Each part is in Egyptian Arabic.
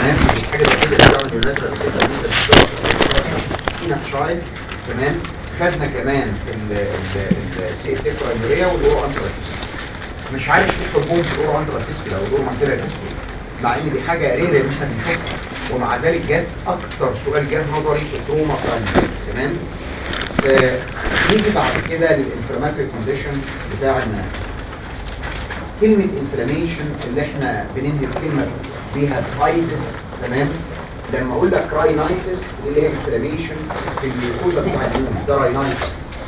تمام الحاجه الوحيده اللي بتعمل يوناترال كده ان انت فينا شايف تمام خدنا كمان السي اس اف واليوريا والاورو انترافيس مش عارف ايه حبهم في الاورو انترافيس او الاورو ماتيريال مع ان دي حاجه ريره ان احنا بنشوفها ومع ذلك جت اكتر سؤال جه نظري في التروما برايمري تمام آه نيجي بعد كده للانفلاماتوري كونديشن بتاع الناس كلمة انفلاميشن اللي احنا بننهي الكلمة بيها تايتس تمام لما اقول لك راينايتس اللي هي انفلاميشن في الميكوزا بتاع النوم ده راينايتس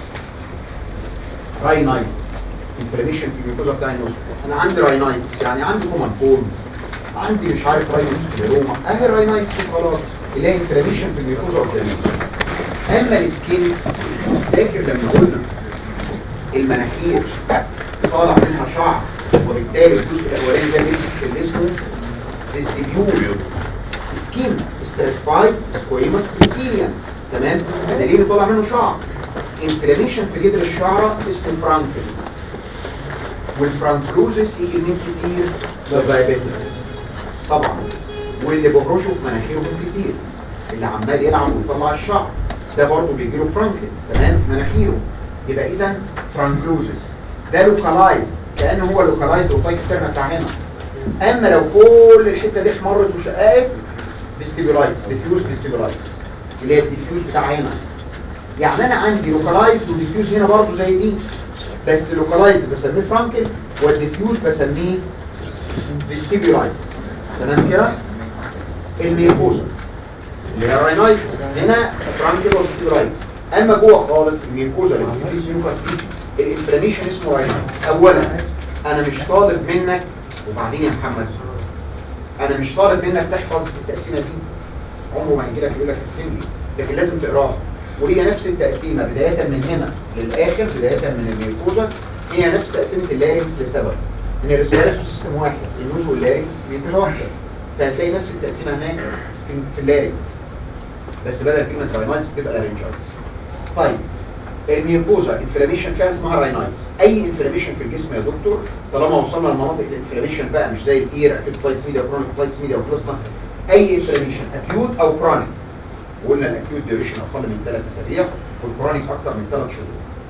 راينايتس انفلاميشن في الميكوزا بتاع النوم انا عندي راينايتس يعني عندي كومن كولز عندي مش عارف راينوس سكليروما اهي راينايتس خلاص اللي هي انفلاميشن في الميكوزا بتاع النوم اما السكين فاكر لما قلنا المناخير طالع منها شعر وبالتالي الجزء الاولاني ده اللي اسمه فيستيبيول سكين ستراتيفايد سكويموس ابيثيليوم تمام ده ليه طالع منه شعر انفلاميشن في جدر الشعره اسمه فرانكل والفرانكلوزس يجي من كتير للدايابيتكس طبعا واللي بيهرشوا في مناخيرهم كتير اللي عمال يلعب ويطلع الشعر ده برضه بيجي له فرانكل تمام في مناخيره يبقى اذا فرانكلوزس ده لوكالايز كانه هو اللوكالايز اوتايت ستيرنا بتاع هنا اما لو كل الحته دي احمرت وشققت فيستيبولايتس ديفيوز فيستيبولايتس اللي هي الديفيوز بتاع هنا يعني انا عندي لوكالايز وديفيوز هنا برضه زي دي بس لوكالايز بسميه فرانكل والديفيوز بسميه فيستيبولايتس تمام كده الميكوزا اللي هي الراينايتس هنا فرانكل وفيستيبولايتس اما جوه خالص الميكوزا اللي بتسميه ميوكاس الانفلاميشن اسمه راينايتس اولا انا مش طالب منك وبعدين يا محمد انا مش طالب منك تحفظ التقسيمه دي عمره ما هيجي لك يقول لك قسم لي لكن لازم تقراها وهي نفس التقسيمه بدايه من هنا للاخر بدايه من الميكوزا هي نفس تقسيمه اللارينكس لسبب ان الريسبيراتوري سيستم واحد النوز واللارينكس ميكوزا واحده فهتلاقي نفس التقسيمه هناك في, في اللارينكس بس بدل كلمه راينايتس بتبقى لارينجايتس طيب الميوكوزا انفلاميشن فيها اسمها راينايتس اي انفلاميشن في الجسم يا دكتور طالما وصلنا لمناطق الانفلاميشن بقى مش زي الاير اكيوت بايتس ميديا كرونيك بايتس ميديا وخلصنا اي انفلاميشن اكيوت او كرونيك وقلنا الاكيوت ديوريشن اقل من 3 اسابيع والكرونيك اكتر من 3 شهور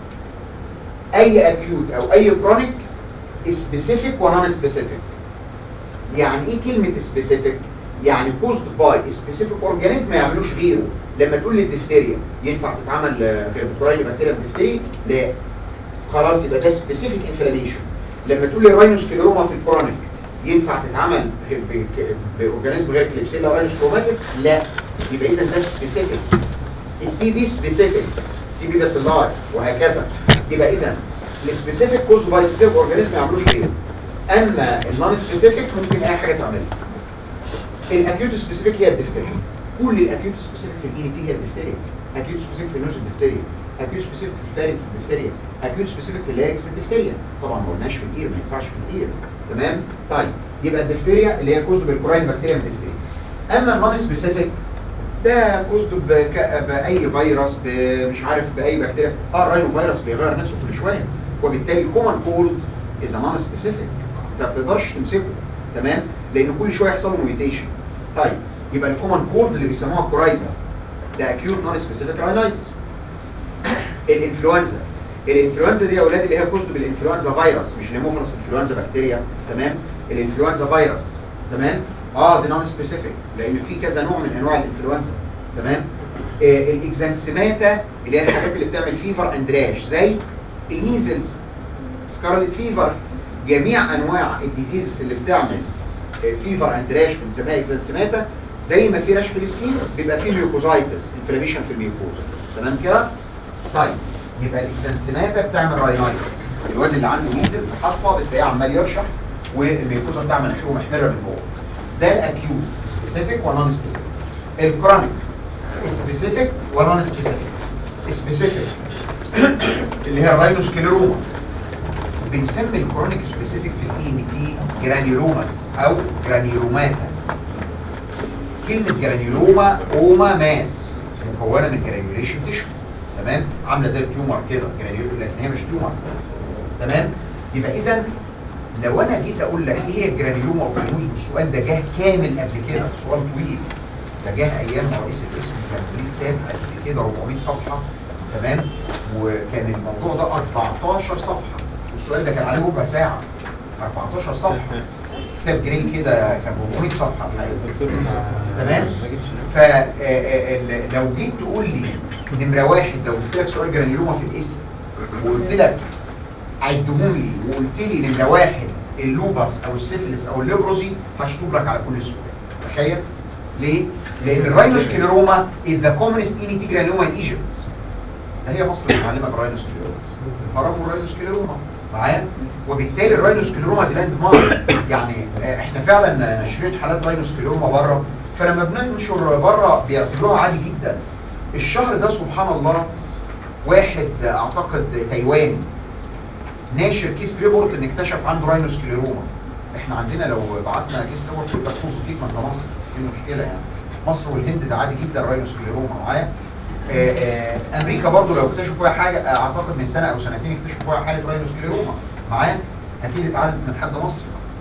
اي اكيوت او اي كرونيك سبيسيفيك ونون سبيسيفيك يعني ايه كلمه سبيسيفيك يعني كوزد باي سبيسيفيك اورجانيزم ما يعملوش غيره لما تقول لي الدفتيريا ينفع تتعمل كريبتورايل بكتيريا دفتيري لا خلاص يبقى ده سبيسيفيك انفلاميشن لما تقول لي راينوسكليروما في الكرونيك ينفع تتعمل باورجانيزم غير كليبسيلا راينوسكلوماتيس لا يبقى اذا ده سبيسيفيك التي بي سبيسيفيك تي بي بس اللاي وهكذا يبقى اذا السبيسيفيك كوز باي سبيسيفيك اورجانيزم ما يعملوش غيره اما النون سبيسيفيك ممكن اي حاجه تعملها الاكيوت سبيسيفيك هي الدفتيريا كل الاكيوت سبيسيفيك في الاي تي هي الدفتيريا اكيوت سبيسيفيك في النوز الدفتيريا اكيوت سبيسيفيك في الفارنكس الدفتيريا اكيوت سبيسيفيك في اللاركس الدفتيريا طبعا ما قلناش في الاير ما ينفعش في الاير تمام طيب يبقى الدفتيريا اللي هي كوزد بالكوراين بكتيريا من الدفتيريا اما النون سبيسيفيك ده كوزد باي فيروس مش عارف باي بكتيريا اه الراينو فيروس بيغير نفسه كل شويه وبالتالي الكومن كولد اذا نون سبيسيفيك ما بتقدرش تمسكه تمام لان كل شويه يحصل له ميوتيشن طيب يبقى الكومن كولد اللي بيسموها كورايزا ده اكيوت نون سبيسيفيك راينايتس الانفلونزا الانفلونزا دي يا اولاد اللي هي كوزد بالانفلونزا فيروس مش نيموفيلس انفلونزا بكتيريا تمام الانفلونزا فيروس تمام اه دي نون سبيسيفيك لان في كذا نوع من انواع الانفلونزا تمام آه الاكزانسيماتا اللي هي الحاجات اللي بتعمل فيفر اند راش زي الميزلز سكارلت فيفر جميع انواع الديزيزز اللي بتعمل فيفر اند راش بنسميها اكزانسيماتا زي ما في راش في السكين بيبقى فيه ميوكوزايتس انفلاميشن في الميوكوزا تمام كده طيب يبقى الاكزانسيماتا بتعمل راينايتس الواد اللي عنده ميزلز حصبه بتلاقيه عمال يرشح والميوكوزا بتاع مناخيره محمره من جوه ده الاكيوت سبيسيفيك ونون سبيسيفيك الكرونيك سبيسيفيك ونون سبيسيفيك سبيسيفيك اللي هي الراينوسكليروما بنسمي الكرونيك سبيسيفيك في الاي ان تي جرانيولوماس او جرانيولوماتا كلمة جرانيولوما اوما ماس مكونة من جرانيوليشن تيشو تمام عاملة زي التيومر كده جرانيول لكن هي مش تيومر تمام يبقى اذا لو انا جيت اقول لك ايه هي الجرانيلوما اوف النوز والسؤال ده جه كامل قبل كده سؤال طويل ده جه ايام رئيس القسم كان ليه كتاب قد كده 400 صفحه تمام وكان الموضوع ده 14 صفحه والسؤال ده كان عليه ربع ساعه 14 صفحه كتاب جري كده كان 400 صفحه الحقيقه تمام فلو جيت تقول لي نمره واحد لو قلت لك سؤال جرانيلوما في الاسم وقلت لك عدهم لي وقلت لي نمره واحد اللوبس او السيفلس او الليبروزي هشطب لك على كل سؤال تخيل ليه؟ لان الراينوسكليروما is the commonest inity granuloma in Egypt ده هي مصر اللي معلمه بالراينوسكليروما هرموا الراينوسكليروما معايا وبالتالي الراينوسكليروما دي لاند مارك يعني آه، احنا فعلا نشرين حالات راينوسكليروما بره فلما بننشر بره بيعتبروها عادي جدا الشهر ده سبحان الله واحد آه، اعتقد تايواني ناشر كيس ريبورت ان اكتشف عنده راينوسكليروما احنا عندنا لو بعتنا كيس ريبورت يبقى بوزيتيف ما انت مصر في مشكله يعني مصر والهند ده عادي جدا راينوسكليروما معايا آه، آه، امريكا برضو لو اكتشفوا فيها حاجه آه، اعتقد من سنه او سنتين اكتشفوا فيها حاله راينوسكليروما معايا اكيد اتعالجت من حد مصري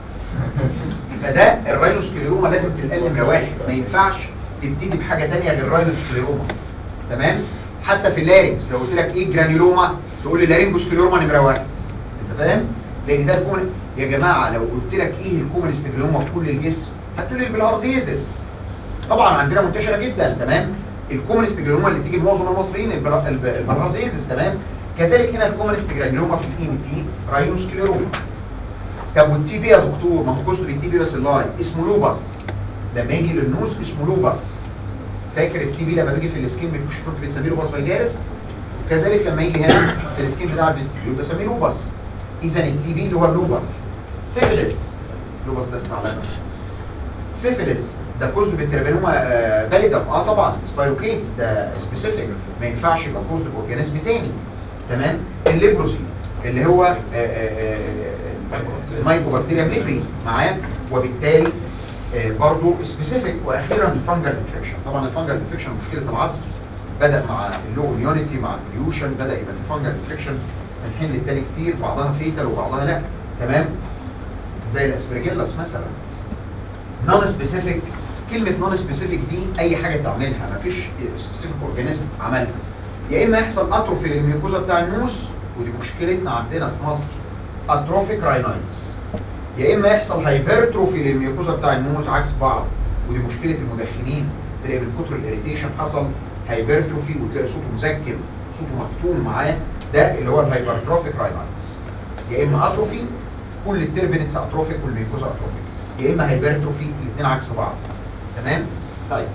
فده الراينوسكليروما لازم تتقال نمره واحد ما ينفعش تبتدي بحاجه ثانيه غير الراينوسكليروما تمام حتى في اللارنكس لو قلت لك ايه جرانيلوما تقول لي لارنجوسكليروما نمره واحد انت فاهم لان ده الكومن يا جماعه لو قلت لك ايه الكومنستجلوما في كل الجسم هتقول لي البلهارزيزس طبعا عندنا منتشره جدا تمام الكومنستجلوما اللي تيجي لمعظم المصريين البلا- الب- البلهارزيزس تمام كذلك هنا الكومنستجلوما في الاي ام تي راينوسكليروما طب والتي بي يا دكتور ما هو جزء التي بي بس اللاين اسمه لوبس لما يجي للنوز اسمه لوبس فاكر التي بي لما بيجي في السكين مش كنت بتسميه لوبس فالجارس كذلك لما يجي هنا في السكين بتاع الفيستيبيول بسميه لوبس اذا التي بي اللي هو اللوبس سيفلس لوبس ده الثعلبه سيفلس ده كوز بالتربينوما فاليدم اه طبعا سبايروكيتس ده سبيسيفيك ما ينفعش يبقى كوز باورجانيزم تاني تمام الليبروسي اللي هو آه، آه، آه، المايكوبكتيريا ليبري معاه وبالتالي آه، برضه سبيسيفيك واخيرا الفانجل انفكشن طبعا الفانجل انفكشن مشكله العصر بدا مع اللو اميونيتي مع البوليوشن بدا يبقى في فانجل انفكشن من حين للتاني كتير بعضها فيتال وبعضها لا تمام زي الاسبرجيلاس مثلا نون سبيسيفيك كلمه نون سبيسيفيك دي اي حاجه تعملها مفيش سبيسيفيك اورجانيزم عملها يا اما يحصل اتروفي للميوكوزا بتاع النوز ودي مشكلتنا عندنا في مصر اتروفيك راينايتس يا اما يحصل هايبرتروفي للميوكوزا بتاع النوز عكس بعض ودي مشكله المدخنين تلاقي من كتر الاريتيشن حصل هايبرتروفي وتلاقي صوته مزكم صوته مكتوم معاه ده اللي هو الهايبرتروفيك راينايتس يا اما اتروفي كل التربينتس اتروفيك والميوكوزا اتروفيك يا اما هايبرتروفي الاثنين عكس بعض تمام طيب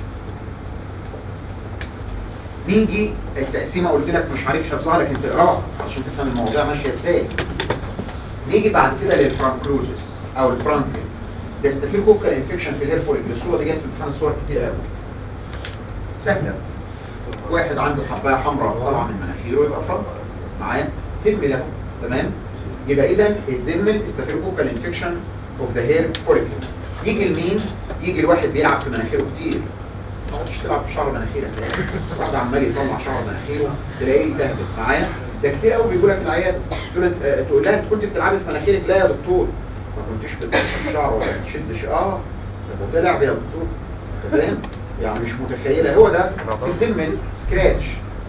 نيجي التقسيمه قلت لك مش عارف حفظها لكن تقراها عشان تفهم المواضيع ماشيه ازاي نيجي بعد كده للفرانكلوزس او الفرانكل ده ستافيلوكوكال انفكشن في الهير فوليكل الصوره دي جت في امتحان الصور كتير قوي سهله واحد عنده حبايه حمراء طالعه من مناخيره يبقى فرانكل معايا دم له تمام يبقى اذا الدم ستافيلوكوكال انفكشن اوف ذا هير فوليكل يجي لمين يجي الواحد بيلعب في مناخيره كتير ما تقعدش تلعب في شعر مناخيرك واحد عمال يطلع شعر مناخيره تلاقيه يتهبل معايا ده كتير قوي بيقول لك في العياده تقول انت آه، تقول لها انت كنت بتلعبي في مناخيرك لا يا دكتور ما كنتش بتلعب في الشعر ولا بتشد شعر اه طب ده لعب يا دكتور أنت فاهم يعني مش متخيله هو ده الدم سكراتش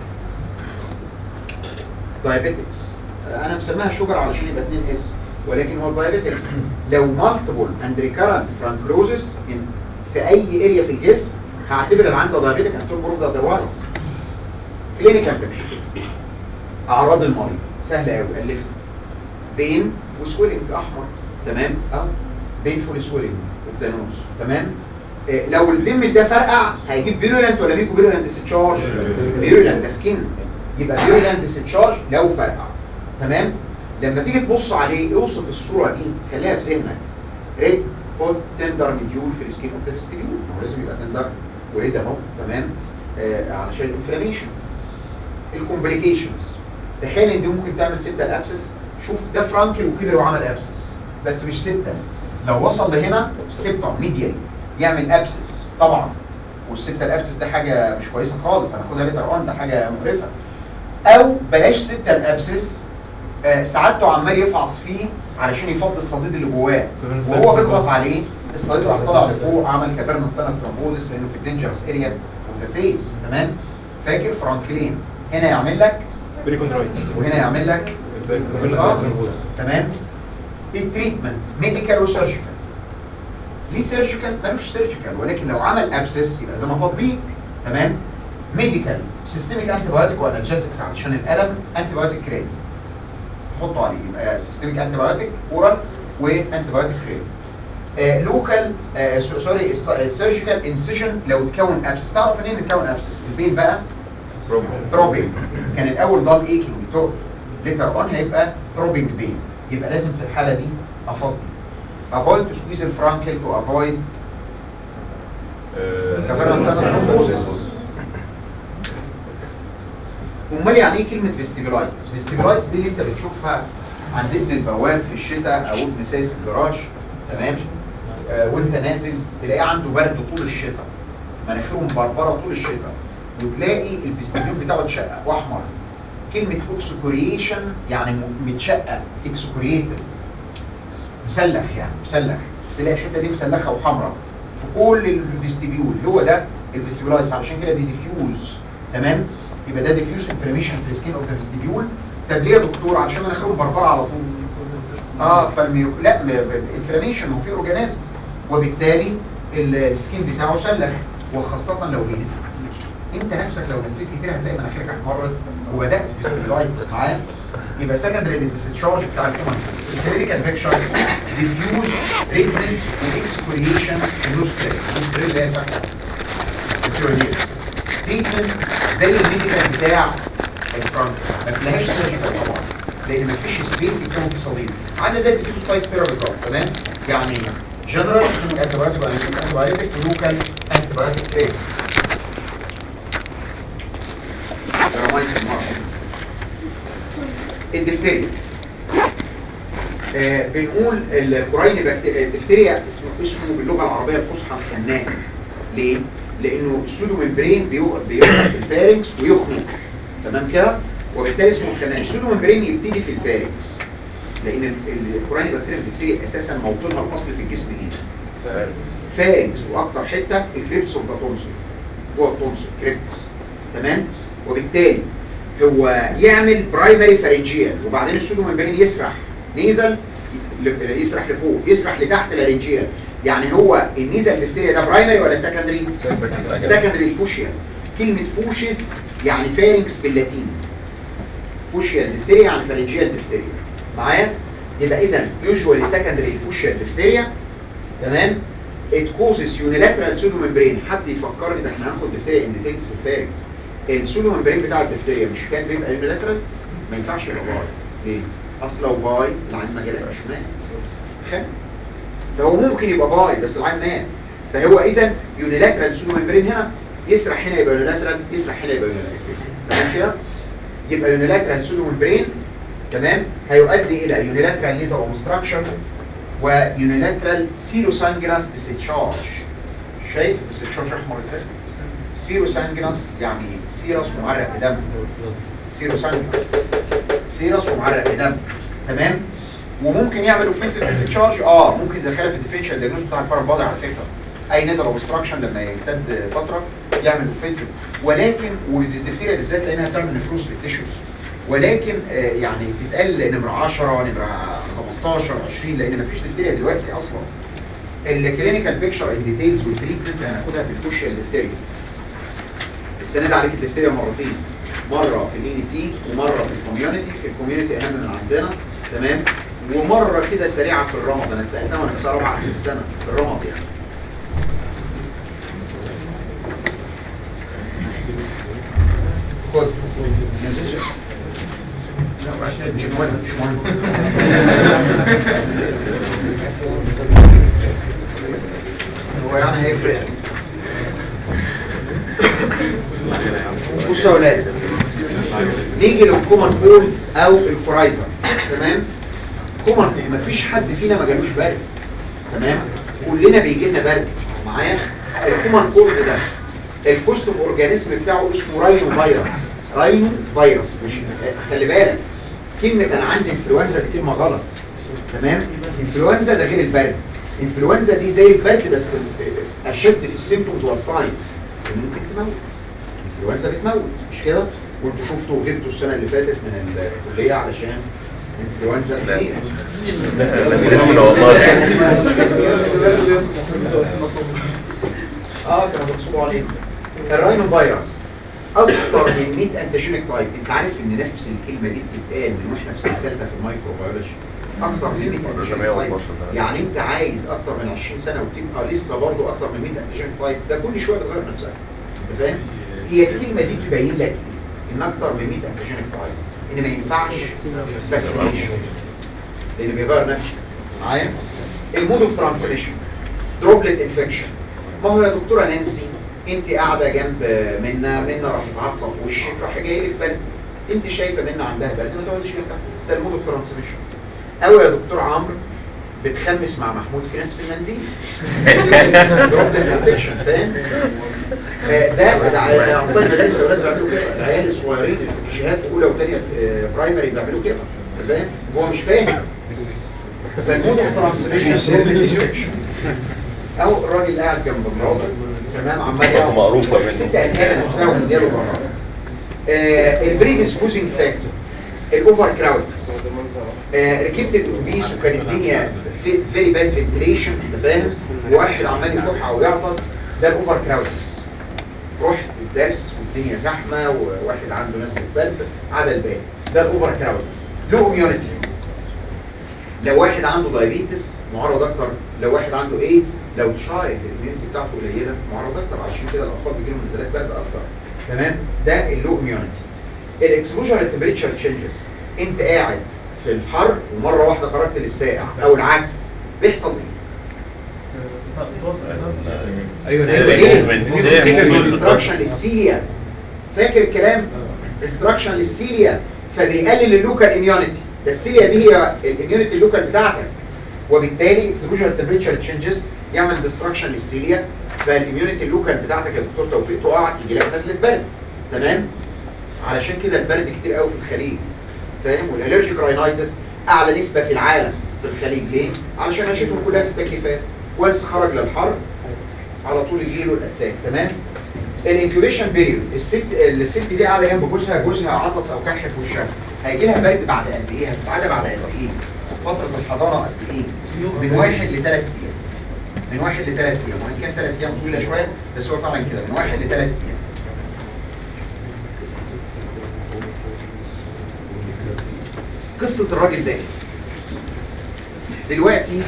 دايابيتكس انا مسميها شوجر علشان يبقى 2 اس ولكن هو الدايابيتكس لو مالتيبل اند ريكارنت فرانكلوزس في اي اريا في الجسم هعتبر اللي عنده دايابيتك انتور بروف اذروايز كلينيكال بيكشر اعراض المريض سهله قوي الفها بين وسويلنج احمر تمام اه بين فول سويلنج اوف تمام آه، لو الدم ده فرقع هيجيب فيرولنت ولا ميكو فيرولنت ديسشارج فيرولنت ده سكين يبقى فيرولنت ديسشارج لو فرقع تمام لما تيجي تبص عليه اوصف الصوره دي خليها في ذهنك ريد هوت تندر مديول في السكين اوف ذا ستيبيول هو لازم يبقى تندر وريد اهو تمام آه علشان الانفلاميشن الكومبليكيشنز تخيل ان دي ممكن تعمل سته الابسس شوف ده فرانكل وكبر وعمل ابسس بس مش سته لو وصل لهنا سبتم ميديال يعمل ابسس طبعا والسته الابسس ده حاجه مش كويسه خالص هناخدها ليتر اون ده حاجه مقرفه او بلاش سته الابسس آه سعادته عمال يفعص فيه علشان يفضي الصديد اللي جواه وهو بيضغط عليه الصديد راح طالع لفوق عمل كابرنا سنة ترامبوزس لانه في الدينجرس اريا اوف ذا فيس تمام فاكر فرانكلين هنا يعمل لك بريكوندرايت وهنا يعمل لك آه، تمام التريتمنت ميديكال وسيرجيكال ليه سيرجيكال ملوش سيرجيكال ولكن لو عمل ابسس يبقى زي ما فضيه تمام ميديكال سيستميك انتي بايوتيك وانالجيزكس علشان الالم انتي بايوتيك كريم حطوا عليه يبقى سيستميك انتي بايوتيك اورال وانتي بايوتيك كريم آه لوكال آه سو- سوري السيرجيكال انسيشن لو اتكون ابسس تعرف منين اتكون ابسس البين بقى ثروبينج كان الاول ضل ايكينج ويتوب ليتر اون هيبقى ثروبينج بين يبقى لازم في الحاله دي افضي avoid to squeeze الفرانكل to avoid كفرنا سنة ترومبوزس امال يعني ايه كلمه فيستيبولايتس فيستيبولايتس دي اللي انت بتشوفها عند ابن البواب في الشتاء او ابن سايس الجراج تمام آه وانت نازل تلاقيه عنده برد طول الشتاء مناخيره مبربره طول الشتاء وتلاقي الفيستيبيول بتاعه اتشقق واحمر كلمه اوكسكوريشن يعني م- متشقق اكسكوريتد مسلخ يعني مسلخ تلاقي الحته دي مسلخه وحمراء في كل الفيستيبيول هو ده الفيستيبولايز علشان كده دي ديفيوز تمام يبقى ده ديفيوز انفلاميشن في السكين اوف ذا فيستيبيول طب ليه يا دكتور علشان مناخيره مبربره على طول اه فالميو لا انفلاميشن وفي اورجانيزم وبالتالي ال- السكين بتاعه سلخ وخاصه لو بيلف كتير انت نفسك لو لفيت كتير هتلاقي مناخيرك احمرت وبدات فيستيبولايتس معاه يبقى سكندري للديسشارج بتاع الكيمون الكلينيكال بيكشر ديفيوز ريدنس واكسكوريشن ونوستريل النوستريل اللي هي الفتحه الكيورنيز تريتمنت زي الميديكال بتاع الفرونت ما تلاقيهاش سيرجيكال طبعا لان ما فيش سبيس يكون في صليب عامله زي الديفيوز تايب ثيرابي بالظبط تمام يعني جنرال انتي بايوتيك انتي بايوتيك ولوكال انتي بايوتيك تريت الدفتريا آه بنقول الكوراين بكتيريا الدفتريا اسمه اسمه باللغه العربيه الفصحى خناق ليه؟ لانه السودو ممبرين بيوقف بيوقف في الفارنكس ويخنق تمام كده؟ وبالتالي اسمه خناق السودو ممبرين يبتدي في الفارنكس لان ال- الكوراين بكتيريا الدفتريا اساسا موطنها الاصلي في الجسم ايه؟ فارنكس واكثر حته الكريبس اوف ذا تونسل جوه التونسل كريبس تمام وبالتالي هو يعمل برايمري فارنجيال وبعدين السودو ممبرين يسرح نيزل ل- يسرح لفوق يسرح لتحت لارنجيال يعني هو النيزل ديفتيريا ده برايمري ولا سكندري سكندري فوشيال كلمه فوشيس يعني فارنكس باللاتين فوشيال ديفتيريا يعني فارنجيال ديفتيريا معايا يبقى اذا يوجوالي سكندري فوشيال ديفتيريا تمام it causes unilateral pseudomembrane حد يفكرني ده احنا هناخد دفتيريا انديتيكس في الفارنكس السودوممبرين بتاع الدفتيريا مش كان بيبقى يونيلاترال ما ينفعش يبقى باي ليه؟ اصل لو باي العين ما جالهاش مات خان فهو ممكن يبقى باي بس العين مات فهو اذا يونيلاترال سودوممبرين هنا يسرح هنا يبقى يونيلاترال يسرح هنا يبقى يونيلاترال تمام كده؟ يبقى يونيلاترال سودوممبرين تمام هيؤدي الى يونيلاترال ليزر اوبستراكشن ويونيلاترال سيرو سانجراس ديسيتشارج شايف الديسيتشارج احمر ازاي؟ سيرو سانجراس يعني سيرس ومعرق دم سيرو سانجراس سيرس ومعرق دم تمام وممكن يعمل اوفنسيف ديسشارج اه ممكن يدخلها في الديفرنشال دايجنوز بتاع البارابادي على فكره اي نزل اوبستراكشن لما يمتد فتره يعمل اوفنسيف ولكن والديفتيريا بالذات لانها بتعمل نفروس في التيشوز ولكن آه يعني بتتقال نمره 10 نمره 15 20 لان مفيش ديفتيريا دلوقتي اصلا الكلينيكال بيكشر الديتيلز والتريتمنت هناخدها في الكوشيال ديفتيريا السنه دي عليك الدفتيريا مرتين مره في الان تي ومره في الكوميونتي الكوميونتي اهم من عندنا تمام ومره كده سريعه في الرمض انا اتسالتها وانا في سنه رابعه في السنه في الرمض يعني خد نمسك. لا مش مهم مش مهم هو يعني هيفرق بصوا يا اولاد نيجي للكومن كول او الكورايزر تمام كومن مفيش حد فينا ما جالوش برد تمام كلنا بيجي لنا برد معايا الكومن كول ده الكوست اوف اورجانيزم بتاعه اسمه راينو فيروس راينو فيروس مش خلي بالك كلمه انا عندي انفلونزا دي كلمه غلط تمام انفلونزا ده غير البرد انفلونزا دي زي البرد بس اشد في السيمبتومز والساينز ممكن تموت انفلونزا بتموت مش كده وانتوا شفتوا وجبتوا السنه اللي فاتت من الكليه علشان انفلونزا كتير اه كانوا بينصبوا عليه الراينو فيروس اكثر من 100 انتيجينيك تايب انت عارف ان نفس الكلمه دي بتتقال من واحنا في سنه ثالثه في الميكروبيولوجي اكثر من 100 انتيجينيك تايب يعني انت عايز اكثر من 20 سنه وتبقى لسه برضه اكثر من 100 انتيجينيك تايب ده كل شويه بتغير نفسها انت فاهم هي الكلمه دي تبين لك ان اكثر من 100 انتيجينيك تايب ان ما ينفعش فاكسينيشن لان بيغير نفسه معايا المود اوف ترانسميشن دروبلت انفكشن ما هو يا دكتوره نانسي انت قاعده جنب منا منا راح تعصب في وشك راح جاي لك برد انت شايفه منا عندها برد ما تقعديش جنبها ده المود اوف ترانسميشن او يا دكتور عمرو بتخمس مع محمود في نفس المنديل دروبلت انفكشن فاهم آه، ده ده اطفال مدارس الاولاد بيعملوا كده العيال الصغيرين في شهادات اولى وثانيه برايمري بيعملوا كده فاهم هو مش فاهم فالمود اوف ترانسميشن او الراجل قاعد جنب مراته تمام عمال يعمل معروفة منه. ست قلقانه نفسها ومدياله ظهرها البري ديسبوزنج فاكتور الاوفر كراود ركبت الاتوبيس وكان الدنيا فيري باد فنتليشن انت فاهم وواحد عمال يكح او يعطس ده الاوفر كراود رحت الدرس والدنيا زحمه وواحد عنده نزله برد على البال ده الاوفر كراود له اميونيتي لو واحد عنده دايابيتس معرض اكتر لو واحد عنده ايدز لو تشايلد الاميونيتي بتاعته قليله معرض اكتر علشان كده الاطفال بيجي لهم نزلات برد اكتر تمام ده اللو اميونيتي الاكسبوجر تمبريتشر تشينجز انت قاعد في الحر ومره واحده خرجت للساقع او العكس بيحصل ايه؟ ايوه ديستراكشن للسيليا فاكر الكلام ديستراكشن للسيليا فبيقلل اللوكال اميونيتي ده السيليا دي هي الاميونيتي اللوكال بتاعتك وبالتالي اكسبوجر تمبريتشر تشينجز يعمل ديستراكشن للسيليا فالاميونيتي اللوكال بتاعتك يا دكتور توفيق تقع يجي لك نزله برد تمام علشان كده البرد كتير قوي في الخليج فاهم والالرجيك راينايتس اعلى نسبه في العالم في الخليج ليه علشان عيشتهم كلها في التكييفات وانس خرج للحر على طول يجي له الاتاك تمام الانكيوبيشن بيريود الست الست دي قاعده جنب جوزها جوزها عطس او كح في وشها هيجي لها برد بعد قد ايه هتتعدى بعد قد ايه فتره الحضانه قد ايه من واحد لثلاث ايام من واحد لثلاث ايام وان كان ثلاث ايام طويله شويه بس هو فعلا كده من واحد لثلاث ايام قصه الراجل ده إيه؟ دلوقتي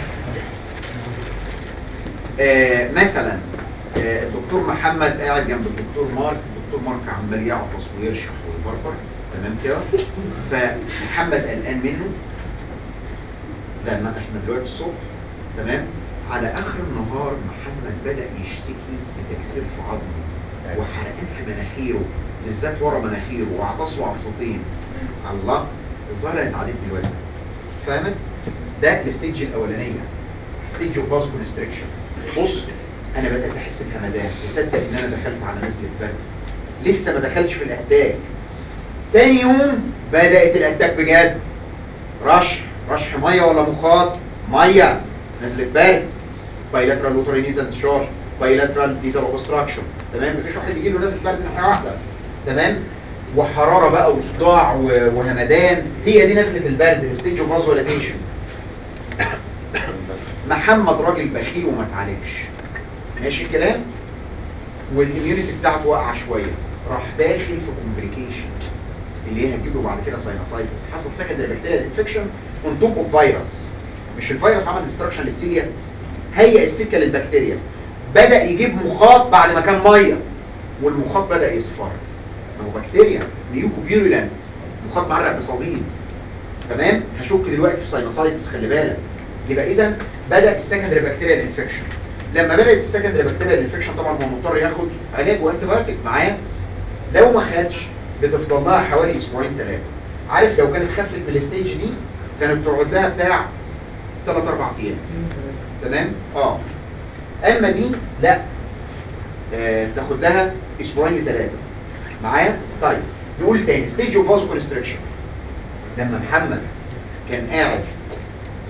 آه مثلا آه الدكتور محمد قاعد جنب الدكتور مارك الدكتور مارك عمال يعطس ويرشح ويبربر تمام كده فمحمد قلقان منه لما احنا دلوقتي الصبح تمام على اخر النهار محمد بدا يشتكي بتكسير في عظمه وحرقان في مناخيره بالذات ورا مناخيره وعطس له عطستين الله الظاهره اتعدت دلوقتي فاهمت ده الستيج الاولانيه ستيج اوف فاسكو ريستريكشن بص انا بدات احس بهمدان تصدق ان انا دخلت على نزله برد لسه ما دخلتش في الاتاك تاني يوم بدات الاتاك بجد رشح رشح ميه ولا مخاط ميه نزله برد بايلاترال اوتورينيزال ديشارج بايلاترال ديزل اوبستراكشن تمام مفيش واحد يجي له نزله برد ناحيه واحده تمام وحراره بقى وصداع و- وهمدان هي دي نزله البرد الستيج اوف فازولاتيشن محمد راجل بخيل وما اتعالجش ماشي الكلام والاميونيتي بتاعته واقعه شويه راح داخل في كومبليكيشن اللي هي هتجيب له بعد كده ساينوسايتس حصل سكندري بكتيريال انفكشن اون توب اوف فيروس مش الفيروس عمل ديستراكشن للسيليا هيئ السكه للبكتيريا بدا يجيب مخاط بعد ما كان ميه والمخاط بدا يصفر ما هو بكتيريا نيوكو فيرولنت مخاط معرق بصديد تمام هشك دلوقتي في ساينوسايتس خلي بالك يبقى اذا بدا السكندري بكتيريال انفكشن لما بدات السكندري بكتيريال انفكشن طبعا هو مضطر ياخد علاج وانتي بايوتيك معاه لو ما خدش بتفضل لها حوالي اسبوعين ثلاثه عارف لو كانت خفت من الستيج دي كانت تقعد لها بتاع 3 4 ايام تمام اه اما دي لا آه تاخد لها اسبوعين لثلاثه معايا طيب نقول تاني ستيج اوف فازو كونستريكشن لما محمد كان قاعد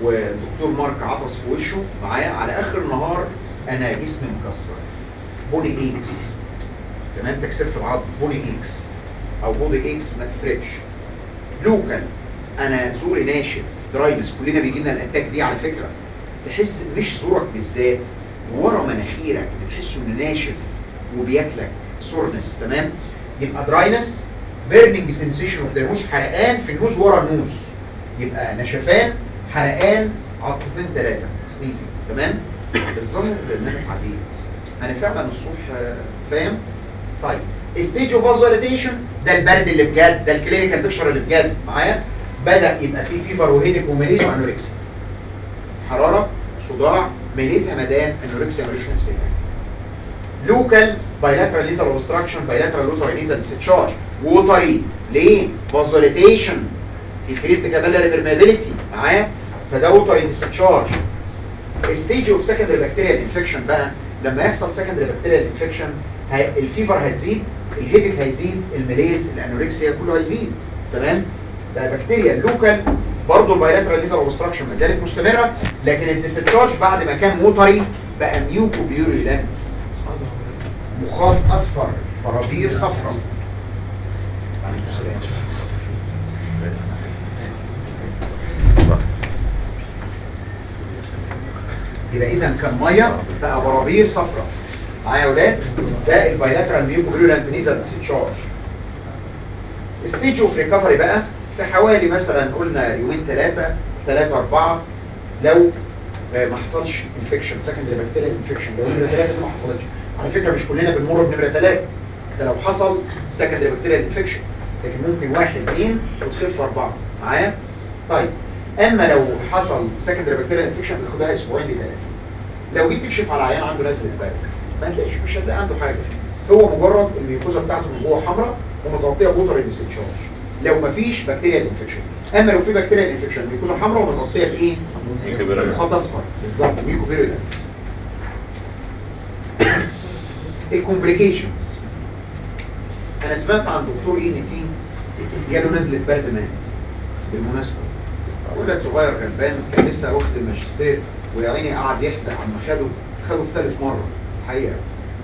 والدكتور مارك عطس في وشه معايا على اخر النهار انا جسمي مكسر بوني ايكس تمام تكسير في العظم بوني ايكس او بودي ايكس ما تفرقش لوكال انا زوري ناشف دراينس كلنا بيجي لنا الاتاك دي على فكره تحس مش زورك بالذات ورا مناخيرك بتحسه انه ناشف وبياكلك سورنس تمام يبقى دراينس بيرنينج سنسيشن اوف ذا نوز حرقان في النوز ورا النوز يبقى نشفان حرقان عطستين ثلاثه سنيزي تمام الظاهر ان انا اتعديت انا فعلا الصبح آه، فاهم طيب ستيج اوف فازوليتيشن ده البرد اللي بجد ده الكلينيكال بيكشر اللي بجد معايا بدا يبقى فيه فيفر وهيدك وميليز وانوركسيا حراره صداع ميليز همدان انوركسيا ملوش نفس الحاجه لوكال بايلاترال ليزر اوبستراكشن بايلاترال لوتر ليزر ديسشارج ووتري ليه فازوليتيشن increased capillary permeability معايا فده ووتري ديسشارج ستيج اوف سكندري بكتيريال انفكشن بقى لما يحصل سكندري بكتيريال انفكشن الفيفر هتزيد الهيدك هيزيد الميليز الانوركسيا كله هيزيد تمام ده بكتيريا لوكال برضه البايلاترال ليزر اوبستراكشن ما زالت مستمره لكن الديسشارج بعد ما كان موتري بقى ميوكو بيوريلانت مخاط اصفر فرابير صفراء يبقى اذا كان ميه بقى برابير صفراء معايا يا ولاد ده البايلاترال ميوكو بيوريلانت نيزل ديسشارج ستيج اوف ريكفري بقى في حوالي مثلا قلنا يومين ثلاثه ثلاثه اربعه لو آه، ما حصلش انفكشن سكندري بكتيريال انفكشن لو نمره ثلاثه دي ما حصلتش على فكره مش كلنا بنمر بنمره ثلاثه ده لو حصل سكندري بكتيريال انفكشن لكن ممكن واحد اثنين وتخف اربعه معايا طيب اما لو حصل سكندري بكتيريال انفكشن بتاخدها اسبوعين لثلاثه لو جيت تكشف على عيان عنده نزله برد ما هتلاقيش مش هتلاقي عنده حاجه هو مجرد الميوكوزا بتاعته من جوه حمراء ومتغطيه بوتر ديسشارج لو ما فيش بكتيريا انفكشن اما لو في بكتيريا انفكشن الميوكوزا حمراء ومتغطيه بايه ميكوبيريلانس. مخاط اصفر بالظبط ميكوبيريلانس الكومبليكيشنز انا سمعت عن دكتور اي ان تي جاله نزله برد مات بالمناسبه ولد صغير غلبان كان لسه واخد الماجستير ويا عيني قعد يحزق عما خده خده في ثالث مره الحقيقه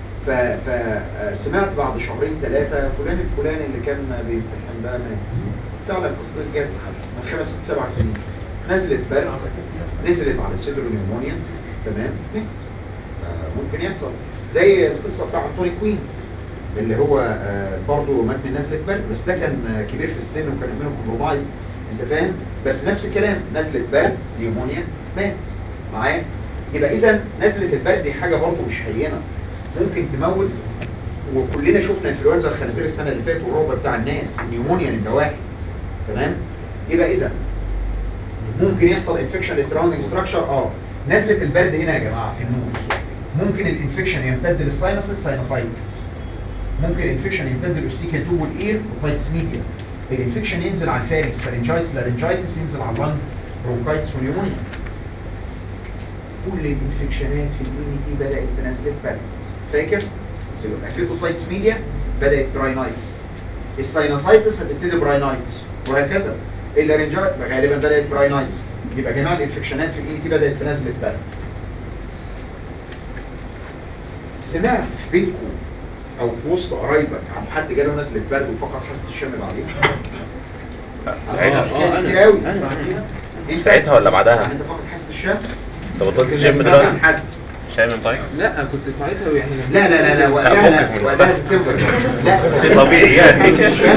فسمعت بعد شهرين ثلاثه فلان الفلاني اللي كان بيمتحن ده مات فعلا قصه جد من خمس ست سبع سنين نزلت برد نزلت على صدره نيمونيا تمام مات آه، ممكن يحصل زي القصه بتاع انطوني كوين اللي هو آه، برضه مات من نزله برد بس ده كان آه، كبير في السن وكان منه كومبرومايز انت فاهم بس نفس الكلام نزله برد نيمونيا مات معايا يبقى اذا نزله البرد دي حاجه برضه مش هينه ممكن تموت وكلنا شفنا انفلونزا الخنازير السنه اللي فاتت والرعب بتاع الناس نيمونيا نمره واحد تمام يبقى اذا ممكن يحصل انفكشن للسراوندنج ستراكشر اه نزله البرد هنا يا جماعه في النوز ممكن الانفكشن يمتد للساينسز ساينوسايتس ممكن الانفكشن يمتد للاستيكا توب والاير وبايتس ميديا الانفكشن ينزل على الفارنكس فارنجايتس لارنجايتس ينزل على اللنج برونكايتس ونيومونيا كل الانفكشنات في الاي تي بدات بنزله برد فاكر الاكيوتوفايتس ميديا بدات براينايتس الساينوسايتس هتبتدي براينايتس وهكذا اللارنجايت غالبا بدات براينايتس يبقى جميع الانفكشنات في الاي تي بدات بنزله برد سمعت في بيتكم او في وسط قرايبك عن حد جاله نزله برد وفقد حاسه الشم بعدين ساعتها آه، كتير قوي انت ساعتها ولا بعدها؟ يعني انت فقد حاسه الشم انت بطلت كنت الجيم سمعت دلوقتي عن حد شامم طيب لا كنت ساعتها يعني لا لا لا لا وقتها لا وقتها تكبر لا شيء طبيعي يعني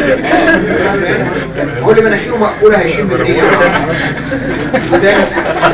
هو اللي مناخيره مقفوله هيشم منين وده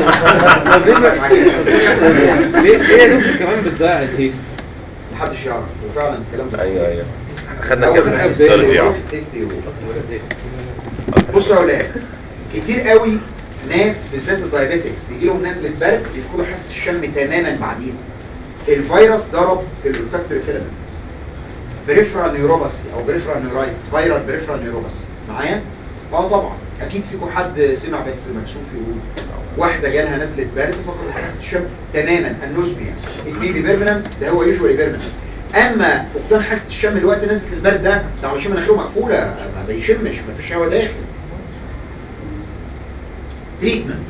ليه ليه يا دكتور كمان بتضيع الهيس محدش يعرف وفعلا الكلام ده ايوه ايوه خدنا أول كده حاجة في السيولوجي يروح اه تيست يروح. بصوا يا اولاد كتير قوي ناس بالذات الدايابيتكس يجي لهم نزله برد يفقدوا حاسه الشم تماما بعدين الفيروس ضرب الفاكتوري فيلامنتس بريفرال نيوروباثي او بريفرال نيورايتس فيرال بريفرال نيوروباثي معايا اه طبعا اكيد فيكم حد سمع بس مكسوف يقول واحده جالها نزله برد فقدت حاسه الشم تماما النوزميا البيبي بيرمننت ده هو يوجوالي بيرمننت اما فقدان حاسه الشم الوقت نزله البرد ده ده علشان مناخيره مقفوله ما بيشمش ما فيش هواء داخل تريتمنت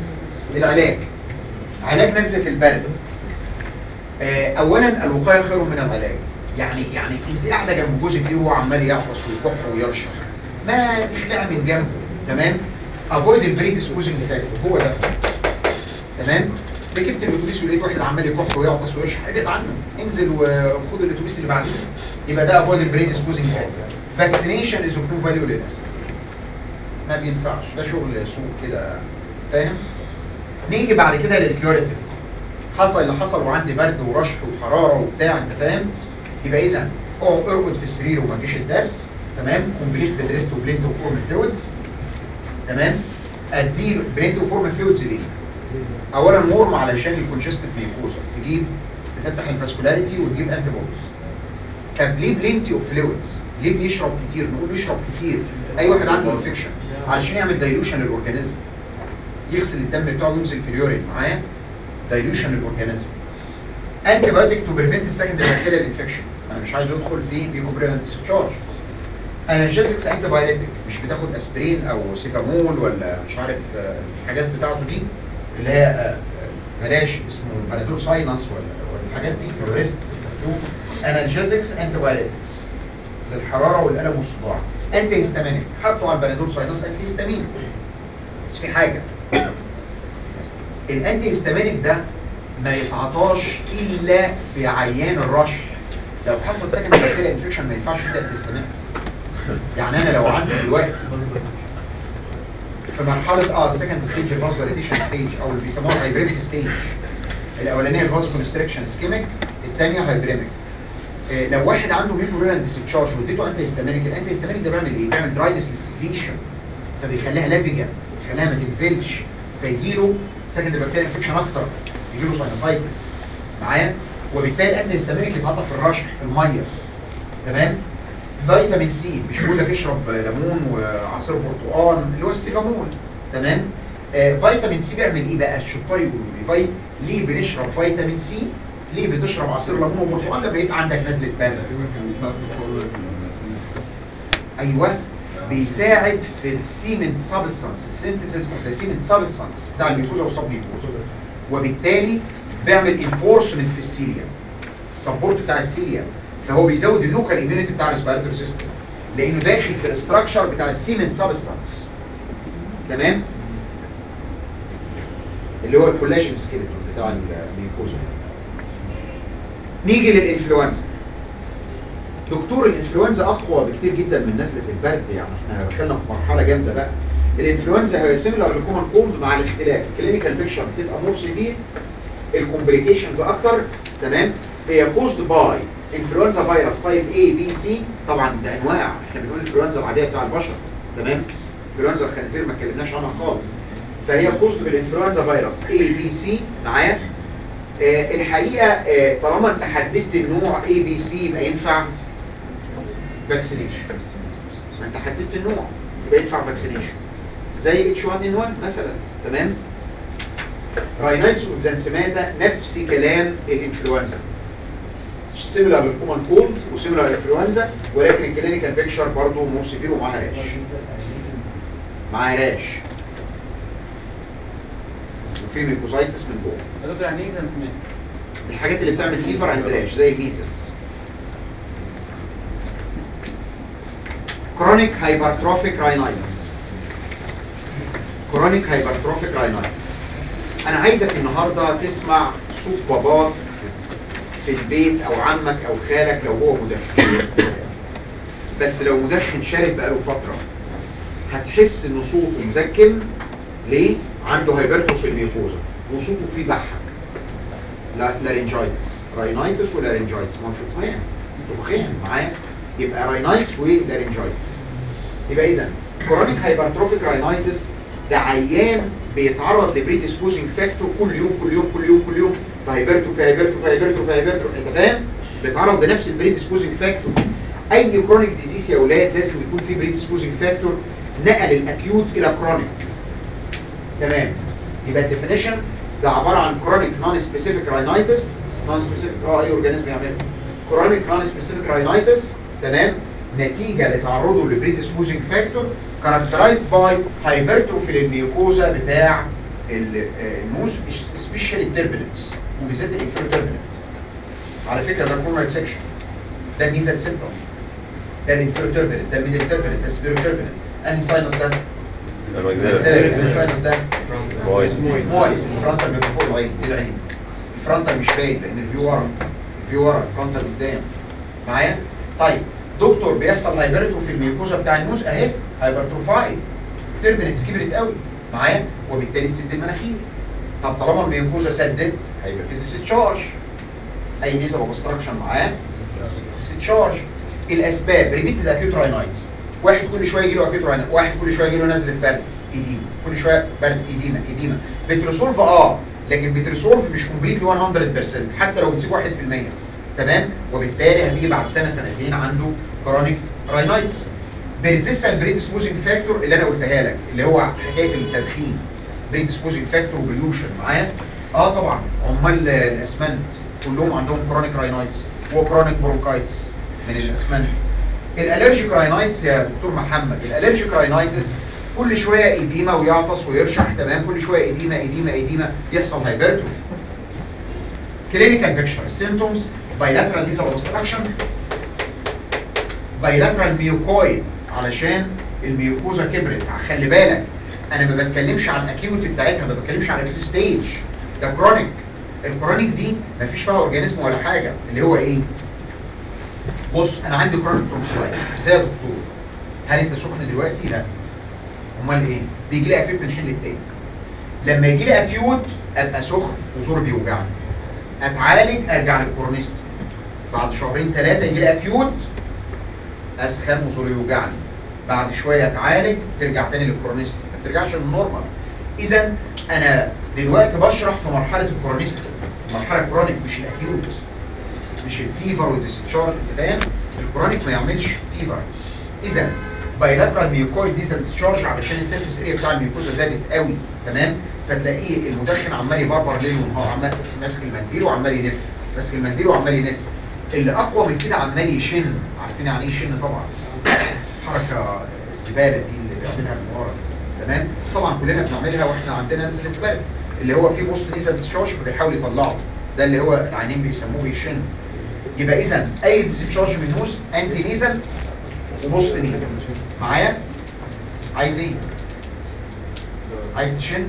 العلاج علاج نزلة البرد آه، اولا الوقايه خير من العلاج يعني يعني انت قاعده جنب جوزك ايه وهو عمال يعطس ويكح ويرشح ما تخلع من جنبه تمام افويد البريد سبوزنج فاكتور هو ده تمام ركبت الاتوبيس ولقيت واحد عمال يكح ويعطس ويرشح ابعد عنه انزل وخد الاتوبيس اللي بعديه يبقى ده افويد البريد سبوزنج فاكتور فاكسينيشن از اوف نو فاليو للناس ما بينفعش ده شغل سوق كده فاهم نيجي بعد كده للكيوريتيف حصل اللي حصل وعندي برد ورشح وحراره وبتاع انت فاهم يبقى اذا اقعد ارقد في السرير وما تجيش الدرس تمام كومبليت بدريست وبلينت وفورم فلويدز تمام اديله بلينت وفورم فلويدز ليه اولا ورم علشان الكونجستيف ميكوزا تجيب تفتح الفاسكولاريتي وتجيب انتي بوديز طب ليه بلينتي اوف فلويدز ليه بيشرب كتير نقول يشرب كتير اي واحد عنده انفكشن علشان يعمل دايلوشن للاورجانيزم يغسل الدم بتاعه وينزل في اليورين معايا دايلوشن للاورجانيزم انتي بايوتيك تو بريفنت السكندري بكتيريال انفكشن انا مش عايز ادخل في بيكوبرينال ديسشارج انالجيزكس انتي بايوتيك مش بتاخد اسبرين او سيكامول ولا مش عارف آه، الحاجات بتاعته دي اللي هي آه، آه، بلاش اسمه بنادول ساينس ولا ولا الحاجات دي فلوريست انالجيزكس انتي بايوتكس للحراره والالم والصداع انتي هيستامينيك حطوا على البنادول ساينس انتي هيستامين بس في حاجه الانتي هيستامينيك ده ما يتعطاش الا في عيان الرشح لو حصل سكن بكتيريا انفكشن ما ينفعش يبدا انتي هيستامينيك يعني انا لو عندي دلوقتي في مرحله اه السكند ستيج الفاسفوريتيشن ستيج او اللي بيسموها الهايبريميك ستيج الاولانيه الفازو كونستريكشن سكيميك الثانيه هايبريميك آه، لو واحد عنده ميكورينال ديسشارج واديته انتي هيستامينيك الانتي هيستامينيك ده بيعمل ايه؟ بيعمل دراينس للسكريشن فبيخليها لزجه بيخليها ما تنزلش فيجيله سكند بكتيريا انفكشن اكتر يجيله ساينوسايتس معايا وبالتالي الانتي هيستامينيك يتعطى في الرشح في الميه تمام فيتامين سي مش بقول لك اشرب ليمون وعصير برتقال اللي هو السيجامون تمام آه فيتامين سي بيعمل ايه بقى الشطار يقولوا لي في... ليه بنشرب فيتامين سي ليه بتشرب عصير ليمون وبرتقال لما يبقى عندك نزله برد ايوه بيساعد في السيمنت سبستانس السينثيسيس اوف ذا سيمنت سبستانس بتاع الميكوزا والسب ميكوزا وبالتالي بيعمل انفورسمنت في السيليا السبورت بتاع السيليا فهو بيزود اللوكال ايميونيتي بتاع الريسبيراتوري سيستم لانه داخل في الاستراكشر بتاع السيمنت سبستانس تمام اللي هو الكولاجين سكيلتون بتاع الميكوزا نيجي للانفلونزا دكتور الانفلونزا اقوى بكتير جدا من نزله البرد يعني احنا دخلنا في مرحله جامده بقى الانفلونزا هي سيميلر للكومن كولد مع الاختلاف الكلينيكال بيكشر بتبقى مور سيفير الكومبليكيشنز اكتر تمام هي كوزد باي انفلونزا فيروس تايب اي بي سي طبعا ده انواع احنا بنقول الانفلونزا العاديه بتاع البشر تمام انفلونزا الخنازير ما اتكلمناش عنها خالص فهي كوزد بالانفلونزا فيروس اي بي سي معايا آه الحقيقه آه طالما انت حددت النوع اي بي سي يبقى ينفع فاكسينيشن ما انت حددت النوع يبقى ينفع فاكسينيشن زي اتش 1 ان 1 مثلا تمام راينايتس وزنسماتا نفس كلام الانفلونزا سيميلار للكومن كولد وسيميلار للانفلونزا ولكن الكلينيكال بيكشر برضه مور سيفير ومعاها راش معاها راش وفي ميكوزايتس من جوه يا دكتور يعني ايه تنسمية؟ الحاجات اللي بتعمل فيفر عند راش زي الميزلز كرونيك هايبرتروفيك راينايتس كرونيك هايبرتروفيك راينايتس انا عايزك النهارده تسمع صوت باباك في البيت او عمك او خالك لو هو مدخن بس لو مدخن شارب بقاله فتره هتحس ان صوته مزكم ليه عنده هايبرتروفي الميوكوزا وصوته فيه بحك لا لارنجايتس راينايتس ولارنجايتس ما هو مش دخان انتوا دخان معايا يبقى راينايتس ولارنجايتس يبقى اذا كرونيك هايبرتروفيك راينايتس ده عيان بيتعرض لبريديسبوزنج فاكتور كل يوم كل يوم كل يوم كل يوم فهيبرتو فهيبرتو فهيبرتو فهيبرتو انت فاهم بيتعرض لنفس البريديسبوزنج فاكتور اي كرونيك ديزيز يا اولاد لازم يكون فيه بريديسبوزنج فاكتور نقل الاكيوت الى كرونيك تمام يبقى الديفينيشن ده عباره عن كرونيك نون سبيسيفيك راينايتس نون سبيسيفيك اه اي اورجانيزم يعمله كرونيك نون سبيسيفيك راينايتس تمام نتيجه لتعرضه لبريديسبوزنج فاكتور كاركترايزد باي هايبرتروفي للميوكوزا بتاع ال- آه، الموز سبيشال التربلنس وبالذات الانفيرو تربلنس على فكره ده كورنر سيكشن ده ميزه سيمتوم ده الانفيرو تربلنت ده الميدل تربلنت ده السبيرو تربلنت انهي ساينس ده؟ الساينس ده مويز. مويز الفرونتال بيبقى فوق العين دي العين الفرونتال مش باين لان الفيو ورا الفيو ورا الفرونتال قدام معايا طيب دكتور بيحصل هايبرتو في الميوكوزا بتاع الموز اهي هايبرتروفاي تربنتس كبرت قوي معايا وبالتالي تسد المناخير طب طالما الميوكوزا سدت هيبقى في ديستشارج اي نيزل اوبستراكشن معاه ديستشارج الاسباب ريبيتد اكيوت راينايتس واحد كل شويه يجي له اكيوت راينايتس واحد كل شويه يجي له نزله برد ايديما كل شويه برد ايديما ايديما بتريسولف اه لكن بتريسولف مش كومبليتلي 100% حتى لو بتسيب 1% تمام وبالتالي هتيجي بعد سنه سنتين عنده كرونيك راينايتس بريزيستنت بريدسبوزنج فاكتور اللي انا قلتها لك اللي هو حكايه التدخين بريدسبوزنج فاكتور وبليوشن معايا اه طبعا عمال الاسمنت كلهم عندهم كرونيك راينايتس وكرونيك برونكايتس من الاسمنت الالرجيك راينايتس يا دكتور محمد الالرجيك راينايتس كل شويه ايديما ويعطس ويرشح تمام كل شويه ايديما ايديما ايديما يحصل هايبرتو كلينيكال بيكتشر السيمتومز بايلاترال ليزر اوبستراكشن بايلاترال ميوكويد علشان الميوكوزا كبرت خلي بالك انا ما بتكلمش عن الاكيوت بتاعتها ما بتكلمش عن الاكيوت ستيج ده كرونيك الكرونيك دي ما فيش فيها اورجانيزم ولا حاجه اللي هو ايه بص انا عندي كرونيك تونسلايتس ازاي يا دكتور هل انت سخن دلوقتي لا امال ايه بيجي لي اكيوت من حين للتاني لما يجي لي اكيوت ابقى سخن وزوري بيوجعني اتعالج ارجع للكورنيست بعد شهرين ثلاثه يجي لي اكيوت اسخن وزوري يوجعني بعد شويه اتعالج ترجع تاني للكورنيست ما ترجعش للنورمال اذا انا دلوقتي بشرح في مرحله الكورنيست مرحله كرونيك مش الاكيوت مش الفيفر والديستشارج انت فاهم الكرونيك ما يعملش فيفر اذا بايلاترال ميوكويد ديزل ديسشارج علشان السيرفيس اريا بتاع الميوكوزا زادت قوي تمام فتلاقيه المدخن عمال يبربر ليل ونهار عمال ماسك المنديل وعمال ينف ماسك المنديل وعمال ينف اللي اقوى من كده عمال يشن عارفين يعني ايه يشن طبعا حركه الزباله دي اللي بيعملها من ورا تمام طبعا كلنا بنعملها واحنا عندنا نزله برد اللي هو في بوست نيزل ديسشارج فبيحاول يطلعه ده اللي هو العينين بيسموه يشن يبقى اذا اي ديسشارج من نوز انتي نيزل وبوست نيزل معايا عايز ايه عايز تشن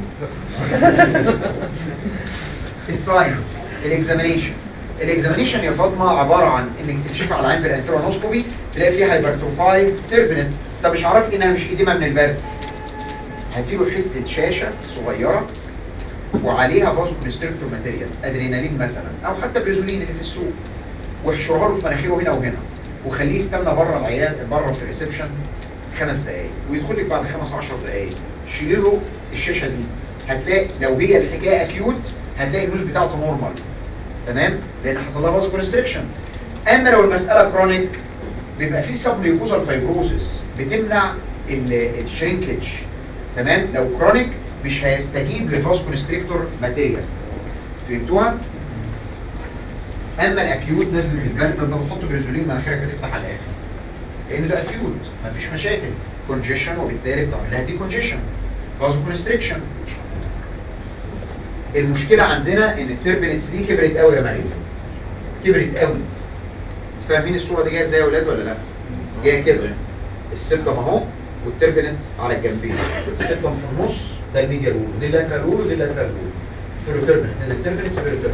الساينس الاكزامينيشن الاكزامينيشن يا فاطمه عباره عن انك تكشف على العين بالانترونوسكوبي تلاقي فيها هايبرتروفاي تربنت طب مش عارف انها مش ايديما من البرد هاتيله حته شاشه صغيره وعليها فازو كونستريكتور ماتيريال ادرينالين مثلا او حتى بريزولين اللي في السوق واحشرها له في مناخيره هنا وهنا وخليه يستنى بره العيادة بره في الريسبشن خمس دقايق ويدخل لك بعد خمس 10 دقايق شيلي له الشاشه دي هتلاقي لو هي الحكايه اكيوت هتلاقي النوز بتاعته نورمال تمام لان حصل لها فازو كونستريكشن اما لو المساله كرونيك بيبقى في سب ليوكوزال فايبروزس بتمنع ال- الشرينكج تمام لو كرونيك مش هيستجيب لفاز كونستريكتور ماتيريال فهمتوها اما الاكيوت نازل من البرد انت بتحط بريزولين مناخيرك هتفتح على الاخر لان ده اكيوت مفيش مشاكل كونجيشن وبالتالي بتعمل لها دي كونجيشن فاز كونستريكشن المشكله عندنا ان التربنتس دي كبرت قوي يا مريم كبرت قوي فاهمين الصوره دي جايه ازاي يا اولاد ولا لا جايه كده السبتم اهو والتربنت على الجنبين السبتم في النص ده الميديا رول ودي اللاترال رول ودي اللاترال رول فيروتربنت ده التربنت فيروتربنت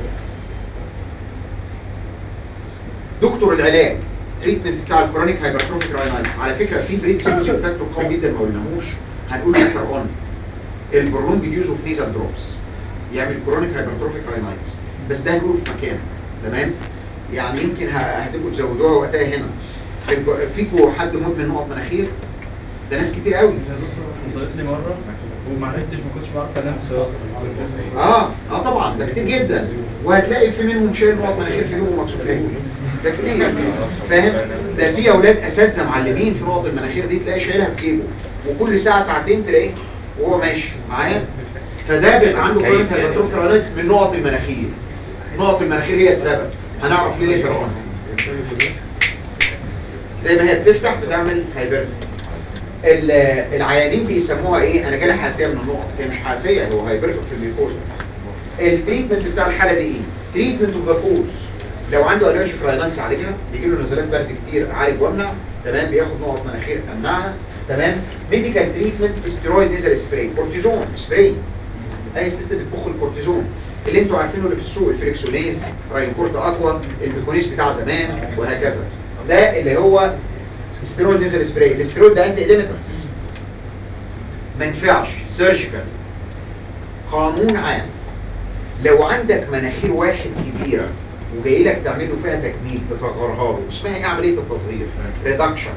دكتور العلاج تريتمنت بتاع الكرونيك هايبرتروفيك راينايتس على فكره في بريد سيوزي فاكتور قوي جدا ما قلناهوش هنقول لاتر اون البرولونج يوز اوف نيزل دروبس يعمل كرونيك هايبرتروفيك راينايتس بس ده هنقوله في مكان تمام يعني يمكن ه- هتبقوا تزودوها وقتها هنا الب- فيكوا حد مدمن نقط مناخير ده ناس كتير قوي يا دكتور حصلت لي مره وما عرفتش ما كنتش بعرف انام بسبب اه اه طبعا ده كتير جدا وهتلاقي في منهم شايل نقط مناخير في يوم ومكسوف ده كتير فاهم ده في اولاد اساتذه معلمين في نقط المناخير دي تلاقي شايلها في جيبه وكل ساعه ساعتين تلاقيه وهو ماشي معايا فده بيبقى عنده كرونيك هايبرتروفيك من نقط المناخير نقط المناخير هي السبب هنعرف ليه ليه زي ما هي بتفتح بتعمل هايبرتروفي ال- العيانين بيسموها ايه انا جالي حساسيه من النقط هي مش حساسيه هو هيبرتك في الميكوزا التريتمنت بتاع الحاله دي ايه تريتمنت اوف ذا كوز لو عنده الرجي راينانس عالجها بيجي له نزلات برد كتير عالج وامنع تمام بياخد نقط مناخير امنعها تمام ميديكال تريتمنت استرويد نيزل سبراي كورتيزون سبراي اي ست بتبخ الكورتيزون اللي انتوا عارفينه اللي في السوق الفريكسونيز راينكورت اقوى البيكونيس بتاع زمان وهكذا ده اللي هو استرويد نيزل سبراي الاسترويد ده انتي اديمتس ما ينفعش سيرجيكال قانون عام لو عندك مناخير واحد كبيرة وجاي لك تعمل له فيها تجميل تصغرها له اسمها ايه عملية التصغير ريدكشن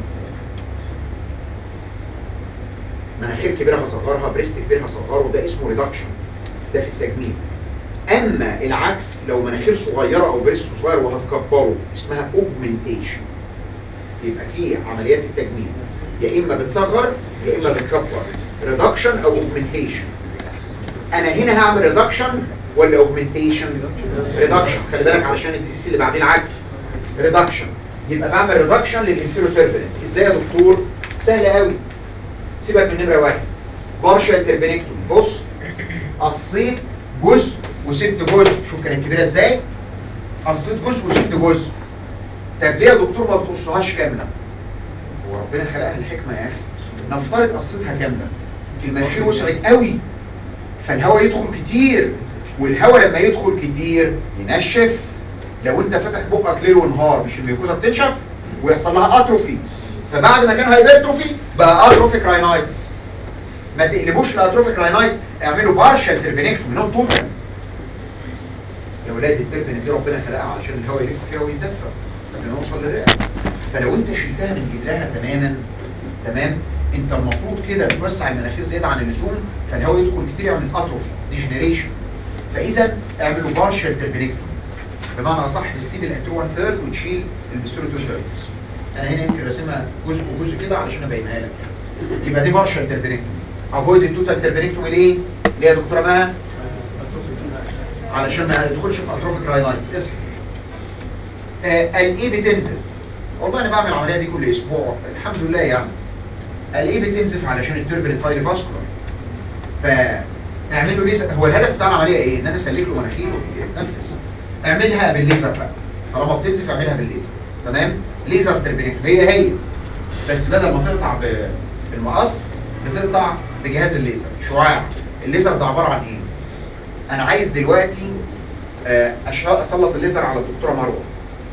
مناخير كبيرة هصغرها بريست كبير هصغره ده اسمه ريدكشن ده في التجميل اما العكس لو مناخير صغيرة او بريست صغير وهتكبره اسمها اوجمنتيشن يبقى في عمليات التجميل يا اما بتصغر يا اما بتكبر ريدكشن او اوجمنتيشن انا هنا هعمل ريدكشن ولا اوجمنتيشن ريدكشن خلي بالك علشان الديزيز اللي بعدين العكس ريدكشن يبقى بعمل ريدكشن للانفيرو تيربنت ازاي يا دكتور سهل قوي سيبك من نمره واحد بارشال تربينكتومي بص قصيت جزء وسبت جزء شوف كانت كبيره ازاي قصيت جزء وسبت جزء طب ليه يا دكتور ما بتقصهاش كامله هو ربنا خلقها الحكمه يا اخي نفترض قصيتها كامله المناخير وسعت قوي فالهواء يدخل كتير والهواء لما يدخل كتير ينشف لو انت فاتح بقك ليل ونهار مش الميكوزا بتنشف ويحصل لها اتروفي فبعد ما كان هايبرتروفي بقى اتروفيك راينايتس ما تقلبوش الاتروفيك راينايتس اعملوا بارشال تربينكتوم منهم توتال يا ولاد التربين دي ربنا خلقها علشان الهواء يلف فيها ويتدفى قبل ما يوصل للرئه فلو انت شلتها من جدرها تماما تمام انت المفروض كده توسع المناخير زياده عن اللزوم فالهواء يدخل كتير يعمل اتروفي ديجنريشن فاذا اعملوا بارشال تربينكتوم بمعنى اصح تسيب الاترو 1 ثيرد وتشيل البستوري 2 ثيردز انا هنا يمكن راسمها جزء وجزء كده علشان ابينها لك يبقى دي بارشال تربينكتوم افويد التوتال تربينكتوم ليه؟ ليه يا دكتوره مها؟ علشان ما يدخلش في اتروفيك راينايتس اصحى آه الايه بتنزل والله انا بعمل العمليه دي كل اسبوع الحمد لله يعني الايه بتنزف علشان التربل فايل فاسكولار فاعمل له ليزر هو الهدف بتاع العمليه ايه ان انا اسلك له مناخيره يتنفس اعملها بالليزر بقى طالما بتنزف اعملها بالليزر تمام ليزر تربينكتوم هي هي بس بدل ما تقطع ب- بالمقص بتقطع بجهاز الليزر شعاع الليزر ده عباره عن ايه انا عايز دلوقتي آه، أش- اسلط الليزر على الدكتوره مروه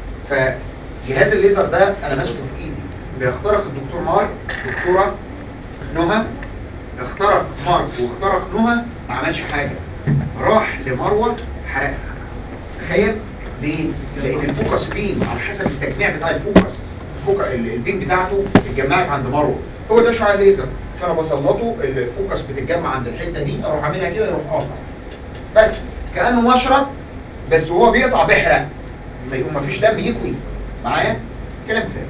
فجهاز الليزر ده انا ماسكه في ايدي بيخترق الدكتور مار دكتوره نهى اخترق مارك واخترق نهى ما عملش حاجه راح لمروه حرقها تخيل ليه؟ لان الفوكس بين على حسب التجميع بتاع الفوكس الفوك- ال- البين بتاعته اتجمعت عند مروه هو ده شعاع الليزر فانا بسلطه الفوكس بتتجمع عند الحته دي اروح عاملها كده يروح قاطع بس كانه مشرط بس وهو بيقطع بيحرق ما يقوم مفيش دم يكوي معايا كلام فارغ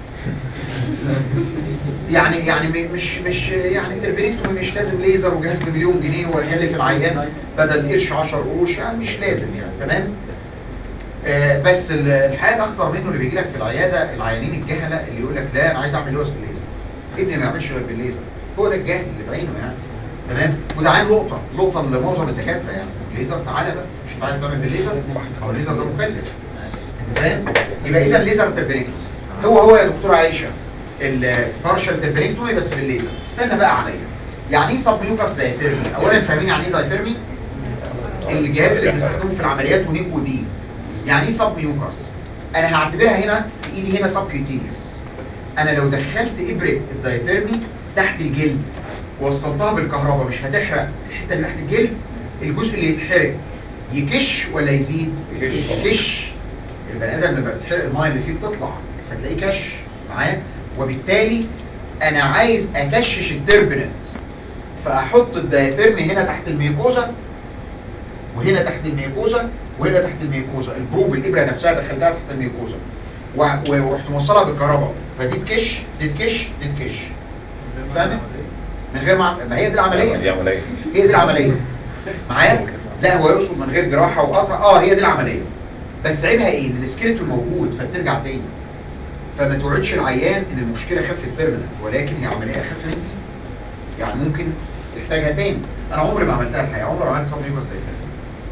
يعني يعني م- مش مش يعني التربينكتومي مش لازم ليزر وجهاز بمليون جنيه ويكلف العيان بدل قرش 10 قروش يعني مش لازم يعني تمام آه بس ال- الحاجه الاخطر منه اللي بيجي لك في العياده العيانين الجهله اللي يقول لك لا انا عايز اعمل لوز بالليزر ابني ما يعملش غير بالليزر هو ده الجهل اللي بعينه يعني تمام وده عين نقطه نقطه لمعظم الدكاتره يعني ليزر تعالى بقى مش انت عايز تعمل بالليزر هو الليزر ده مكلف انت فاهم يبقى اذا الليزر تربينكتومي هو هو يا دكتوره عائشه البارشال تربينكتومي بس بالليزر استنى بقى عليا يعني ايه سب ميوكاس دايثيرمي اولا فاهمين يعني ايه دايثيرمي الجهاز اللي بنستخدمه في العمليات ونيكو دي يعني ايه سب ميوكاس انا هعتبرها هنا في ايدي هنا سب كيوتينيوس انا لو دخلت ابره الدايثيرمي تحت الجلد ووصلتها بالكهرباء مش هتحرق الحته اللي تحت الجلد الجزء اللي يتحرق يكش ولا يزيد يكش البني ادم لما بتحرق الميه اللي فيه بتطلع فتلاقيه كش معايا وبالتالي انا عايز اكشش التربنت فاحط الدايثيرمي هنا تحت الميكوزا وهنا تحت الميكوزا وهنا تحت الميكوزا البروب الابره نفسها دخلتها تحت الميكوزا وع- و- ورحت موصلها بالكهرباء فدي تكش دي تكش دي تكش فاهم من غير ما ما هي دي العمليه دي عملية هي دي العمليه معايا لا هو يقصد من غير جراحه وقطع اه هي دي العمليه بس عيبها ايه ان السكيلتون موجود فبترجع تاني فما توعدش العيان ان المشكله خفت بيرمننت ولكن هي عمليه اخف من دي يعني ممكن تحتاجها تاني انا عمري ما عملتها الحقيقه عمري ما عملت صاب ميوكاس دايفرام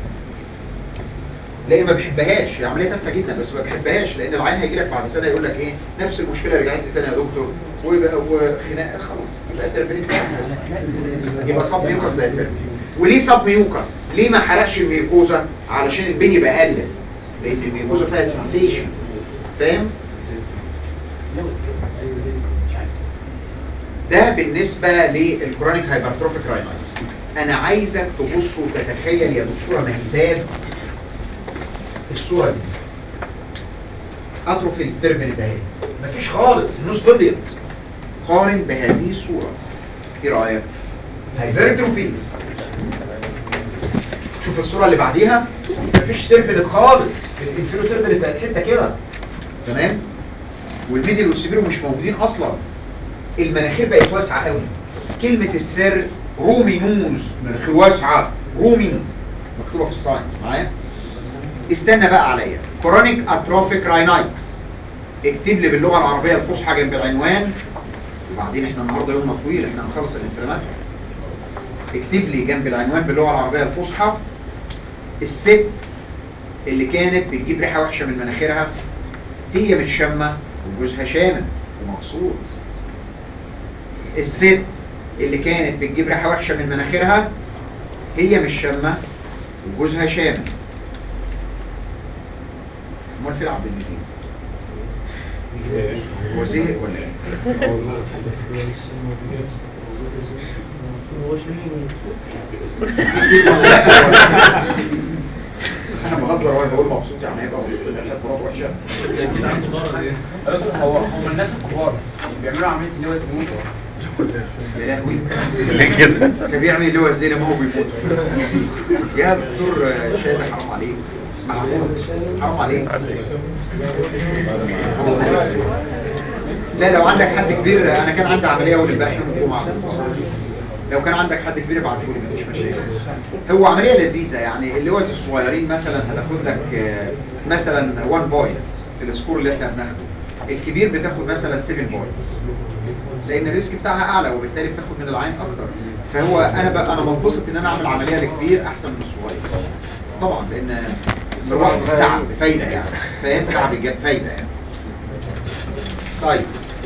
لان ما بحبهاش هي عمليه تافهه جدا بس ما بحبهاش لان العيان هيجي لك بعد سنه يقول لك ايه نفس المشكله رجعت لي تاني يا دكتور ويبقى وخناقه خلاص يبقى تربيني يبقى صاب ميوكاس دايفرام وليه صاب ميوكاس ليه ما حرقش الميوكوزا علشان البني يبقى قلل لان الميوكوزا فيها سنسيشن فاهم ده بالنسبة للكرونيك هايبرتروفيك راينايتس انا عايزك تبص وتتخيل يا دكتورة مهداد الصورة دي اتروفي التربن ده اهي مفيش خالص النص فضيت قارن بهذه الصورة ايه رأيك هايبرتروفي شوف الصورة اللي بعديها مفيش تربنت خالص الانفيرو تربنت بقت حتة كده تمام والميدل والسبيرو مش موجودين اصلا المناخير بقت واسعة قوي كلمة السر رومي نوز مناخير واسعة رومي مكتوبة في الساينس معايا استنى بقى عليا كرونيك اتروفيك راينايتس اكتب لي باللغة العربية الفصحى جنب العنوان وبعدين احنا النهاردة يومنا طويل احنا هنخلص الانفرامات اكتب لي جنب العنوان باللغة العربية الفصحى الست اللي كانت بتجيب ريحة وحشة من مناخيرها هي مش شامة وجوزها شامم ومقصود الست اللي كانت بتجيب ريحة وحشة من مناخيرها هي مش شامة وجوزها شامم امال فين عبد المجيد هو زهق ولا ايه انا بهزر وانا بقول مبسوط يعني هيبقى مبسوط ان الحاجات مراته وحشه اكيد عنده مرض ايه هو هم الناس الكبار بيعملوا عمليه اللي هو يموت يا لهوي ليه كده؟ كان بيعمل اللي هو زي ما هو بيموت يا دكتور شادي حرام عليك محمود حرام عليك لا لو عندك حد كبير انا كان عندي عمليه اول امبارح يوم الجمعه لو كان عندك حد كبير ابعته لي مفيش مشاكل هو عمليه لذيذه يعني اللوز الصغيرين مثلا هتاخد لك آه، مثلا 1 بوينت في السكور اللي احنا بناخده الكبير بتاخد مثلا 7 بوينتس لان الريسك بتاعها اعلى وبالتالي بتاخد من العين اكتر فهو انا بقى انا بنبسط ان انا اعمل عمليه لكبير احسن من الصغير طبعا لان الواحد تعب فايده يعني فاهم تعب جاب فايده يعني طيب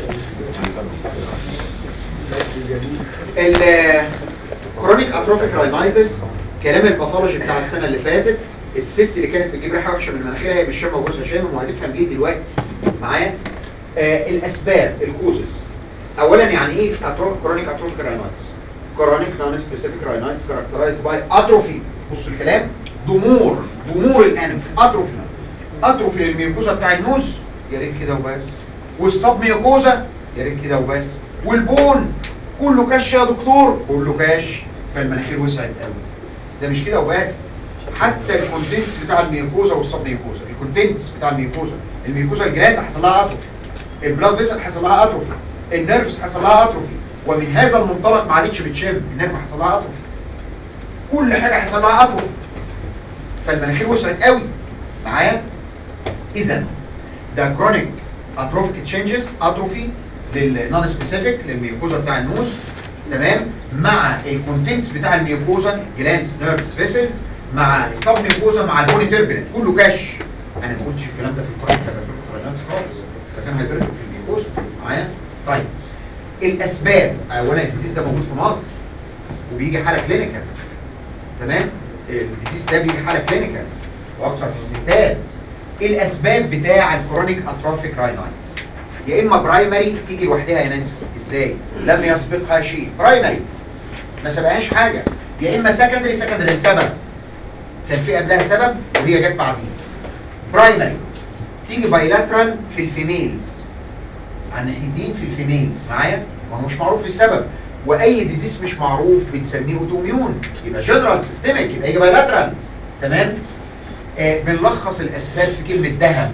الكرونيك اتروفيك راينايتس كلام الباثولوجي بتاع السنه اللي فاتت الست اللي كانت بتجيب ريحه وحشه من مناخيرها هي مش شامه وجوزها شامم وهتفهم ليه دلوقتي معايا آه الاسباب الكوزس اولا يعني ايه كرونيك اتروفيك راينايتس كرونيك نون سبيسيفيك راينايتس كاركترايزد باي اتروفي بصوا الكلام ضمور ضمور الانف اتروفي اتروفي للميوكوزا بتاع النوز يا ريت كده وبس والصب ميوكوزا يا ريت كده وبس والبون كله كاش يا دكتور كله كاش فالمناخير وسعت قوي ده مش كده وبس حتى الكونتنتس بتاع الميوكوزا والصب ميوكوزا الكونتنتس بتاع الميوكوزا الميوكوزا الجلاند حصل لها اتروفي البلاد فيسل حصل لها اتروفي النيرفز حصل لها اتروفي ومن هذا المنطلق ما عادتش بتشم النيرف حصل لها اتروفي كل حاجه حصل لها اتروفي فالمناخير وسعت قوي معايا اذا ده كرونيك اتروفيك تشينجز اتروفي للنون سبيسيفيك للميوكوزا بتاع النوز تمام مع الكونتنتس بتاع الميوكوزا جلانس نيرفز فيسلز مع السب ميوكوزا مع البوني تيربنت كله كاش انا ما قلتش الكلام ده في الكورنيك هايبرتروفيك خالص ده كان هايبرتروفيك في الميوكوزا معايا طيب الاسباب اولا الديزيز ده موجود في مصر وبيجي حاله كلينيكال تمام الديزيز ده بيجي حاله كلينيكال واكثر في الستات ايه الاسباب بتاع الكرونيك اتروفيك راينايتس يا اما برايمري تيجي لوحدها يا نانسي ازاي لم يسبقها شيء برايمري ما سبقهاش حاجه يا اما سكندري سكندري لسبب كان في قبلها سبب وهي جت بعدين برايمري تيجي بايلاترال في الفيميلز عن ناحيتين في الفيميلز معايا ما هو مش معروف السبب واي ديزيز مش معروف بنسميه اوتوميون يبقى جنرال سيستميك يبقى يجي بايلاترال تمام آه بنلخص الاسباب في كلمه ذهب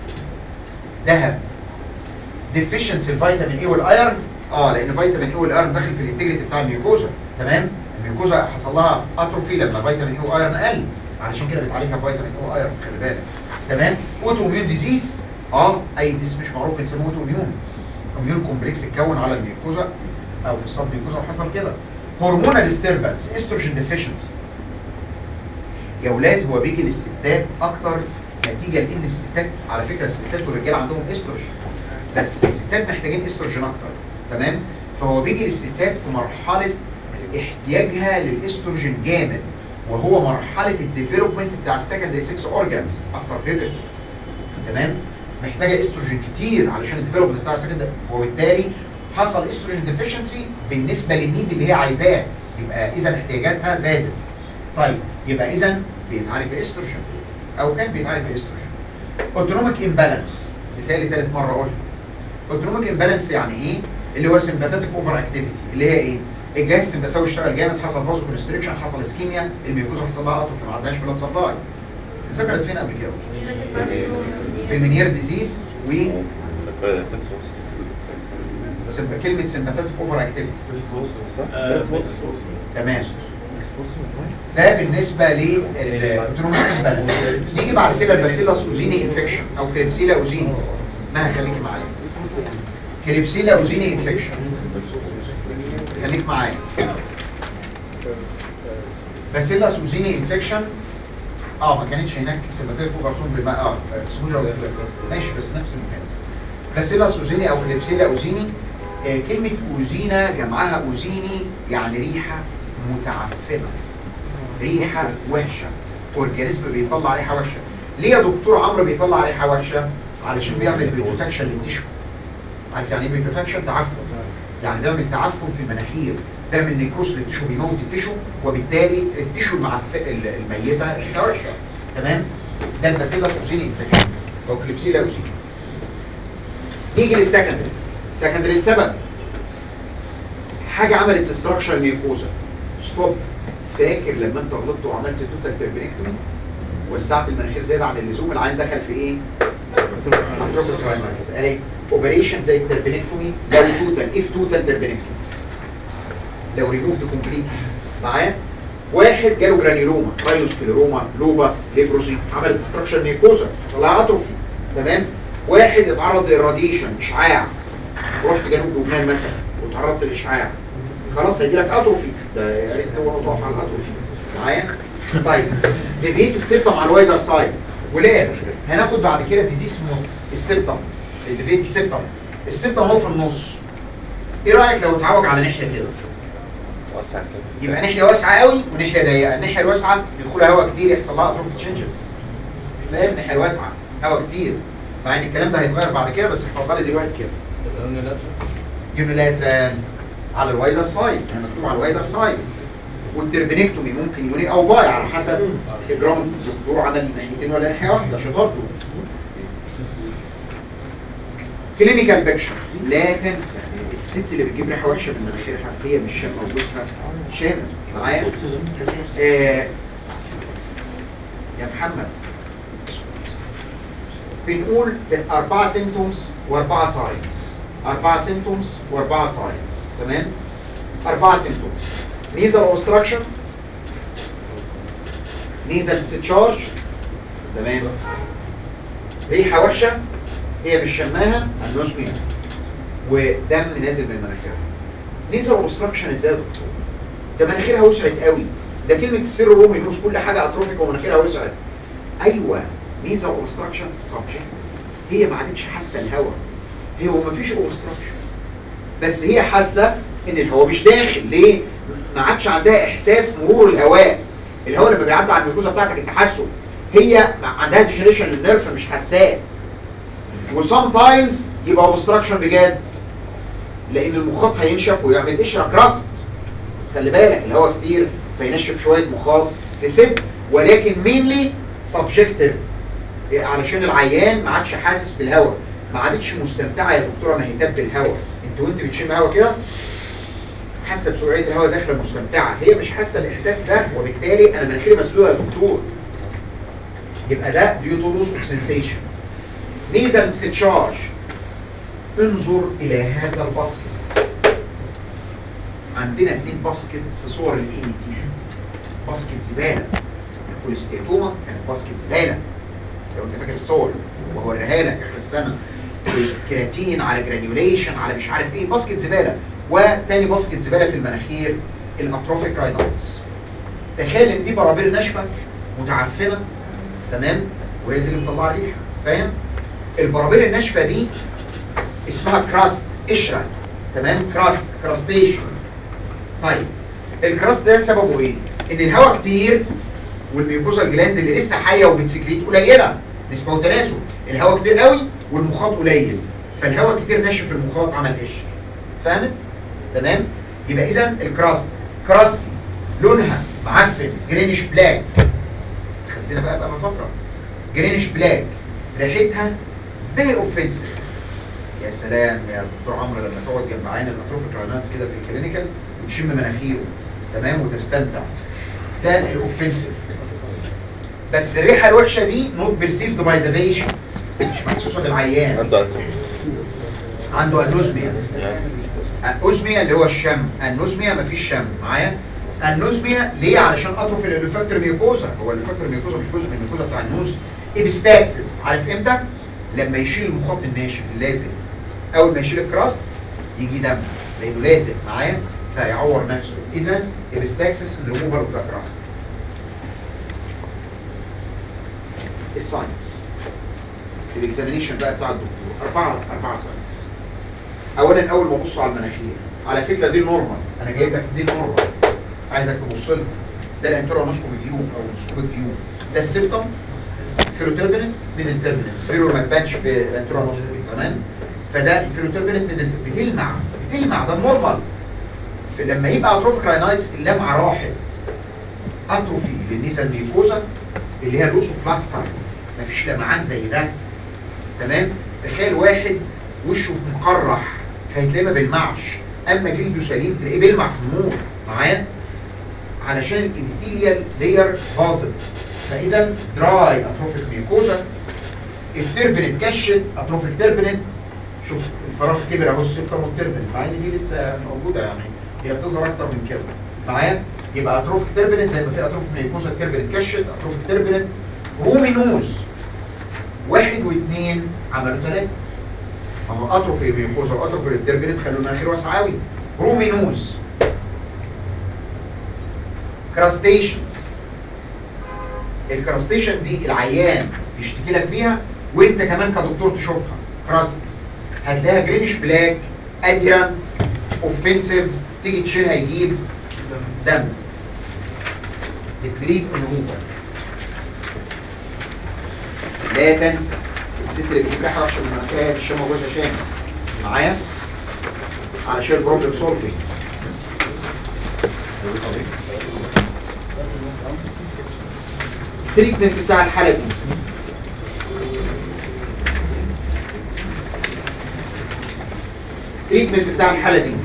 ذهب ديفيشنسي الفيتامين اي والايرن اه لان فيتامين اي والايرن داخل في الانتجريتي بتاع الميوكوزا تمام الميوكوزا حصل لها اتروفي لما فيتامين اي وايرن قل علشان كده بتعالجها فيتامين اي وايرن خلي بالك تمام اوتو اميون ديزيز اه اي ديس مش معروف بنسموه اوتو اميون اميون كومبلكس اتكون على الميوكوزا او في الصب ميوكوزا وحصل كده هرمونال ديستربنس استروجين ديفيشنسي يا ولاد هو بيجي للستات اكتر نتيجه لان الستات على فكره الستات والرجاله عندهم استروجين بس الستات محتاجين استروجين اكتر تمام فهو بيجي للستات في مرحله احتياجها للاستروجين جامد وهو مرحله الديفلوبمنت بتاع السكندري 6 اورجانز افتر بيبرتي تمام محتاجه استروجين كتير علشان الديفلوبمنت بتاع السكندري وبالتالي حصل استروجين ديفيشنسي بالنسبه للنيد اللي هي عايزاه يبقى اذا احتياجاتها زادت طيب يبقى اذا بيتعالج باستروجين او كان بيتعالج باستروجين اوتونوميك امبالانس بالتالي ثالث مره اقول اوتونوميك امبالانس يعني ايه اللي هو سمباثيك اوفر اكتيفيتي اللي هي ايه الجهاز السمبثاوي اشتغل جامد حصل فازو كونستريكشن حصل اسكيميا الميوكوزا حصل لها اتروفي ما عندهاش بلاد سبلاي ذكرت فين قبل كده في المنيير ديزيز و سمب- كلمه سمباثيك اوفر اكتيفيتي تمام ده بالنسبة للتروما امبالانس نيجي بعد كده الباسيلاس اوزيني انفكشن او كليبسيلا اوزيني ما خليكي معايا كليبسيلا اوزيني انفكشن خليك معايا باسيلاس اوزيني انفكشن اه ما كانتش هناك سيمباتيك اوفرتون بما اه اكسبوجر ماشي بس نفس الميكانيزم باسيلاس اوزيني او كليبسيلا اوزيني آه كلمة اوزينا جمعها اوزيني يعني ريحة متعفنة ريحة وحشة اورجانيزم بيطلع ريحة وحشة ليه يا دكتور عمرو بيطلع ريحة وحشة علشان بيعمل بيوتفاكشن للتيشو عارف يعني ايه بيوتفاكشن تعفن يعني بيعمل تعفن في المناخير بيعمل نيكروس للتيشو بيموت التيشو وبالتالي التيشو المعف... ال- الميتة ريحة وحشة تمام ده الباسيلا اوزيني انفكشن او كليبسيلا اوزيني نيجي للسكندري سكندري السبب حاجة عملت ديستراكشن ميوكوزا ستوب فاكر لما انت غلطت وعملت توتال تربينكتومي وسعت المناخير زيادة عن اللزوم العين دخل في ايه؟ اتروبيك راينايتس اهي اوبريشن زي التربينكتومي لو توتال اف توتال تربينكتومي لو ريموفد كومبليت معايا واحد جاله جرانيلوما راينوسكليروما لوباس ليبروسي عمل ديستراكشن ميوكوزا حصل لها اتروفي تمام واحد اتعرض للراديشن اشعاع رحت جنوب لبنان مثلا وتعرضت للاشعاع خلاص هيجي لك اتروفي ده يا ريت هو تقف على الاتروفي معايا طيب ديزيز السبتم على الوايدر سايد ولاد هناخد بعد كده ديزيز اسمه السبتم الديفيت السبتم السبتم هو في النص ايه رايك لو اتعوج على ناحيه كده وسع كده يبقى ناحيه واسعه قوي وناحيه ضيقه الناحيه الواسعه يدخلها هواء كتير يحصل لها اتروفي تشينجز فاهم الناحيه الواسعه هواء كتير مع ان الكلام ده هيتغير بعد كده بس احفظها لي دلوقتي كده يونيلاترال على الوايدر سايد يعني مكتوب على الوايدر سايد والتربينكتومي ممكن يوني او باي على حسب اجرام الدكتور على الناحيتين ولا ناحيه واحده شطارته كلينيكال بيكشر لا تنسى الست اللي بتجيب ريحه وحشه من مناخيرها هي مش شامه وجوزها شامل معايا آه يا محمد بنقول أربعة سيمتومز وأربعة ساينز أربعة سيمتومز وأربعة ساينز تمام أربعة سيمتومز نيزل اوبستراكشن نيزل discharge تمام ريحة وحشة هي مش شماها النوزميا ودم نازل من مناخيرها نيزل اوبستراكشن ازاي يا دكتور ده مناخيرها وسعت قوي ده كلمة السر رومي ينوز كل حاجة اتروفيك ومناخيرها وسعت ايوه نيزل اوبستراكشن سبجكت هي ما عادتش حاسه الهواء هي هو مفيش اوبستراكشن بس هي حاسه ان الهواء مش داخل ليه ما عادش عندها احساس مرور الهواء الهواء لما بيعدي على الميكوزا بتاعتك انت حاسه هي ما عندها ديجنريشن للنيرف مش حاساه وسام تايمز يبقى اوبستراكشن بجد لان المخاط هينشف ويعمل قشره كراست خلي بالك الهواء كتير فينشف شويه مخاط تسد ولكن مينلي سبجكتيف علشان العيان ما عادش حاسس بالهواء ما عادتش مستمتعه يا دكتوره مهتاب بالهواء انت وانت بتشم هواء كده حاسه بسرعه الهواء داخله مستمتعه هي مش حاسه الاحساس ده وبالتالي انا مناخيري مسدوده يا دكتور يبقى ده ديو تو لوس اوف سensation نيزل ستشارج انظر الى هذا الباسكت عندنا اتنين باسكت في صور الاي تي باسكت زباله الكوليستيتوما كانت باسكت زباله لو انت فاكر الصور وهوريها لك اخر السنه كرياتين على جرانيوليشن على مش عارف ايه باسكت زباله وتاني باسكت زباله في المناخير الاتروفيك راينايتس تخيل ان دي برابير ناشفه متعفنه تمام وهي دي اللي مطلعه ريحه فاهم البرابير الناشفه دي اسمها كراست قشره تمام كراست كراستيشن طيب الكراست ده سببه ايه ان الهواء كتير والميوكوزا الجلاند اللي لسه حيه وبتسكريت قليله نسبه وتناسب الهواء كتير قوي والمخاط قليل فالهواء كتير ناشف في المخاط عمل قشر فهمت تمام يبقى اذا الكراست كراستي لونها معفن جرينش بلاك خزينه بقى بقى من فتره جرينش بلاك ريحتها فيري اوفنسيف يا سلام يا دكتور عمرو لما تقعد جنب عين الاتروفيك رايناتس كده في الكلينيكال وتشم مناخيره تمام وتستمتع ده الاوفنسيف بس الريحه الوحشه دي نوت بيرسيفد باي ذا بيشنت مش محسوسه بالعيان عنده أنسان عنده انوزميا الأوزميا اللي هو الشم النوزميا مفيش شم معايا النوزميا ليه علشان اطرف الالوفاكتور ميوكوزا هو الالوفاكتور ميوكوزا مش جزء من الميوكوزا بتاع النوز ابستاكسس عارف امتى لما يشيل المخاط الناشف اللازق اول ما يشيل الكراست يجي دم لانه لازق معايا فيعور نفسه اذا ابستاكسس ريموفال اوف ذا كراست الساينس الاكزامينيشن بقى بتاع الدكتور اربعه اربعه ساينس اولا اول ما ابص على المناخير على فكره دي نورمال انا جايب لك دي نورمال عايزك تبص لها ده الانترونوسكوب فيو او النوسكوب فيو ده السيبتم فيروتربنت من التربنت فيرو ما تبانش في الانترونوسكوبي تمام فده الفيروتربنت من الت- بتلمع بتلمع ده نورمال لما يبقى اتروفيك راينايتس اللمعه راحت اتروفي للنيزل ميوكوزا اللي هي الاوسوبلاستر مفيش لمعان زي ده تمام تخيل واحد وشه مقرح هيتلاقيه ما بيلمعش اما جلده سليم تلاقيه بيلمع في النور معايا علشان الانتيريال لير باظت فاذا دراي اتروفيك ميوكوزا التربنت كشت اتروفيك تربنت شوف الفراغ كبر اهو السيبتم والتربنت مع ان دي لسه موجوده يعني هي بتظهر اكتر من كده معايا يبقى اتروفيك تربنت زي ما في اتروفيك ميوكوزا التربنت كشت اتروفيك تربنت رومينوز واحد واثنين عملوا ثلاثة اما اتروفي ميوكوزا واتروفي التربنت خلوا المناخير واسعة قوي رومينوز كراستيشنز الكراستيشن دي العيان يشتكي لك فيها وانت كمان كدكتور تشوفها كراست هتلاقيها جرينش بلاك اديرانت اوفنسيف تيجي تشيلها يجيب دم البليد ريموفر لا تنسى الست اللي بتجيب ريحه وحشه من مناخيرها هي في الشم جوزها شام معايا علشان البروبلم سولفنج التريتمنت بتاع الحالة دي التريتمنت بتاع الحالة دي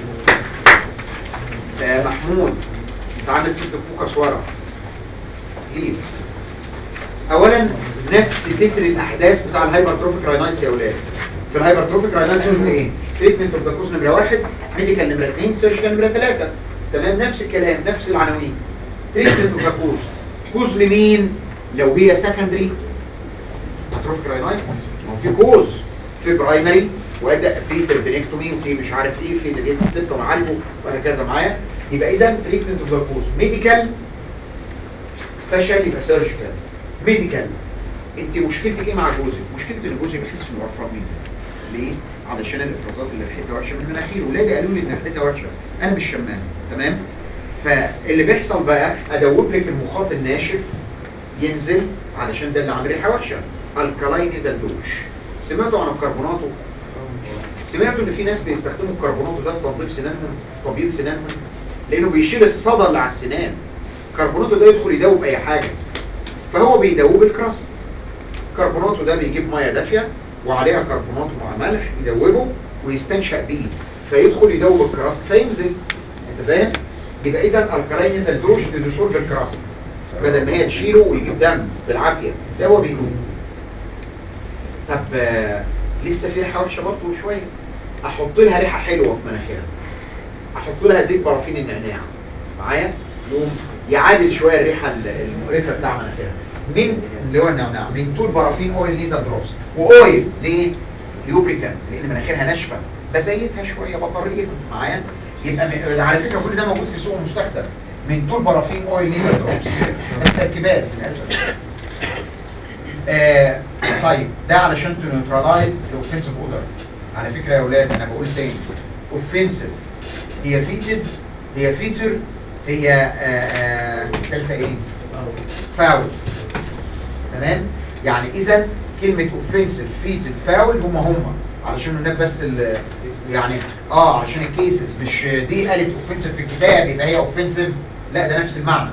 آه محمود انت عامل ست فوكس ورا بليز اولا نفس تتر الاحداث بتاع الهايبرتروفيك راينايتس يا اولاد في الهايبرتروفيك راينايتس قلنا ايه تريتمنت اوف ذا كوز نمره واحد ميديكال نمره اثنين سيرجيكال نمره ثلاثه تمام نفس الكلام نفس العناوين تريتمنت اوف ذا كوز كوز لمين لو هي سكندري اتروفيك راينايتس ما هو في كوز في برايمري وادى في تربينكتومي وفي مش عارف ايه في ديفيت سبت ومعالجه وهكذا معايا يبقى اذا تريتمنت اوف ذا كوز ميديكال سبيشال يبقى سيرجيكال ميديكال انت مشكلتك ايه مع جوزك مشكلة ان جوزك بيحس انه قرفان منك ليه علشان الافرازات اللي ريحتها وحشه من مناخيره ولادي قالوا لي ان ريحتها وحشه انا مش شمام تمام فاللي بيحصل بقى ادوب لك المخاط الناشف ينزل علشان ده اللي عامل ريحه وحشه الكلاين دوش سمعتوا عن الكربوناتو سمعتوا ان في ناس بيستخدموا الكربوناتو ده في تنظيف سنانهم تبييض سنانهم لانه بيشيل الصدى اللي على السنان الكربوناتو ده يدخل يدوب اي حاجه فهو بيدوب الكراست الكربوناتو ده بيجيب ميه دافيه وعليها كربوناتو مع ملح يدوبه ويستنشق بيه فيدخل يدوب الكراست فينزل انت فاهم يبقى اذا الكلاين نزل دوش ديسولف الكراست بدل ما هي تشيله ويجيب دم بالعافيه ده هو بيدوب طب آه، لسه في ريحه وحشه برضه شويه احط لها ريحه حلوه في مناخيرها احط لها زيت بارافين النعناع معايا يقوم يعادل شويه الريحه ال- المقرفه بتاع مناخيرها من اللي هو النعناع من طول بارافين اويل نيزل دروبس واويل ليه ليوبريكانت لان مناخيرها ناشفه بزيتها شويه بطاريه معايا يبقى م- على فكره كل ده موجود في سوق المستخدم من طول بارافين اويل نيزل دروبس بس تركيبات للاسف آه طيب ده علشان تنيوتراليز الاوفنسيف اودر على فكره يا اولاد انا بقول تاني اوفنسيف هي فيتد هي فيتر هي آه آه ثالثه ايه فاول تمام يعني اذا كلمه اوفنسيف فيتد فاول هم هم علشان هناك بس ال- يعني اه علشان الكيسز مش دي قالت اوفنسيف في الكتاب يبقى هي اوفنسيف لا ده نفس المعنى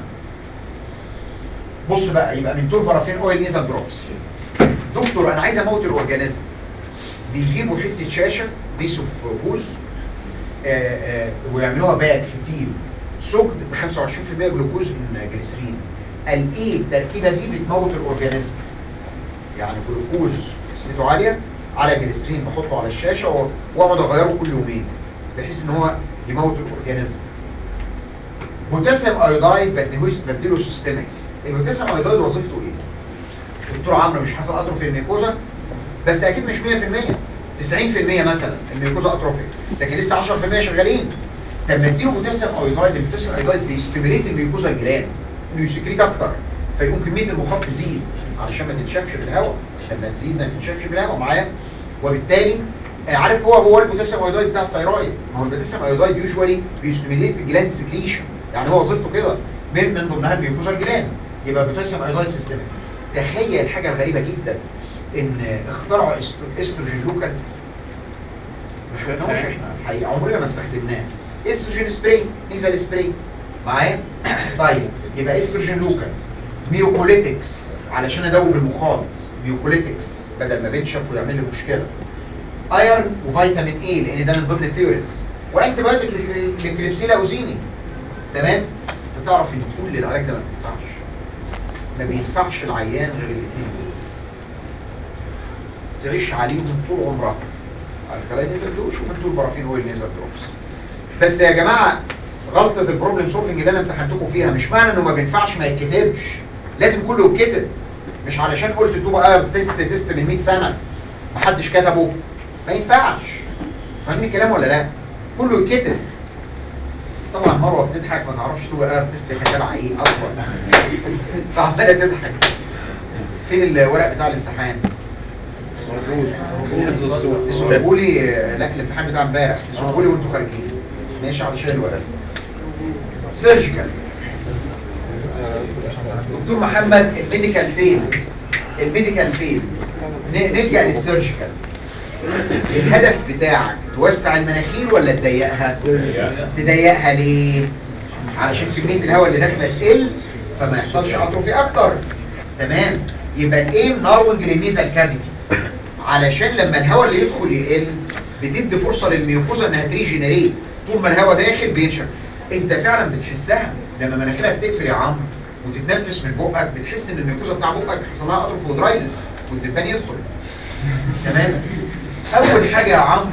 بص بقى يبقى من طول بارافين اويل نيزل دروبس دكتور انا عايز اموت الاورجانيزم بيجيبوا حته شاشه بيسوا في بوز آه، آه، ويعملوها باك في تيل سكد ب 25% جلوكوز من جليسرين قال ايه التركيبه دي بتموت الاورجانيزم يعني جلوكوز نسبته عاليه على جليسرين بحطه على الشاشه و- واقعد اغيره كل يومين بحيث ان هو يموت الاورجانيزم بوتاسيوم ايودايد بديهوش- بديله سيستميك البوتاسيوم ايودايد وظيفته ايه؟ دكتور عمرو مش حصل اتروفي الميكوزا بس اكيد مش 100% 90% مثلا الميكوزا اتروفي لكن لسه 10% شغالين طب ما اديله بوتاسيوم ايودايد البوتاسيوم ايودايد بيستيميليت الميكوزا الجلان انه يسكريت اكتر فيقوم كميه المخاط تزيد علشان ما تنشفش بالهواء لما تزيد ما تنشفش بالهواء معايا وبالتالي آه، عارف هو هو البوتاسيوم ايودايد بتاع الثيرويد ما هو البوتاسيوم ايودايد يوجوالي بيستيميليت الجلاند سكريشن يعني هو وظيفته كده من من ضمنها الميكوزا الجلان يبقى البوتاسيوم ايودايد سيستم تخيل الحاجه الغريبه جدا ان اخترعوا است- استروجين لوكال مش هنقولش احنا الحقيقه عمرنا ما استخدمناه استروجين سبراي نيزل سبراي معايا طيب يبقى استروجين لوكال ميوكوليتكس علشان ادوب المخاط ميوكوليتكس بدل ما بينشف ويعمل لي مشكله ايرن وفيتامين اي لان ده من ضمن الثيوريز وانتي بايوتيك لكليبسيلا اوزيني تمام انت تعرف ان كل العلاج ده ما بينفعش ما بينفعش العيان غير الاثنين دول تعيش عليهم طول عمرك على الكلام نزل دوش ومن طول برافين اويل نزل دروبس بس يا جماعه غلطه البروبلم سولفنج اللي انا امتحنتكم فيها مش معنى انه ما بينفعش ما يتكتبش لازم كله يتكتب مش علشان قلت تو ايرز تيست تيست من 100 سنه محدش كتبه ما ينفعش فاهمين الكلام ولا لا كله يتكتب طبعا مروه بتضحك ما تعرفش تو ايرز تيست كتبها ايه اصلا فعماله تضحك فين الورق بتاع الامتحان تسيبوا لي لا الامتحان بتاع امبارح تسيبوا لي وانتوا خارجين ماشي علشان الورق سيرجيكال دكتور محمد الميديكال فيل الميديكال فيل ن- نلجأ للسيرجيكال الهدف بتاعك توسع المناخير ولا تضيقها تضيقها ليه علشان كمية الهواء اللي داخله تقل فما يحصلش اتروفي اكتر تمام يبقى الايم ناروينج للنيزل كافيتي علشان لما الهواء اللي يدخل يقل بتدي فرصة للميوكوزا انها تريجنريت طول ما الهواء داخل بينشف انت فعلا بتحسها لما مناخيرك تقفل يا عمرو وتتنفس من بقك بتحس ان الميوكوزا بتاع بقك حصل لها اتروفي ودراينس والدبان يدخل تمام اول حاجة يا عمرو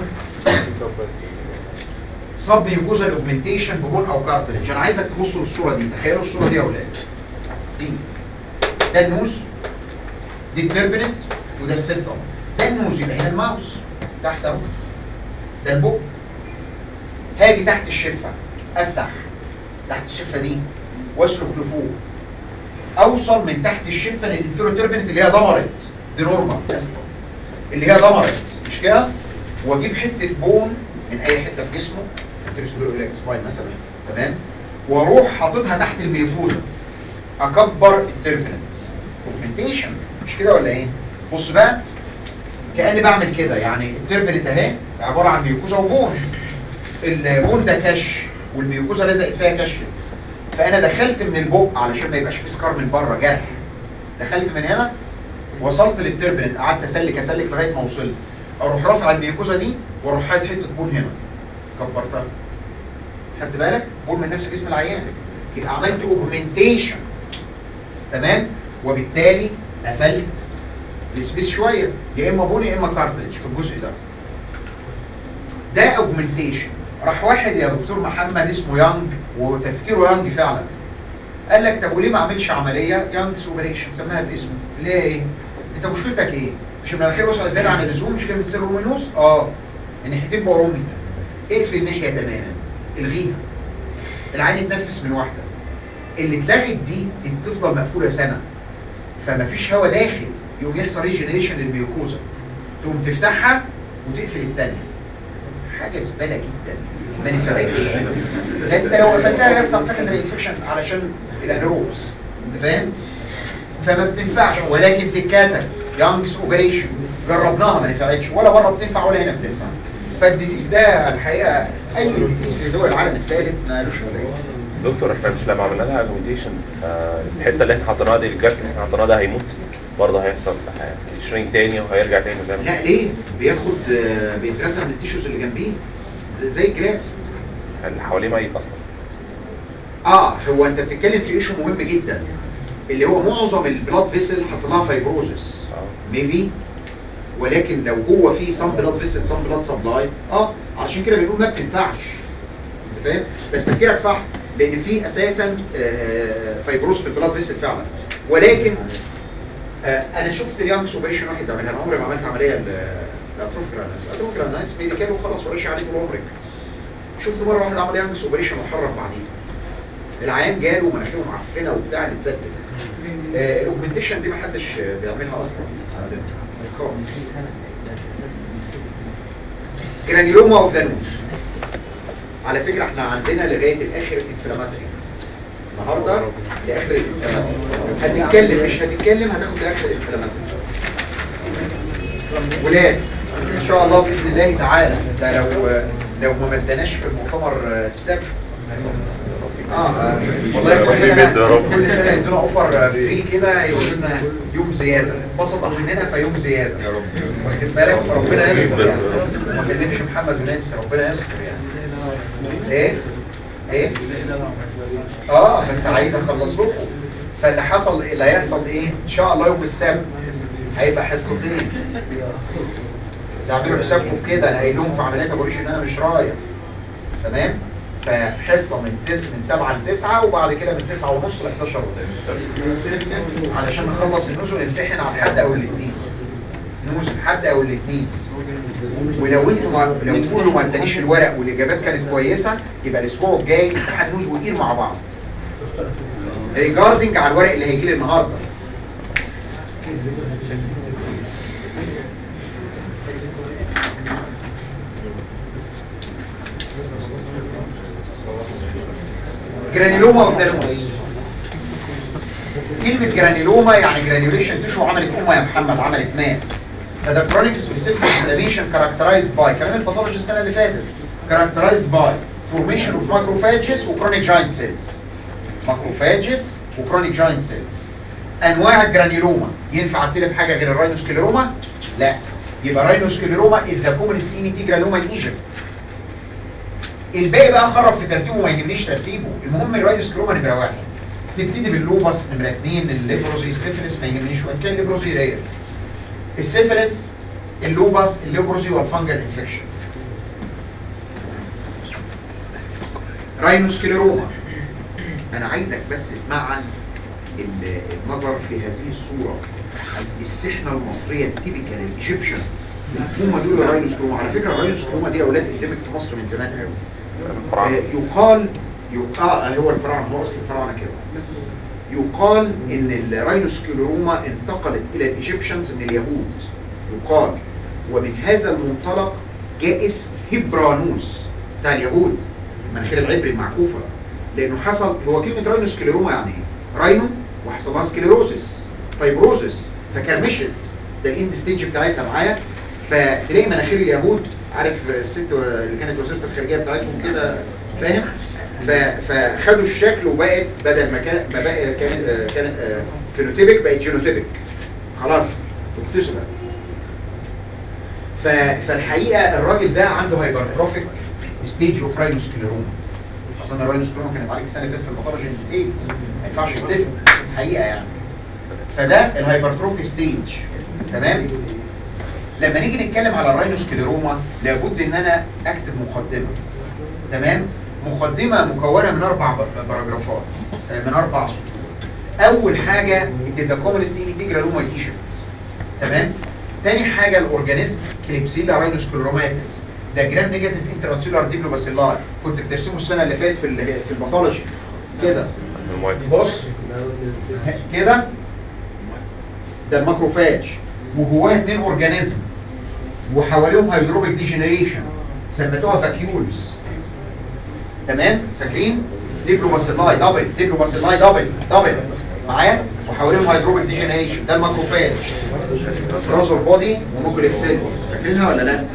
صب ميوكوزا الاوجمنتيشن ببون او كارتريج انا عايزك تبصوا للصورة دي تخيلوا الصورة دي يا اولاد دي ده النوز دي التربنت وده السبتم ده النوز يبقى هنا الماوس تحت اهو ده البق هاجي تحت الشفه افتح تحت الشفه دي واسلك لفوق اوصل من تحت الشفه للانفيرو تربنت اللي هي ضمرت دي نورمال اللي هي ضمرت مش كده واجيب حته بون من اي حته في جسمه ترسلو الى سباين مثلا تمام واروح حاططها تحت الميفوزا اكبر التربنت اوجمنتيشن مش كده ولا ايه بص بقى كاني بعمل كده يعني التربنت اهي عباره عن ميوكوزا وبون البون ده كش والميوكوزا لزقت فيها كش فانا دخلت من البق علشان ما يبقاش في سكار من بره جرح دخلت من هنا وصلت للتربنت قعدت اسلك اسلك لغايه ما وصلت اروح رافع الميوكوزا دي واروح حاطط حته بون هنا كبرتها خدت بالك بون من نفس جسم العيان يبقى عملت اوجمنتيشن تمام وبالتالي قفلت السبيس شويه يا اما بون يا اما كارتريج في الجزء ده ده اوجمنتيشن راح واحد يا دكتور محمد اسمه يانج وتفكيره يانج فعلا قال لك طب وليه ما اعملش عمليه يانجز اوبريشن سماها باسمه اللي هي ايه انت مشكلتك ايه مش المناخير وسع زياده عن اللزوم مش كلمه سيرومينوس اه الناحيتين بورمي اقفل الناحيه تماما الغيها العين يتنفس من واحده اللي اتلغت دي بتفضل مقفوله سنه فما فيش هواء داخل يقوم يحصل ريجنريشن للميوكوزا تقوم تفتحها وتقفل الثانيه حاجه زباله جدا ما نفعتش ده انت لو قفلتها يحصل سكندري انفكشن علشان الانروبس انت فاهم فما بتنفعش ولكن تتكاتب يانجز اوبريشن جربناها ما نفعتش ولا بره بتنفع ولا هنا بتنفع فالديزيز ده الحقيقه اي ديزيز في دول العالم الثالث مالوش ولا دكتور احنا مش لما عملنا لها اكوموديشن الحته اللي احنا حطيناها دي الجرح اللي احنا حطيناها ده هيموت برضه هيحصل شرينك تاني وهيرجع تاني زي ما لا ليه بياخد آه، بيتغذى من التيشوز اللي جنبيه زي- زي الجراف اللي حواليه ميت اصلا اه هو انت بتتكلم في ايشو مهم جدا اللي هو معظم البلاد فيسل حصل لها فايبروزس اه ميبي ولكن لو هو في سام بلاد فيسل سام بلاد سبلاي اه علشان كده بنقول ما بتنفعش انت فاهم بس تفكيرك صح لان في اساسا آه، فايبروز في البلاد فيسل فعلا ولكن آه، انا شفت اليانكس اوبريشن واحد عملها انا عمري ما عملت عمليه لاتروف جرانايتس اتروف جرانايتس ميديكال وخلاص وعيش عليه طول عمرك شفت مره واحد عمل يانكس اوبريشن وحرف بعدين العيان جاله مناخيره معفنه وبتاع اللي اتسدد آه، الاوجمنتيشن دي ما حدش آه، بيعملها اصلا عندنا خالص جرانيلوما اوف ذا نوز على فكره احنا عندنا لغايه الاخر انفلاماتري النهارده لاخر الانفلاماتري هتتكلم مش هتتكلم هتاخد لاخر الانفلاماتري ولاد ان شاء الله باذن الله تعالى ده لو لو ما مدناش في المؤتمر آه، السبت اه آه، والله يا رب كل يمد يا رب. سنه كل سنه يدونا اوفر فري كده يقول لنا يوم زياده اتبسطوا مننا فيوم زياده يا رب واخد بالك فربنا يستر يعني ما كلمش محمد ونانسي ربنا يستر يعني ايه ايه اه بس عايز اخلص لكم فاللي حصل اللي هيحصل ايه ان شاء الله يوم السبت هيبقى حصتين تعملوا حسابكم كده انا قايل لهم في عمليات ابوليش ان انا مش رايح تمام فحصه من تس... من 7 ل 9 وبعد كده من 9 ونص ل 11 ونص علشان نخلص النزل نمتحن على الحد او الاثنين نوز الحد او الاثنين ولو انتوا ما- لو كله ما ادانيش الورق والاجابات كانت كويسه يبقى الاسبوع الجاي امتحان نوز واير مع بعض ريجاردنج على الورق اللي هيجي لي النهارده جرانيلوما اوف ذا نوز كلمة جرانيلوما يعني جرانيوليشن تشو عملت أمة يا محمد عملت ماس فده كرونيك سبيسيفيك انفلاميشن كاركترايزد باي كلام الباثولوجي السنة اللي فاتت كاركترايزد باي فورميشن اوف ماكروفاجز وكرونيك جاينت سيلز ماكروفاجز وكرونيك جاينت سيلز انواع الجرانيلوما ينفع اكتب حاجة غير الراينوسكليروما لا يبقى راينوسكليروما is the commonest integranoma in Egypt الباقي بقى خرب في ترتيبه ما يهمنيش ترتيبه المهم الراينوسكليروما نمرة واحد تبتدي باللوبس نمرة اثنين الليبروزي السيفلس ما يهمنيش وان كان الليبروزي رير السيفلس اللوبس الليبروزي والفانجل انفكشن راينوسكليروما انا عايزك بس تمعن ال- النظر في هذه الصورة السحنة المصرية التيبيكال الايجيبشن هم دول الراينوسكليروما على فكرة الراينوسكليروما دي اولاد اندمج في مصر من زمان قوي آه، يقال يقال هو الفراعنه هو اصل الفراعنه كده يقال ان الراينوسكليروما انتقلت الى الايجيبشنز من اليهود يقال ومن هذا المنطلق جاء اسم هبرانوس بتاع اليهود مناخير العبري المعكوفه لانه حصل هو كلمه راينوسكليروما يعني ايه؟ راينو وحصل لها سكليروزس فايبروزس فكرمشت ده الاند ستيج بتاعتها معايا فتلاقي مناخير اليهود عارف الست اللي كانت وزيره الخارجيه بتاعتهم كده فاهم ف- فخدوا الشكل وبقت بدل ما كان ما بقى كان آه، كان فينوتيبك بقت جينوتيبك خلاص اكتسبت ف- فالحقيقه الراجل ده عنده هايبرتروفيك ستيج اوف راينوسكليروما اظن الراينوسكليروما كانت عليك السنه اللي فاتت في الباثولوجي ايدز ما ينفعش يكتبها الحقيقه يعني فده الهايبرتروفيك ستيج تمام لما نيجي نتكلم على الراينوسكليروما لابد ان انا اكتب مقدمه تمام مقدمة مكونة من أربع ب- باراجرافات آه، من أربع سطور أول حاجة the commonest integral human t-shirts تمام تاني حاجة الأورجانيزم كليبسيلا راينوسكلروماتيس ده جرام نيجاتيف انتراسيلر ديبلوباسيلاي كنت بترسمه السنة اللي فاتت في ال- في الباثولوجي كده بص كده ده الماكروفاج وجواه اتنين اورجانيزم وحواليهم هيدروبيك ديجنريشن سميتوها فاكيولز تمام فاكرين ديبلوباسيلاي دبل ديبلوباسيلاي دبل دبل معايا وحواليهم هيدروبيك ديجنريشن ده الماكروفاج رازور بودي ونوكليك سيلز فاكرينها ولا لا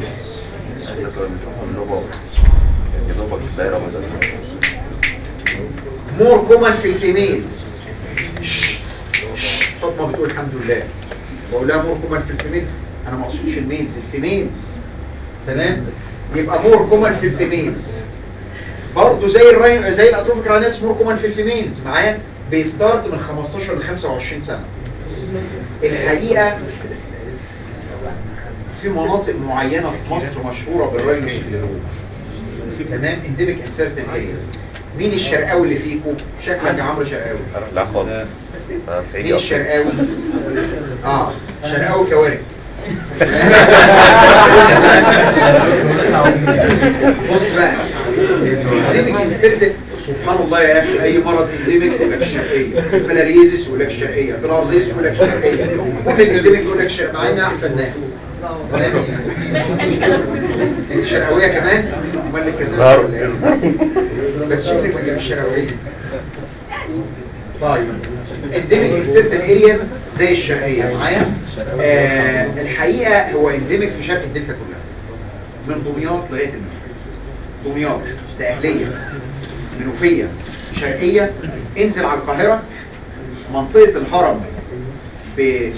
مور كومن في الفيميلز فاطمه بتقول الحمد لله بقول لها مور كومن في الفيميلز انا ما اقصدش الميلز الفيميلز تمام يبقى مور كومن في الفيميلز برضه زي الراي زي الاتروفيك راينس مور كومن في الفيميلز معايا بيستارت من 15 ل 25 سنه الحقيقه في مناطق معينه في مصر مشهوره بالراينوسكليروز تمام انديميك انسرتن ارياز مين الشرقاوي اللي فيكم شكلك يا عمرو شرقاوي لا خالص انا صعيدي مين اصلا الشرقاوي اه شرقاوي كوارث بص بقى انديميك انسرتن سبحان الله يا اخي اي مرض انديميك يقول لك الشرقيه فلاريزيس يقول لك الشرقيه بلارزيس يقول لك الشرقيه كل الانديميك يقول لك الشرقيه مع انها احسن ناس تمام انت شرقاويه كمان امال لك كذا ظهر ولا إيه؟ بس شكلك ما جابش شرقاويه طيب انديميك في certain areas زي الشرقية معايا آه الحقيقة هو انديميك في شرق الدلتا كلها من دمياط لغاية المنوفية دمياط دقهلية منوفية شرقية انزل على القاهرة منطقة الهرم ب-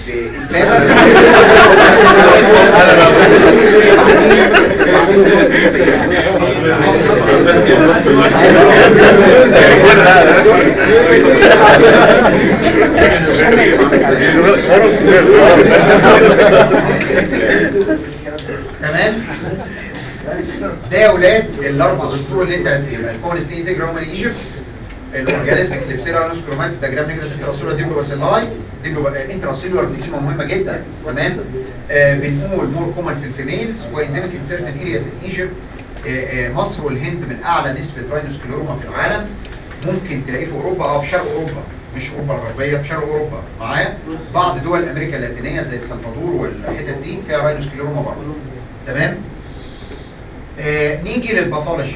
تمام ده يا اولاد الاربع دستور اللي انت يبقى الكون ستي انتجرال من ايجيبت الاورجانيزم كليبسيرا نوسكروماتس ده جرام نيجاتيف انتراسيلولار ديبلو باسيلاي ديبلو انتراسيلولار دي كلمه مهمه جدا تمام آه بنقول مور كومن في الفيميلز وانديميك ان سيرتن ارياز ان ايجيبت مصر والهند من اعلى نسبه راينوسكليروما في العالم ممكن تلاقيه في اوروبا اه في شرق اوروبا مش اوروبا الغربيه في شرق اوروبا معايا بعض دول امريكا اللاتينيه زي السلفادور والحتت دي فيها راينوسكليروما برضه تمام آه نيجي للباثولوجي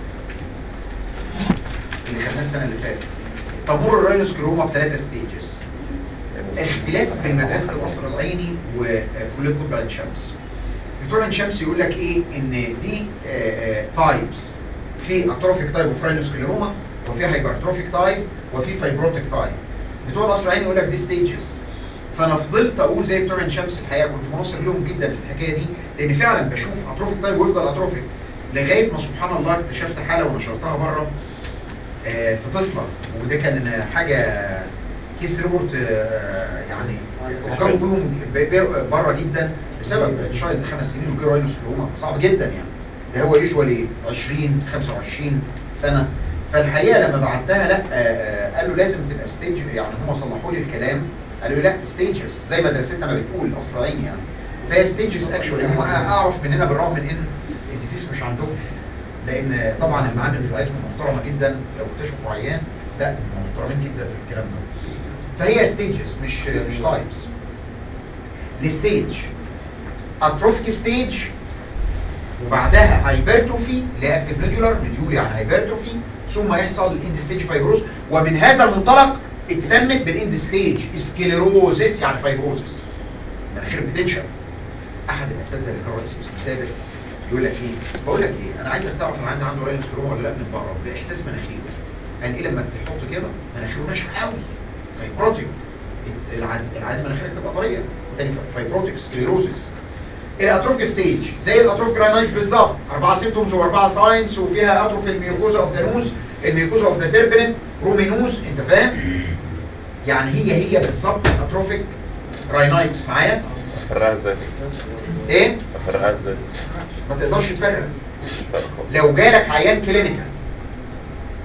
اللي خدناه السنه اللي فاتت تمر الراينوسكليروما بثلاثه ستيجز اختلاف بين مدرسه القصر العيني وكليه طب عين شمس دكتور عين شمس يقول لك ايه ان دي تايبس في اتروفيك تايب اوف راينوسكليروما وفي هايبرتروفيك تايب وفي فايبروتيك تايب بتوع القصر العيني يقول لك دي ستيجز فانا فضلت اقول زي بتوع عين شمس الحقيقه كنت مناصر لهم جدا في الحكايه دي لان فعلا بشوف اتروفيك تايب ويفضل اتروفيك لغايه ما سبحان الله اكتشفت حاله ونشرتها بره آه، في طفله وده كان حاجه كيس ريبورت آه، يعني فكروا بيهم بره جدا بسبب شايل خمس سنين وكده راينوسكلوما صعب جدا يعني ده هو يوجوالي 20 25 سنه فالحقيقه لما بعتها لا آه، آه، قالوا لازم تبقى ستيج يعني هم صلحوا لي الكلام قالوا لي لا ستيجز زي ما دراستنا ما بتقول اصل عين يعني فهي ستيجز اكشولي هم اعرف مننا بالرغم من ان الديزيز مش عندهم لان طبعا المعامل بتاعتهم محترمه جدا لو اكتشفوا عيان لا هم محترمين جدا في الكلام ده فهي ستيجز مش مش تايبس الستيج اتروفيك ستيج وبعدها هايبرتروفي لاكتيف نودولار نديول يعني هايبرتروفي ثم يحصل الاند ستيج فايبروز ومن هذا المنطلق اتسمت بالاند ستيج سكليروزيس يعني فايبروزس مناخير بتنشف احد الاساتذه اللي كان رئيس اسم سابق يقول لك ايه بقول لك ايه انا عايزك تعرف انا عندي عنده راين سكروما ولا لا من بره باحساس مناخيره قال ايه لما تحط كده مناخيره ناشفه قوي فايبروتيك العاد العاد مناخيرك تبقى طريه تاني فايبروتيك سكليروزيس الاتروفيك ستيج زي الاتروفيك راينايتس بالظبط اربعه سيمتومز واربعه ساينس وفيها اتروفي الميوكوزا اوف ذا نوز الميوكوزا اوف ذا تيربنت رومينوز انت فاهم يعني هي هي بالظبط الاتروفيك راينايتس معايا افرقها ازاي ايه افرقها ازاي ما تقدرش تفرق لو جالك عيان كلينيكال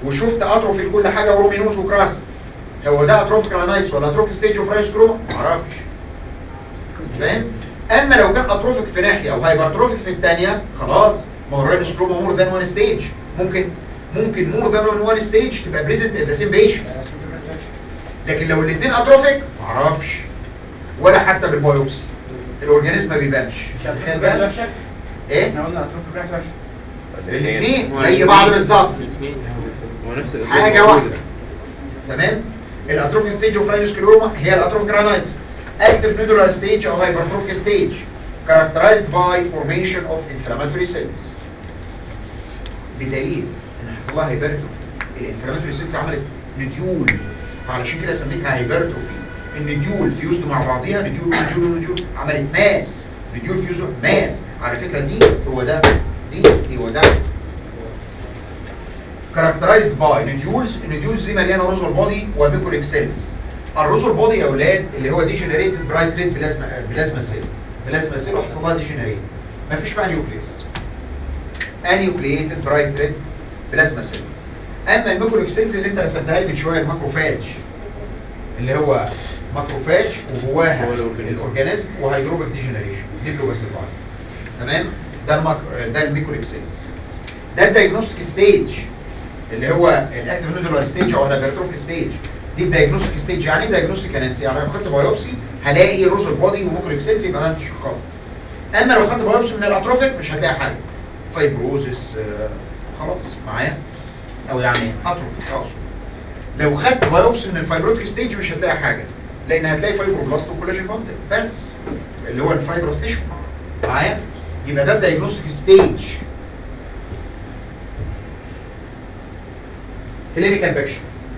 وشفت اتروفي لكل حاجه ورومينوس وكراست هو ده اتروفيك رانايتس ولا اتروفيك ستيج اوف رايس كروما معرفش فاهم اما لو كان اتروفيك في ناحيه او هايبرتروفيك في الثانيه خلاص ما هو الرايس كروما مور ذان وان ستيج ممكن ممكن مور ذان وان ستيج تبقى بريزنت ان ذا سيم بيشنت لكن لو الاثنين اتروفيك معرفش ولا حتى بالبايوبسي الاورجانيزم ما بيبانش تخيل بقى ايه احنا قلنا اتروفي براك وش الاثنين زي بعض بالظبط هو نفس حاجه واحده تمام الاتروفيك ستيج اوف راينوسكليروما هي الاتروفيك رانايتس active nodular stage او hypertrophic stage characterized by formation of inflammatory cells بدليل ان حصل لها هايبرتروفي الانفلاماتوري سيلز عملت نديول فعلشان كده سميتها هايبرتروفي النديول فيوزد مع بعضيها نديول نديول نديول عملت ماس نديول فيوزد ماس على فكره دي هو ده دي هو ده characterized by nodules النوديولز دي مليانه روزول بودي وميكوريك سيلز الروزول بودي يا اولاد اللي هو ديجنريتد برايت ريد بلازما بلازما سيل بلازما سيل وحصل لها ديجنريت مفيش بقى نيوكليس انيوكليتد برايت ريد بلازما سيل اما الميكوريك سيلز اللي انت رسمتها لي من شويه الماكروفاج اللي هو ماكروفاج وجواها هو الأورجانيزم. الاورجانيزم وهيدروبيك ديجنريشن ديبلوباسيفاي تمام ده المك... ده الميكوريك سيلز ده الدايجنوستيك ستيج اللي هو الاكتيف نودولار ستيج او الهايبرتروفيك ستيج دي الدايجنوستيك ستيج يعني ايه دايجنوستيك انانسي يعني لو خدت بايوبسي هلاقي روزل بودي وميكوريك سيلز يبقى انا شخصت اما لو خدت بايوبسي من الاتروفيك مش هتلاقي حاجه فايبروزس آه، خلاص معايا او يعني اتروفيك اقصد لو خدت بايوبسي من الفايبروتيك ستيج مش هتلاقي حاجه لان هتلاقي فايبروبلاست وكولاجين باندل بس اللي هو الفايبروس تيشو معايا يبقى ده الدايجنوستيك ستيج كلينيكال بيكشر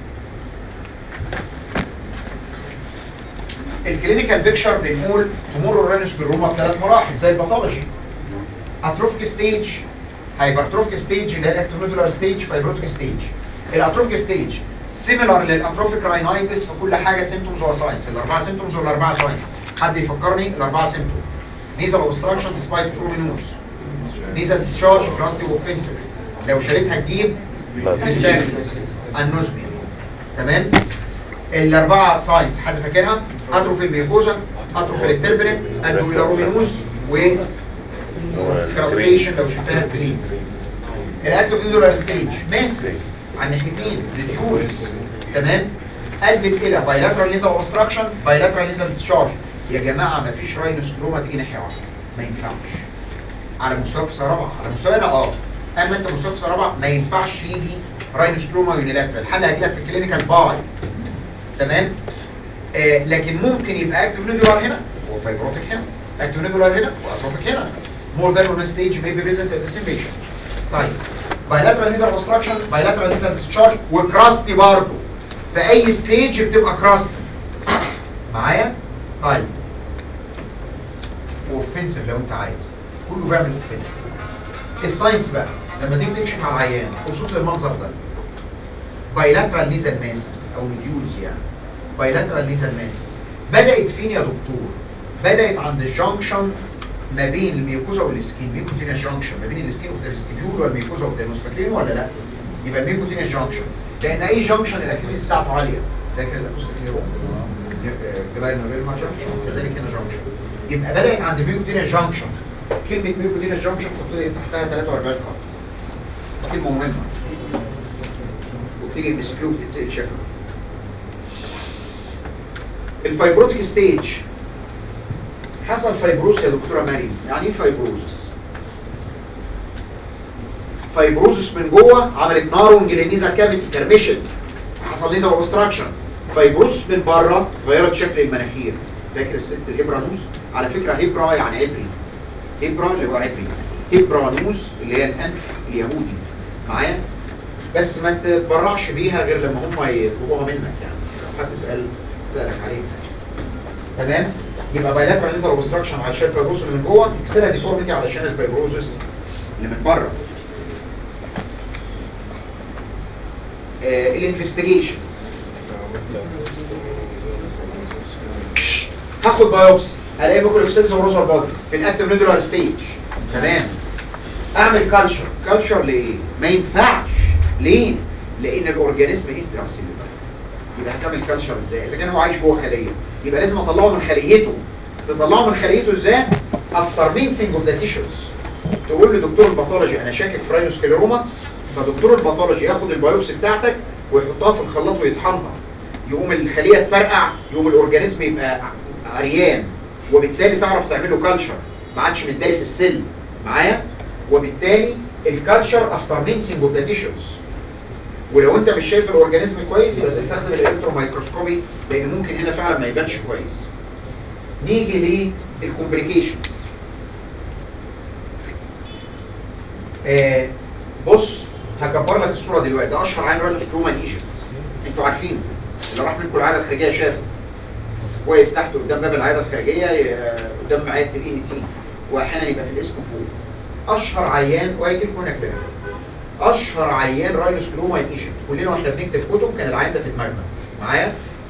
الكلينيكال بيكشر بنقول تمر الرانش بالروما بثلاث مراحل زي الباثولوجي اتروفيك ستيج هايبرتروفيك ستيج اللي هي الاكتروميدولار ستيج فايبروتيك ستيج الاتروفيك ستيج سيميلار للاتروفيك راينايتس في كل حاجه سيمتومز وساينس الاربعه سيمتومز والاربعه ساينس حد يفكرني الاربعه سيمتوم نيزل اوبستراكشن ديسبايت فرومينوس نيزل ديسشارج كراستي اوفنسيف لو شريتها تجيب النوزميا تمام الاربعه ساينس حد فاكرها اتروفي الميكوزا اتروفي التربريت ادو الى رومينوس و كراستيشن لو شفتها ستريت الاكتف اندولار ستيج ماسس على الناحيتين ريديوز تمام ادت الى بايلاترال ليزر اوبستراكشن بايلاترال ليزر ديسشارج يا جماعه ما فيش راينوسكلوما تيجي ناحيه واحده ما ينفعش على مستوى في رابعه على مستوانا اه اما انت مستوى في رابعه ما ينفعش يجي راينوسكلوما يونيلاترال الحل هيجيلك في الكلينيكال باي تمام آه لكن ممكن يبقى اكتف نودولار هنا وفايبروتيك هنا اكتف نودولار هنا واتروفيك هنا more than one stage may be present at the same patient طيب bilateral nasal obstruction bilateral nasal discharge وكراستي برضه في اي ستيج بتبقى كراستي معايا طيب اوفنسيف لو انت عايز كله بيعمل اوفنسيف الساينس بقى لما تيجي تكشف على العيان خصوص للمنظر ده بايلاترال نيزل ماسس او نيديولز يعني بايلاترال نيزل ماسس بدات فين يا دكتور بدات عند الجنكشن ما بين الميوكوزا والسكين ميوكوتينيا جانكشن ما بين السكين والفيستيبيول والميوكوزا والتينوس فاكرين ولا لا يبقى الميوكوتينيا جانكشن لان اي جانكشن الاكتيفيتي بتاعته عاليه فاكر الاكوستيك جبال نوبل جانكشن كذلك هنا جانكشن يبقى بدات عند ميوكوتينيا جانكشن كلمه ميوكوتينيا جانكشن تحط لي تحتها 43 خط كلمه مهمه وبتيجي المسكيو بتتسال شكله الفايبروتيك ستيج حصل فايبروس يا دكتورة مريم يعني ايه فايبروزس فايبروزس من جوه عملت نارونج للنيزا كافيتي كرمشت حصل نيزا اوبستراكشن فايبروزس من بره غيرت شكل المناخير فاكر الست الهبرانوس على فكرة هبرا يعني عبري هبرا اللي هو عبري هبرانوس اللي هي الانف اليهودي معايا بس ما تتبرعش بيها غير لما هم يطلبوها منك يعني لو حد سأل سألك عليها تمام يبقى بايلاترال نيزل اوبستراكشن علشان الفيبروس اللي من جوه اكسترا ديفورميتي علشان الفيبروزس اللي من بره آه الانفستيجيشنز هاخد بايوبسي الاقي ميكروفيسيلز وروزر بودي في الاكتيف نودولار ستيج تمام اعمل كالتشر كالتشر ليه ما ينفعش ليه لان الاورجانيزم انتراسيلولار يبقى هتعمل كالشر ازاي اذا كان هو عايش جوه خليه يبقى لازم اطلعه من خليته تطلعه من خليته ازاي افتر مينسينج اوف ذا تيشوز تقول لدكتور الباثولوجي انا شاكك في راينوسكليروما فدكتور الباثولوجي ياخد البيوبسي بتاعتك ويحطها في الخلاط ويطحنها يقوم الخليه تفرقع يقوم الاورجانيزم يبقى عريان وبالتالي تعرف تعمله كالشر ما عادش متضايق في السل معايا وبالتالي الكالشر افتر مينسينج اوف ذا تيشوز ولو انت مش شايف الاورجانيزم كويس يبقى تستخدم الالكترون مايكروسكوبي لان ممكن هنا فعلا ما يبانش كويس نيجي للكومبليكيشنز آه بص هكبر لك الصوره دلوقتي ده اشهر عين رانوسكروما ايجيبت انتوا عارفين اللي راح منكم العاده الخارجيه شافه واقف تحت قدام باب العياده الخارجيه آه، قدام عياده الاي تي واحيانا يبقى في الاسم فوق اشهر عيان وهيجي لكم هناك لنا اشهر عيان راينوسكروما ايجيبت كلنا واحنا بنكتب كتب كان العيان ده في دماغنا معايا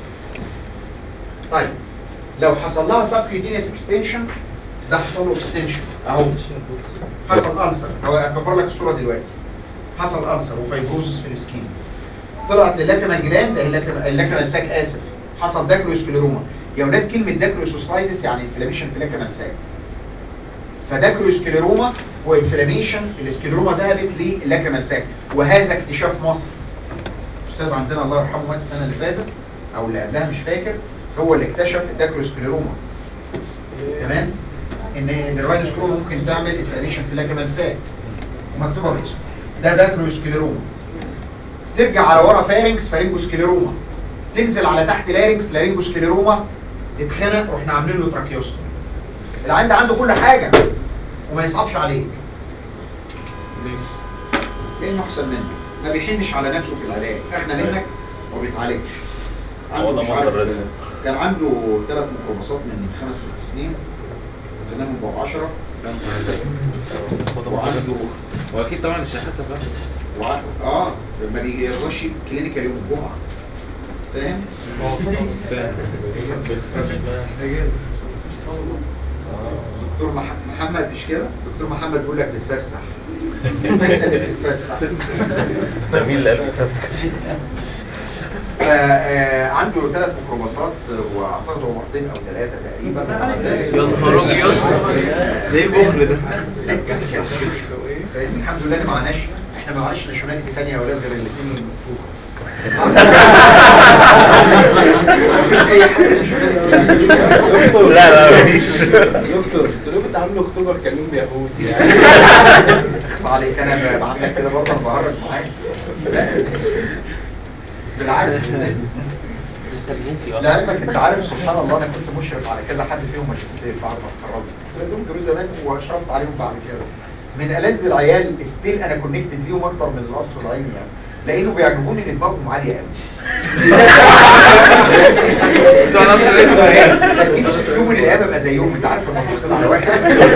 طيب لو حصل لها سبكيوتينيوس اكستنشن ده حصل له اكستنشن اهو حصل ألسر هو اكبر لك الصوره دلوقتي حصل ألسر وفايبروزس في السكين طلعت للاكريمال جلاند اللاكريمال ساك اسف حصل داكروسكليروما يا ولاد كلمه داكروسوسلايتس يعني انفلاميشن في اللاكريمال ساك فداكروسكليروما هو انفلاميشن السكليروما ذهبت للاكريمال ساك وهذا اكتشاف مصر استاذ عندنا الله يرحمه مات السنه اللي فاتت او اللي قبلها مش فاكر هو اللي اكتشف الداكروسكليروما تمام ان ان الراينوسكليروما ممكن تعمل انفلاميشن في اللاكريمال ساك ومكتوبه باسمه ده داكروسكليروما ترجع على ورا فارنكس فارنجوسكليروما تنزل على تحت لارنكس لارنجوسكليروما اتخنق رحنا عاملين له تراكيوستومي العيان ده عنده كل حاجه وما يصعبش عليك لانه احسن منك ما بيحنش على نفسه في العلاج احنا منك وما بيتعالجش عنده هو ده مش مصدر عارف- رزق. كان عنده ثلاث ميكروباصات من خمس ست سنين زمانهم بقوا 10 وعنده واكيد طبعا الشحاته بقى وع- اه ما بيرضاش كلينيكال يوم الجمعه فاهم؟ دكتور مح- محمد مش كده؟ دكتور محمد بيقول لك بتفسح انت اللي بتتفسح ده مين اللي قال بيتفسح آه، آه، عنده ثلاث ميكروباصات واعتقد هو مرتين او ثلاثه تقريبا ومع ذلك- يا نهار ابيض ده ايه البخل ده لا، كان كده. فاهمني؟ الحمد لله إن معناش احنا ما معناش ناشوناليتي ثانيه يا اولاد غير الاثنين اللي مكتوبه اي حاجه nationality. لا لا مفيش دكتور انتوا ليه بتعاملوا اكتوبر كانهم يهود يعني اخص عليك انا بعمل كده برضه أنا بهرج معاك لا. بالعكس لعلمك انت عارف سبحان الله انا كنت مشرف على كذا حد فيهم ماجستير بعد ما اتخرجت لهم دروس زمان واشرفت عليهم بعد كده من ألذ العيال ستيل انا كونكتد بيهم اكتر من الاصل العلمي يعني لانه بيعجبوني ان دماغهم عاليه قوي في يوم من الايام ابقى زيهم انت عارف لما تحقد على واحد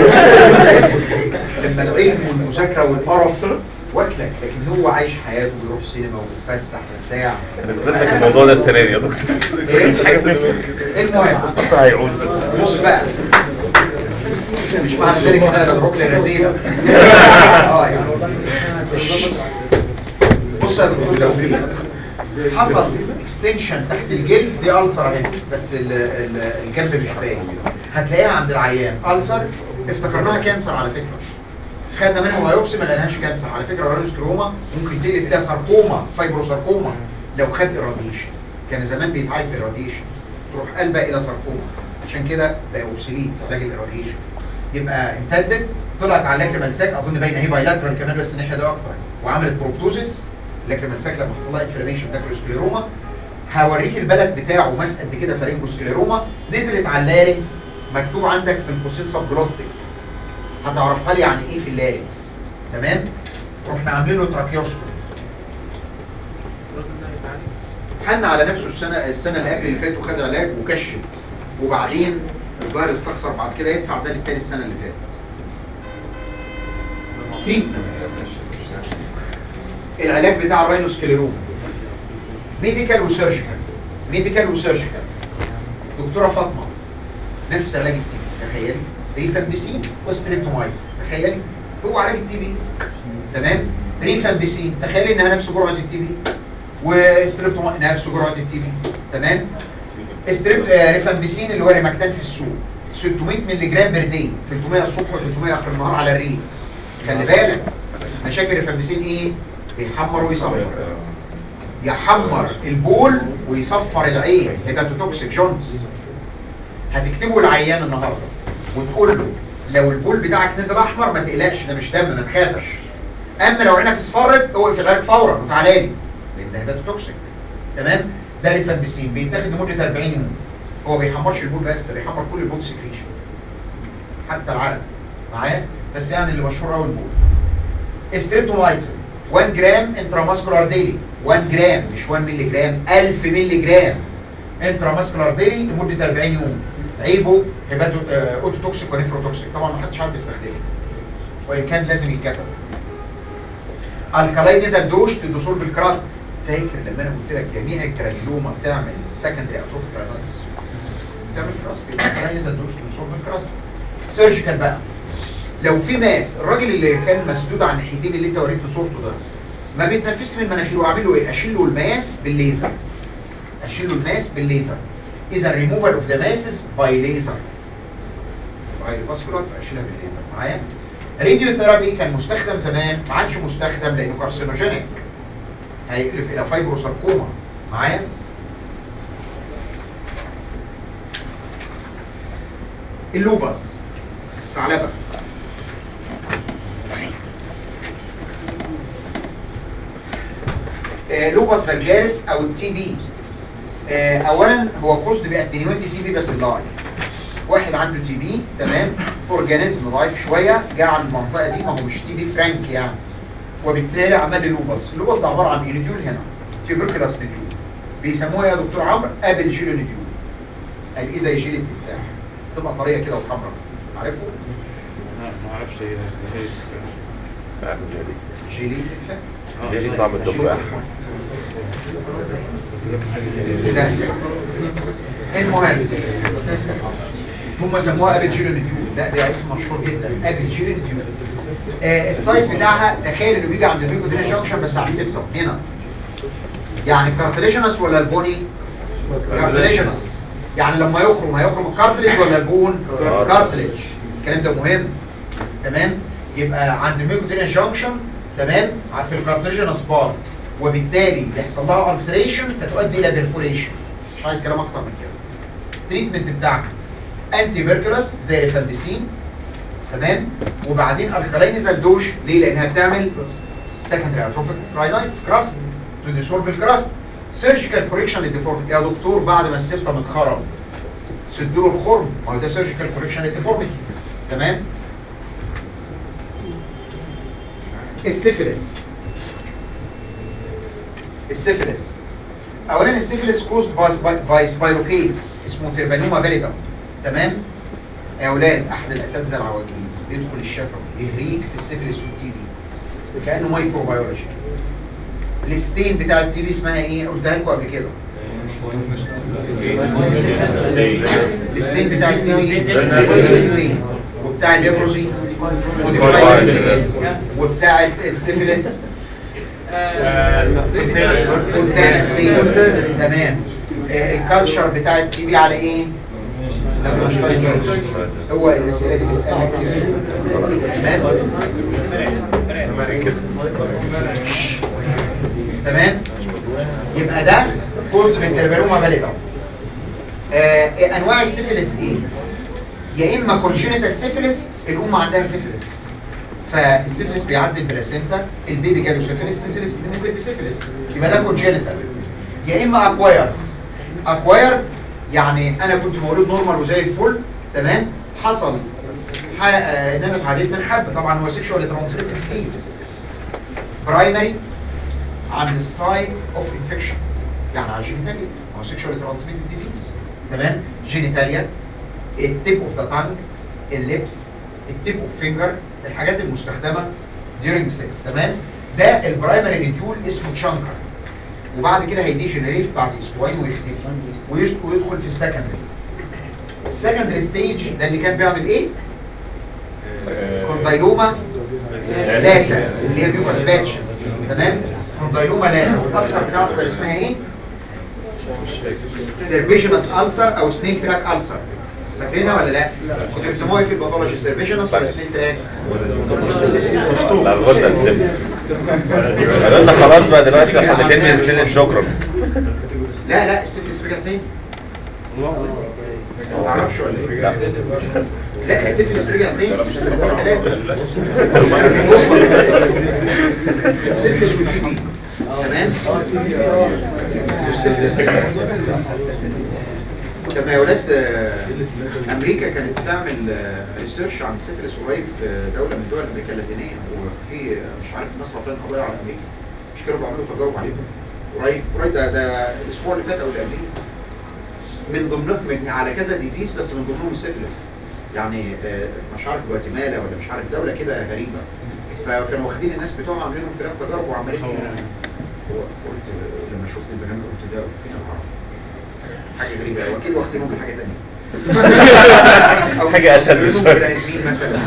لما العلم والمذاكره والقرف واكلك لكن هو عايش حياته بيروح سينما وبيتفسح وبتاع هنثبت لك الموضوع ده السنه دي يا دكتور مش حاجه في نفسك المهم هيعود بص بقى مش معنى ذلك ان انا بدعوك للرذيله اه يعني بص يا دكتور توفيق حصل اكستنشن تحت الجلد دي ألسر اهي بس ال- ال- الجنب مش باين هتلاقيها عند العيان ألسر افتكرناها كانسر على فكرة خدنا منها بايوبسي ما لقيناهاش كانسر على فكرة الرانوسكروما ممكن تقلب اليها ساركوما فايبروساركوما لو خد irradiation كان زمان بيتعالج بالراديشن تروح قلبه الى ساركوما عشان كده بقى اوبسليت علاج الاراديشن يبقى امتدت طلعت على لاكريمال ساك اظن باينه اهي بايلاترال كمان بس الناحيه ده اكتر وعملت بروبتوزيس لاكريمال ساك لما حصل لها انفلاميشن داكروسكليروما هوريك البلد بتاعه ماس قد كده فارنجوسكليروما نزلت على اللارنكس مكتوب عندك من قوسين سبجلوتيك هتعرفها لي يعني ايه في اللارنكس تمام رحنا عاملين له تراكيوستومي حن على نفسه السنة السنة اللي قبل اللي فاتت وخد علاج وكشف وبعدين الظاهر استخسر بعد كده يدفع زي التاني السنة اللي فاتت تريتمنت العلاج بتاع الراينوسكليروما ميديكال وسيرجيكال ميديكال وسيرجيكال دكتورة فاطمة نفس علاج التي بي تخيلي ريفامبيسين وستريبتومايسين تخيلي هو علاج التي بي تمام ريفامبيسين تخيل انها نفس جرعه التي بي وستريبتوم نفس جرعه التي بي تمام ستريب آه، ريفامبيسين اللي هو ريماكتان في السوق 600 مللي جرام بير داي 300 الصبح و300 اخر النهار على الريق خلي بالك مشاكل الريفامبيسين ايه بيحمر ويصفر يحمر البول ويصفر العين هيباتوتوكسيك جونز هتكتبه العيان النهارده وتقول له لو البول بتاعك نزل احمر ما تقلقش ده مش دم ما تخافش اما لو عينك اصفرت اوقف العلاج فورا وتعالى لي لان ده هيباتوتوكسيك تمام ده ريفامبيسين بيتاخد لمده 40 يوم هو ما بيحمرش البول بس ده بيحمر كل البول سكريشن حتى العرق معايا بس يعني اللي مشهور قوي البول ستريبتومايسين 1 جرام انتراماسكولار ديلي 1 جرام مش 1 مللي جرام 1000 مللي جرام انتراماسكولار ديلي لمده 40 يوم عيبه هيباتو آه، اوتوتوكسيك ونيفروتوكسيك طبعا ما حدش عارف يستخدمه وان كان لازم يتكتب الكالاين نزل دوش تدوسول بالكراست فاكر لما انا قلت لك جميع الكرانيوما بتعمل سكندري اتروفيك راينايتس بتعمل كراست يبقى الكالاين نزل دوش تدوسول بالكراست سيرجيكال بقى لو في ماس الراجل اللي كان مسدود على الناحيتين اللي انت وريت له صورته ده ما بيتنفسش من مناخيره اعمل له ايه اشيل له الماس بالليزر اشيل له الماس بالليزر اذا ريموفال اوف ذا ماسز باي ليزر باي فاسكولار اشيلها بالليزر معايا راديو ثيرابي كان مستخدم زمان ما عادش مستخدم لانه كارسينوجينيك هيقلب الى فايبروساركوما معايا اللوبس الثعلبه آه، لوبس فالجارس او التي بي آه، اولا هو كوزد باتنيوتي تي بي بس اللايف واحد عنده تي بي تمام اورجانيزم ضعيف شويه جه على المنطقه دي ما هو مش تي بي فرانك يعني وبالتالي عمل لي لوبس اللوبس ده عباره عن ايه نديول هنا تيوبركلاس نديول بيسموها يا دكتور عمرو ابل جيلو نديول قال ايه زي جيل التفاح تبقى طريه كده وحمراء عارفه ما اعرفش ايه جيلي التفاح جيلي طعم التفاح لا المهم هم سموها ابل جيلو نديول لا ده اسم مشهور جدا ابل جيلو نديول آه السايز بتاعها تخيل انه بيجي عند الميكودرين جانكشن بس على السيبتم هنا يعني كارتليجنس ولا البوني كارتليجنس يعني لما يخرم هيخرم الكارتليج ولا البون كارتليج الكلام ده مهم تمام يبقى عند الميكودرين جانكشن تمام في الكارتليجنس بارت وبالتالي يحصل لها ulceration فتؤدي الى بيرفوريشن مش عايز كلام اكتر من كده التريتمنت بتاعها انتي فيركلس زي ريفامبيسين تمام وبعدين الكالينيزال دوش ليه لانها بتعمل سكندري اتروفيك راينايتس كراست تو ديسولف الكراست سيرجيكال كوريكشن للديفورميتي يا دكتور بعد ما السيبتم اتخرم سدوا له الخرم ما هو ده سيرجيكال كوريكشن للديفورميتي تمام السيفيلس السيفيلس اولا السيفيلس كوزد باي سبايروكيتس اسمه تربانيوما فاليدم تمام يا اولاد احد الاساتذه العواجيز بيدخل الشفوي يهريك في السيفيلس والتي بي كانه مايكروبيولوجي الستين بتاع التي بي اسمها ايه قلتها لكم قبل كده الستين بتاع التي بي الستين وبتاع الليبروسي وبتاع السيفيلس قدام ستين تمام آه، الكالتشر بتاع التي بي على ايه؟ لما مش طيب. هو الاسئله دي بيسالها كتير تمام تمام يبقى ده كورس من تربيروما فاليدا آه إيه انواع السيفيلس ايه يا اما كونجينيتال سيفيلس الام عندها سيفيلس فالسيفيلس بيعدي البلاسينتا البيبي جاله سيفيلس نزل نزل بسيفيلس يبقى ده كونجينيتال يا اما اكوايرد اكوايرد يعني انا كنت مولود نورمال وزي الفل تمام حصل ح- آه، ان انا اتعديت من حد طبعا هو سيكشوال ترانسميتد ديزيز برايمري عند السايت اوف انفكشن يعني على الجينيتاليا هو سيكشوال ترانسميتد ديزيز تمام جينيتاليا التيب اوف ذا تانج اللبس التيب اوف فينجر الحاجات المستخدمه during sex تمام ده البرايمري نديول اسمه تشانكر وبعد كده هيديجنريت بعد اسبوعين ويختفي ويش- ويدخل في السكندري السكندري ستيج ده اللي كان بيعمل ايه؟ كوندايلوما لاتا اللي هي بيوباس باتشز تمام كوندايلوما لا والالسر بتاعته كان اسمها ايه سيرفيشنس ألسر او سنيل تراك ألسر فاكرينها ولا لا كنتوا بتسموها إيه في الباثولوجي سيرفيشنس ولا سنيل تراك لا الغدة السبس قالوا خلاص بقى دلوقتي احنا الاثنين بنسلم شكرا لا لا السيفلس رجع تاني ما اعرفش ولا ايه لا لا السيفلس رجع تاني مش هسألك ثلاثة السيفلس والتي بي تمام والسيفلس رجع طب يا ولاد آه، امريكا كانت بتعمل ريسيرش عن السيفلس قريب في دوله من دول امريكا اللاتينيه وفي آه، مش عارف الناس رافعين قضايا على امريكا مش كانوا بيعملوا تجارب عليهم قريب قريب ده ده الاسبوع اللي فات او اللي قبليه من ضمنهم من على كذا ديزيز بس من ضمنهم السيفلس يعني آه، مش عارف جواتيمالا ولا مش عارف دوله كده غريبه فكانوا واخدين الناس بتوعهم عاملين لهم فئات تجارب وعمالين قلت لما شفت البرنامج قلت ده فين العرب حاجه غريبه واكيد واخدينهم بحاجه ثانيه حاجة أشد واخدينهم شوية. بني آدمين مثلا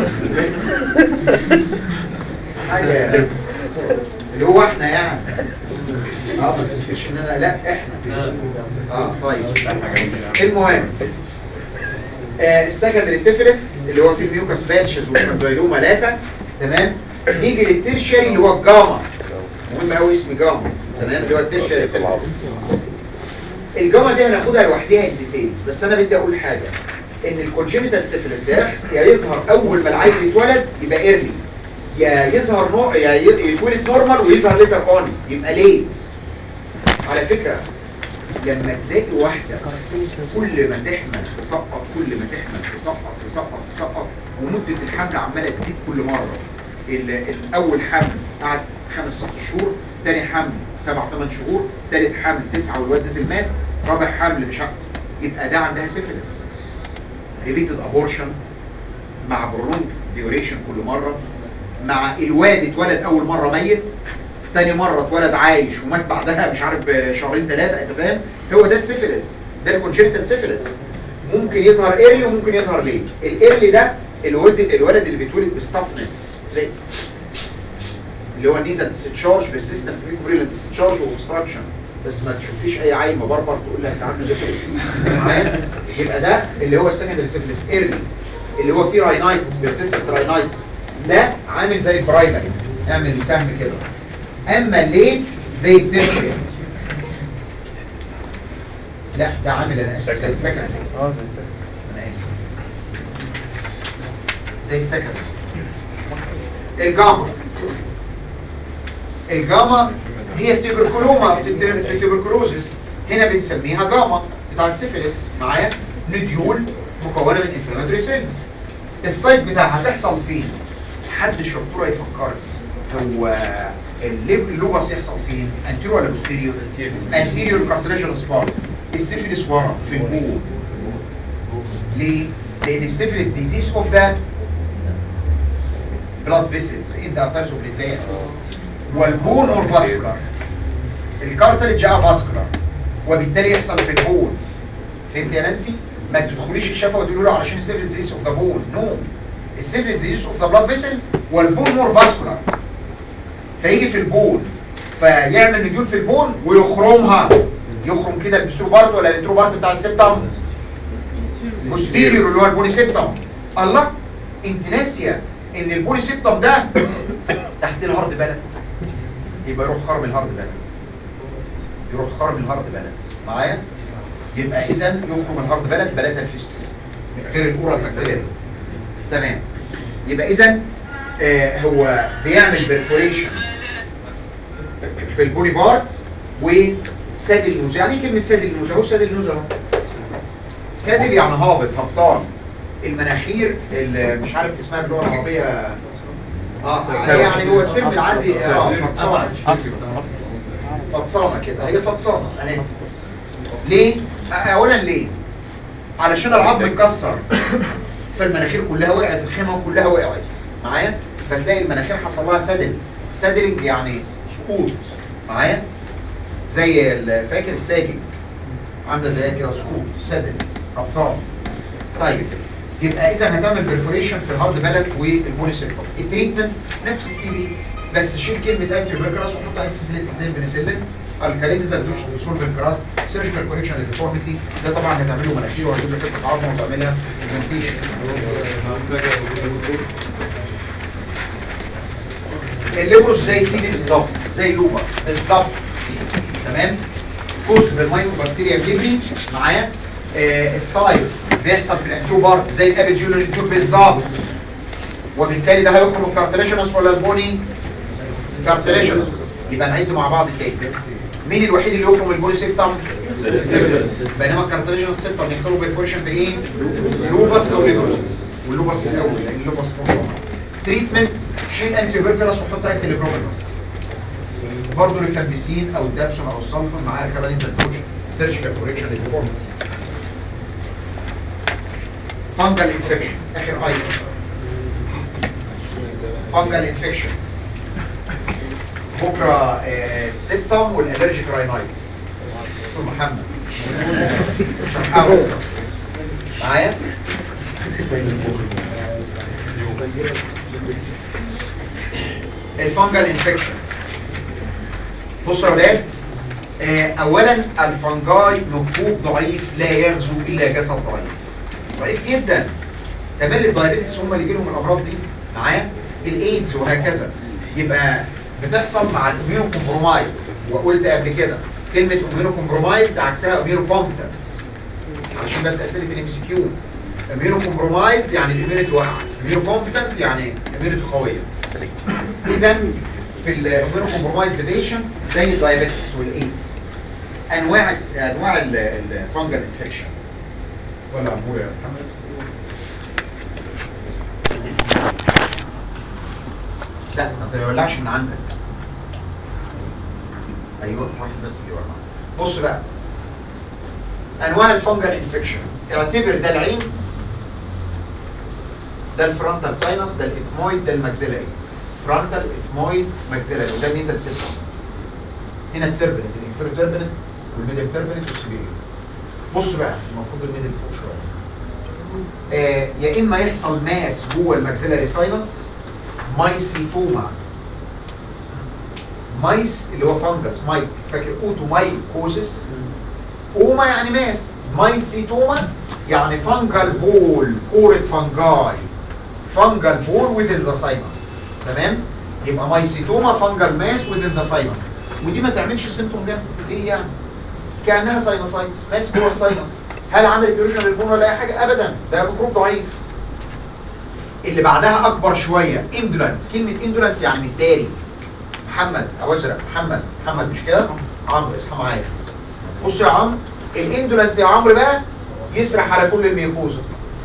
حاجه اللي هو احنا يعني اه ما تفتكرش ان انا لا احنا اه طيب المهم آه السكندري سيفلس اللي هو فيه الميوكاس باتشز والكوندايلوما لاتا تمام نيجي للترشري اللي هو الجاما مهم قوي اسم جاما تمام اللي هو الترشري سيفلس الجاما دي هناخدها لوحدها ان ديتيلز بس انا بدي اقول حاجه ان الكونجنتال سيفلس يا يظهر اول ما العيل يتولد يبقى ايرلي يا يظهر نوع يا ي- يتولد نورمال ويظهر ليتر اون يبقى ليت على فكره لما تلاقي واحده كل ما تحمل تسقط كل ما تحمل تسقط تسقط تسقط ومده الحمل عماله تزيد كل مره ال- الاول حمل قعد خمس ست شهور تاني حمل سبع ثمان شهور تالت حمل تسعه والواد نزل مات رابع حمل مش عارف يبقى ده عندها سيفلس ريبيتد ابورشن مع برولونج ديوريشن كل مره مع الواد اتولد اول مره ميت تاني مرة اتولد عايش ومات بعدها مش عارف شهرين ثلاثة انت فاهم هو ده السيفلس ده الكونجنتال سيفلس ممكن يظهر ايرلي وممكن يظهر ليه الايرلي ده الولد الولد اللي بيتولد بستافنس اللي هو نيزل ديستشارج بيرسيستنت فيبريل ديستشارج واوبستراكشن بس ما تشوفيش اي عيل مبربر تقول لك ده عنده سيفلس معايا يبقى ده اللي هو السكندري سيفلس ايرلي اللي هو فيه راينايتس بيرسيستنت راينايتس ده عامل زي البرايمري اعمل سهم كده اما ليه زي الترشيا لا ده عامل انا اسف زي السكندري اه ده السكن. انا اسف زي السكندري الجاما الجاما هي التبركلوما بتتر- في التبركلوزس هنا بنسميها جاما بتاع السيفلس معايا نديول مكونه من انفلاماتوري سيلز السايت بتاعها هتحصل فين حد الشطوره يفكر هو الليب اللوبس يحصل فين انتيريور ولا بوستيريور انتيريور كارتلاجينس بارت السيفلس ورا في البول ليه لان السيفلس ديزيز اوف ذا blood vessels in the arteries of the veins والبون اور فاسكولار الكارتلج اه فاسكولار وبالتالي يحصل في البون فهمت يا نانسي ما تدخليش الشفا وتقولوا له علشان السيفل ديزيز اوف ذا بون نو السيفل ديزيز اوف ذا بلاد فيسل والبون مور فاسكولار فيجي في البون فيعمل نديول في البون ويخرمها يخرم كده البستروبارت ولا الانتروبارت بتاع السبتم بوستيريور اللي هو البوليسيبتم الله انت ناسيه ان البوليسيبتم ده تحت الهارد بلد يبقى يروح خرم الهارد بلد يروح خرم الهارد بلد معايا يبقى اذا يخرم الهارد بلد بلدها الفيستول غير الاورال ماكسيلاري تمام يبقى اذا آه هو بيعمل بيرفوريشن في البولي بارت وساد النوز يعني ايه كلمه ساد النوز اهو ساد النوز اهو سادل يعني هابط هبطان المناخير اللي مش عارف اسمها باللغه العربيه اه يعني هو الترم العادي اه فطسانه فطسانه كده هي فطسانه اهي ليه؟ آه، اولا ليه؟ علشان العظم اتكسر فالمناخير كلها وقعت الخيمه كلها وقعت معايا فتلاقي المناخير حصل لها سدل سدلنج يعني سقوط معايا زي ال- فاكر الساجد عامله زي كده سقوط سدل ابطال طيب يبقى اذا هتعمل برفوريشن في الهارد بلد والبوليسيكتوم التريتمنت نفس التي بي بس شيل كلمه انتي تيوبركلوز وحط انتي سيفيليتك زي البنسلين الكاليميزا دوش سولف الكراست سيرجيكال كوريكشن ديفورميتي ده طبعا هتعمله مناخير وهتجيب لك حته عظمه وتعملها implantation. الليبروس زي الكيدي بالظبط زي اللوبس بالظبط تمام جزء بالمايكرو بكتيريا بيبي معاه آه السايد بيحصل في الانتو بارت زي الابيجيولار تيوب بالظبط وبالتالي ده هيخرج كارتليشنس ولا البوني كارتليشنس يبقى نعيد مع بعض تاني مين الوحيد اللي يخرج من البوني سيبتم بينما الكارتليشنس سيبتم بيحصلوا بيرفوريشن في ايه لوبس او ليبروس واللوبس الاول لان اللوبس فوق تريتمنت شيل انتي تيوبركلوس وحط انتي ليبروبينوس برضه الكامبيسين او الدابسون او السلفون معاه كارانيزال دوش سيرجيكال كوريكشن للديفورميتي فانجل انفكشن اخر ايتم فانجل انفكشن بكره آه، السبتم والالرجيك راينايتس دكتور محمد شرحها معايا الفانجل انفكشن بصوا يا ولاد آه، اولا الفنجاي مكتوب ضعيف لا يغزو الا جسد ضعيف ضعيف جدا تمام الدايابيتكس هم اللي يجيلهم الامراض دي معاه الايدز وهكذا يبقى بتحصل مع الاميونو كومبرومايز وقلت قبل كده كلمه اميونو كومبرومايز عكسها اميونو كومبتنت عشان بس اسئله الام سي كيو اميونو كومبرومايز يعني الاميونيتي واقعه اميونو كومبتنت يعني الاميونيتي قويه اذا في الاميونو كومبرومايز بيشنت زي الدايابيتس والايدز انواع انواع الفانجل انفكشن ولا عمور يا محمد لا ما تولعش من عندك ايوه واحد بس اللي ورا بص بقى انواع الفانجل انفكشن اعتبر ده العين ده الفرونتال ساينس ده الاثمويد ده الماكسيلاري فرونتال اثمويد ماكسيلاري وده ميزل سيستم هنا التربنت الانفيرو تربنت والميدل تربنت والسبيريور بص بقى المفروض الميدل فوق شويه آه يا اما يحصل ماس جوه الماكسيلاري ساينس مايسيتوما مايس اللي هو فانجس مايك فاكر اوتو مايكوسيس اوما يعني ماس مايسيتوما يعني فانجل بول كورة فانجاي فانجل بول within the sinus تمام يبقى مايسيتوما فانجل ماس within the sinus ودي ما تعملش سيمتوم جنب ليه يعني كانها ساينوسايتس ماس جوه الساينس هل عملت ايروجن للبون ولا اي حاجه ابدا ده ميكروب ضعيف اللي بعدها اكبر شويه اندولنت كلمه اندولنت يعني متداري محمد او ازرق محمد محمد مش كده عمرو اصحى معايا بص يا عمرو الاندولنت يا عمرو بقى يسرح على كل الميوكوزا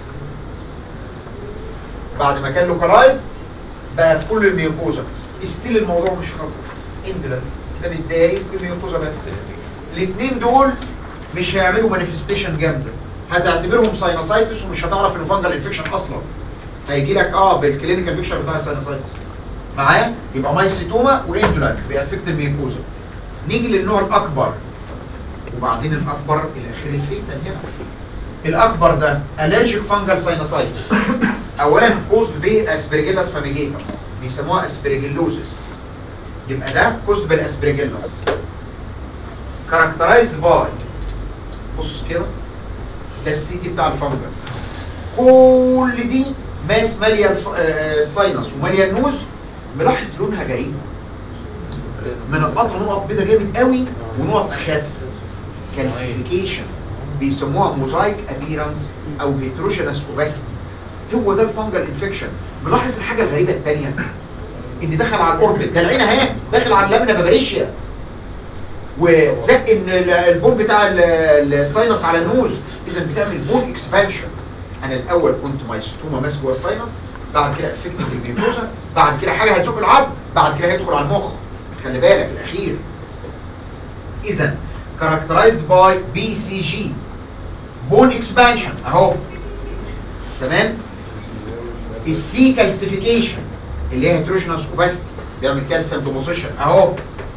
بعد ما كان لوكالايز بقى في كل الميوكوزا استيل الموضوع مش خطر اندولنت ده متداري في الميوكوزا بس الاثنين دول مش هيعملوا مانيفستيشن جامده هتعتبرهم ساينوسايتس ومش هتعرف انه فانجل انفكشن اصلا هيجي لك اه بالكلينيكال بيكشر بتاع الساينوسايتس معايا يبقى مايسيتوما واندولانت بيأفكت الميوكوزا نيجي للنوع الاكبر وبعدين الاكبر الاخير الفيتال هنا الاكبر ده الرجيك فانجل ساينوسايتس اولا كوزد باسبرجيلاس فاميجيتاس بيسموها اسبرجيلوزس يبقى ده كوزد بالاسبرجيلاس كاركترايزد باي بص كده ده السيتي بتاع الفانجس كل دي ماس ماليه الف- آه، الساينس وماليه النوز ملاحظ لونها غريب من القطر نقط بيضه جامد قوي ونقط اخف كالسيفيكيشن بيسموها موزايك ابيرانس او هيتروجينس اوباستي هو ده الفانجل انفكشن ملاحظ الحاجه الغريبه الثانيه ان دخل على الاوربت ده العين اهي داخل على اللامنا بابريشيا وزق ان ال- البون بتاع ال- الساينس على النوز اذا بتعمل بون اكسبانشن انا الاول كنت مايستوما ماسك جوه الساينس بعد كده افكتنج الميوكوزا بعد كده حاجه هتزق العظم بعد كده هيدخل على المخ خلي بالك الاخير اذا characterized by BCG بون اكسبانشن اهو تمام السي كالسيفيكيشن اللي هي هيتروجينوس اوباستي بيعمل كالسيوم ديبوزيشن اهو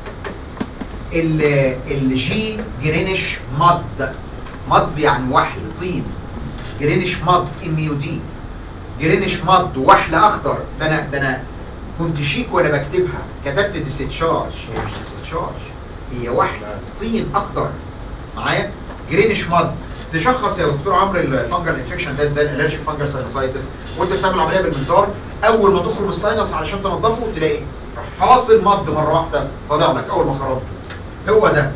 ال- الجي جرينش مد مد يعني وحل طين جرينش مد ام يو دي جرينش مد وحل اخضر ده انا ده انا كنت شيك وانا بكتبها كتبت ديستشارج هي مش ديستشارج هي واحده طين اخضر معايا جرينش ماد تشخص يا دكتور عمرو الفانجل انفكشن ده ازاي الالرجيك فانجل ساينسايتس وانت بتعمل عمليه بالمنظار اول ما تخرج من الساينس علشان تنضفه تلاقي حاصل مد مره واحده طالع لك اول ما خرجته هو ده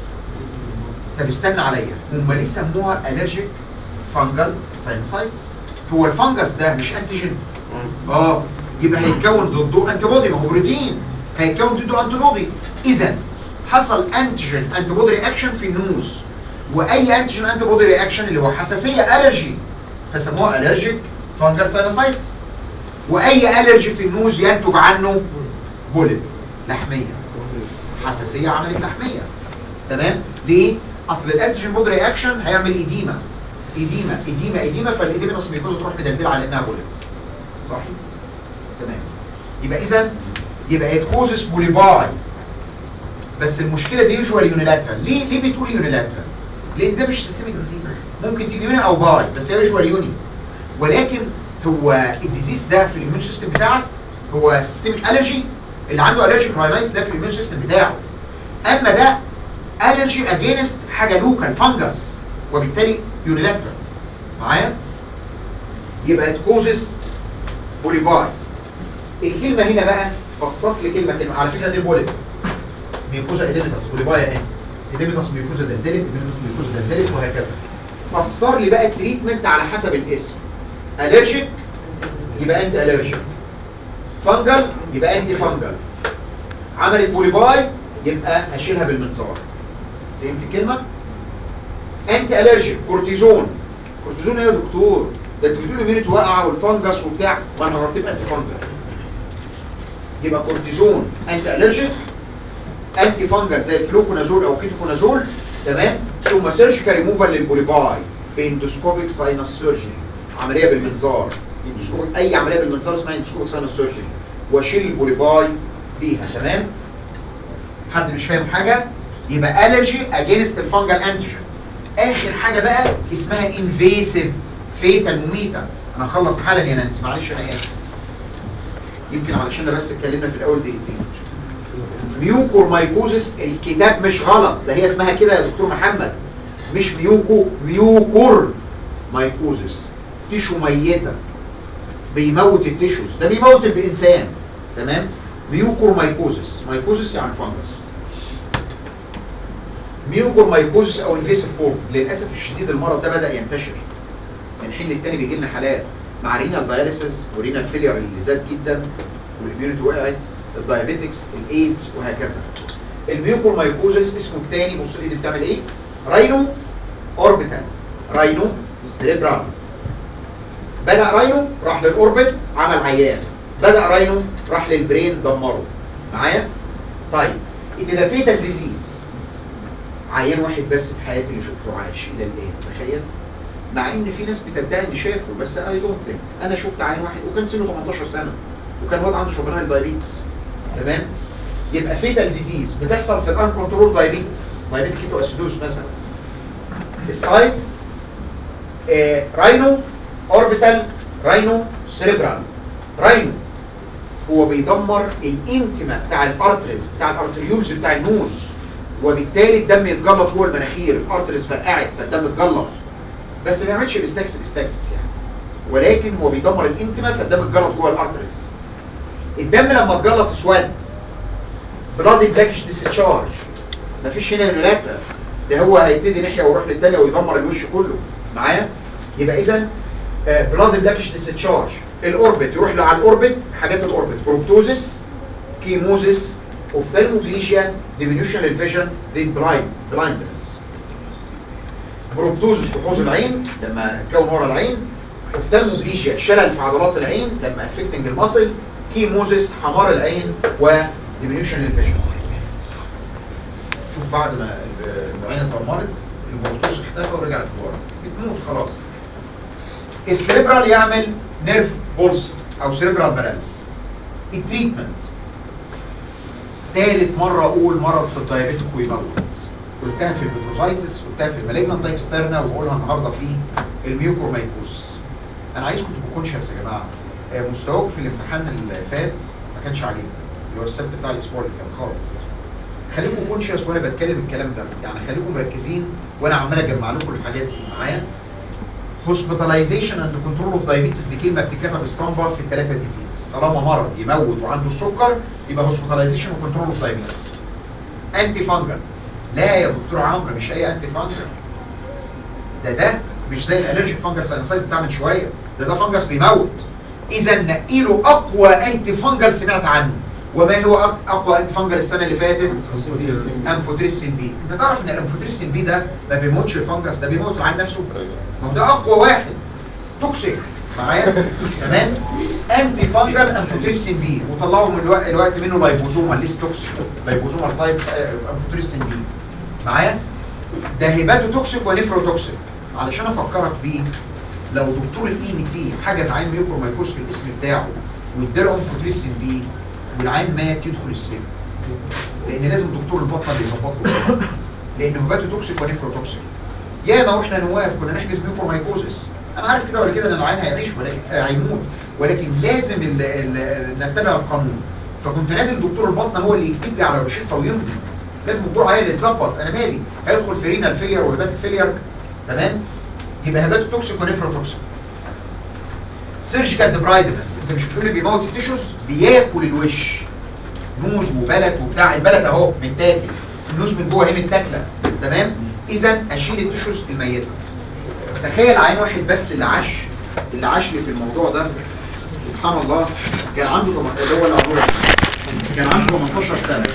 طب استنى عليا هم ليه سموها الرجيك فانجل ساينسايتس هو الفانجس ده مش انتيجين اه يبقى هيتكون ضده انتي بودي ما هو بروتين هيتكون ضده انتي بودي اذا حصل انتيجين انتي بودي رياكشن في النوز واي انتيجين انتي بودي رياكشن اللي هو حساسيه الرجي فسموها الرجيك فانجل ساينسايتس واي الرجي في النوز ينتج عنه بولب لحميه حساسيه عملت لحميه تمام ليه اصل الانتيجين بودي رياكشن هيعمل ايديما ايديما ايديما ايديما فالايديما اصلا بيكون تروح مدلدله على انها بولب صح تمام يبقى اذا يبقى يتكوزس بوليباي بس المشكله دي يوجوال يونيلاترال ليه ليه بتقول يونيلاترال لان ده مش سيستميك ديزيز ممكن تيجي يوني او باي بس هي يوجوال يوني ولكن هو الديزيز ده في الاميون سيستم بتاعك هو سيستميك الرجي اللي عنده الرجيك راينايتس ده في الاميون سيستم بتاعه اما ده الرجي اجينست حاجه لوكال فانجس وبالتالي يونيلاترال معايا يبقى تكوزس بوليفاي الكلمة هنا بقى فصص لي كلمة كلمة على فكرة دي بوليف ميكوزا اديمتاس بوليفاي اهي اديمتاس ميكوزا دندلت اديمتاس ميكوزا دندلت وهكذا فسر لي بقى التريتمنت على حسب الاسم الرجيك يبقى انت الرجيك فانجل يبقى انت فانجل عملت بوليفاي يبقى اشيلها بالمنظار فهمت الكلمة؟ انت الرجيك كورتيزون كورتيزون ايه يا دكتور ده انت بتقول مينت واقعه والفنجس وبتاع ما انا هرتب انتي فانجل يبقى كورتيزون انتي الرجيك انتي فانجل زي الفلوكونازول او كيتوكونازول تمام ثم سيرجيكال ريموفال للبوليباي باندوسكوبيك ساينس سيرجري عمليه بالمنظار اندوسكوبيك اي عمليه بالمنظار اسمها اندوسكوبيك ساينس سيرجري واشيل البوليباي بيها تمام حد مش فاهم حاجه يبقى الرجي اجينست الفانجل انتيجين اخر حاجه بقى اسمها انفيسيف فيتال مميتة انا هخلص حالا يا نانس معلش انا اسف يمكن علشان بس اتكلمنا في الاول دقيقتين ميوكور مايكوزس الكتاب مش غلط ده هي اسمها كده يا دكتور محمد مش ميوكو ميوكور مايكوزس تيشو ميتة بيموت التيشوز ده بيموت الانسان تمام ميوكور مايكوزس مايكوزس يعني فانجس ميوكور مايكوزس او انفيسيف فورم للاسف الشديد المرض ده بدا ينتشر من حين للتاني بيجي لنا حالات مع رينال داياليسيس ورينال فيلير اللي زاد جدا والاميونيتي وقعت الدايابيتكس الايدز وهكذا الميوكور مايكوزس اسمه الثاني بص الايد بتعمل ايه راينو اوربيتال راينو سيريبرال بدا راينو راح للاوربت عمل عيان بدا راينو راح للبرين دمره معايا طيب ده فيتال ديزيز عيان واحد بس في حياتي اللي شفته عايش الى الان تخيل مع ان في ناس بتدعي ان شافه بس اي دونت ثينك انا شفت عين واحد وكان سنه 18 سنه وكان واد عنده شوبرنال دايابيتس تمام يبقى فيتال ديزيز بتحصل في الان كنترول دايابيتس دايابيتك كيتو اسيدوز مثلا السايد آه راينو اوربيتال راينو سيريبرال راينو هو بيدمر الانتما بتاع الارتريز بتاع الارتريولز بتاع النوز وبالتالي الدم يتجلط جوه المناخير الارتريز فرقعت فالدم اتجلط بس ما يعملش الاستاكس الاستاكسس يعني ولكن هو بيدمر الانتما فالدم اتجلط جوه الارتريز الدم لما اتجلط اسود بلادي بلاكش ديسشارج مفيش هنا يونيلاترال ده هو هيبتدي ناحيه ويروح للتانيه ويدمر الوش كله معايا يبقى اذا بلادي بلاكش ديسشارج الاوربت يروح له على الاوربت حاجات الاوربت بروبتوزيس كيموزيس اوفثالموبليجيا ديمينيوشن للفيجن دي بلايند بلايندنس بروبتوزس في حوض العين لما اتكون ورا العين اوفثالموبليجيا شلل في عضلات العين لما افكتنج المصل كيموزيس حمار العين وديمينيوشن للفيجن شوف بعد ما العين اتدمرت البروبتوز اختفى ورجعت لورا بتموت خلاص السيريبرال يعمل نيرف بولس او سيريبرال بالانس التريتمنت ثالث مرة اقول مرض في الدايابيتك ويموت قلتها في البيتروزايتس قلتها في المالجنانت اكسترنا وبقولها النهارده في الميوكورمايكوزس انا عايزكم تبقوا كونشس يا جماعه آه، مستواكم في الامتحان اللي فات ما كانش عاجبني اللي هو السبت بتاع الاسبوع اللي فات خالص خليكم كونشيوس وانا بتكلم الكلام ده يعني خليكم مركزين وانا عمال اجمع لكم الحاجات دي معايا هوسبيتاليزيشن اند كنترول اوف دايابيتس دي كلمه بتتكتب اسطمبه في الثلاثه ديزيزز طالما مرض يموت وعنده السكر يبقى هوسبيتاليزيشن وكنترول اوف دايابيتس انتي فانجل لا يا دكتور عمرو مش اي انتي فانجل ده ده مش زي الالرجيك فانجل ساينسايت بتاع من شويه ده ده فانجس بيموت اذا نقي له اقوى انتي فانجل سمعت عنه وما هو أق- اقوى انتي فانجل السنه اللي فاتت انفوتريسين بي انت تعرف ان الانفوتريسين بي ده ما بيموتش الفانجس ده بيموت العين نفسه ما هو ده اقوى واحد توكسيك معايا تمام انتي فانجل انفوتريسين بي وطلعوا من الوقت, الوقت منه لايبوزوما ليس توكسيك لايبوزوما تايب انفوتريسين بي معايا ده هيباتو توكسيك ونفرو توكسيك علشان افكرك بيه لو دكتور الاي ان تي حجز عين ميكرومايكوس في الاسم بتاعه واداله انفوتريسين بي والعين مات يدخل السجن لان لازم دكتور البطنه اللي يظبط له لان هيباتو توكسيك ونفرو توكسيك ياما واحنا نواف كنا نحجز ميكرومايكوزس انا عارف كده ولا كده ان العين هيعيش ولكن آه، هيموت ولكن لازم ال ال نتبع القانون فكنت نادي الدكتور البطنه هو اللي يكتب لي على روشته ويمضي لازم الجرعه هي اللي تظبط انا مالي هيدخل في رينال فيلير وهيبات فيلير تمام يبقى هيبات توكسيك ونفرو توكسيك سيرجيكال ديبرايدمنت انت مش بتقول لي بيموت التيشوز بياكل الوش نوز وبلد وبتاع البلد اهو متاكل النوز من جوه اهي متاكله تمام اذا اشيل التيشوز الميته تخيل عين واحد بس اللي عاش اللي عاش لي في الموضوع ده سبحان الله كان عنده تم- اللي هو العمر كان عنده 18 سنه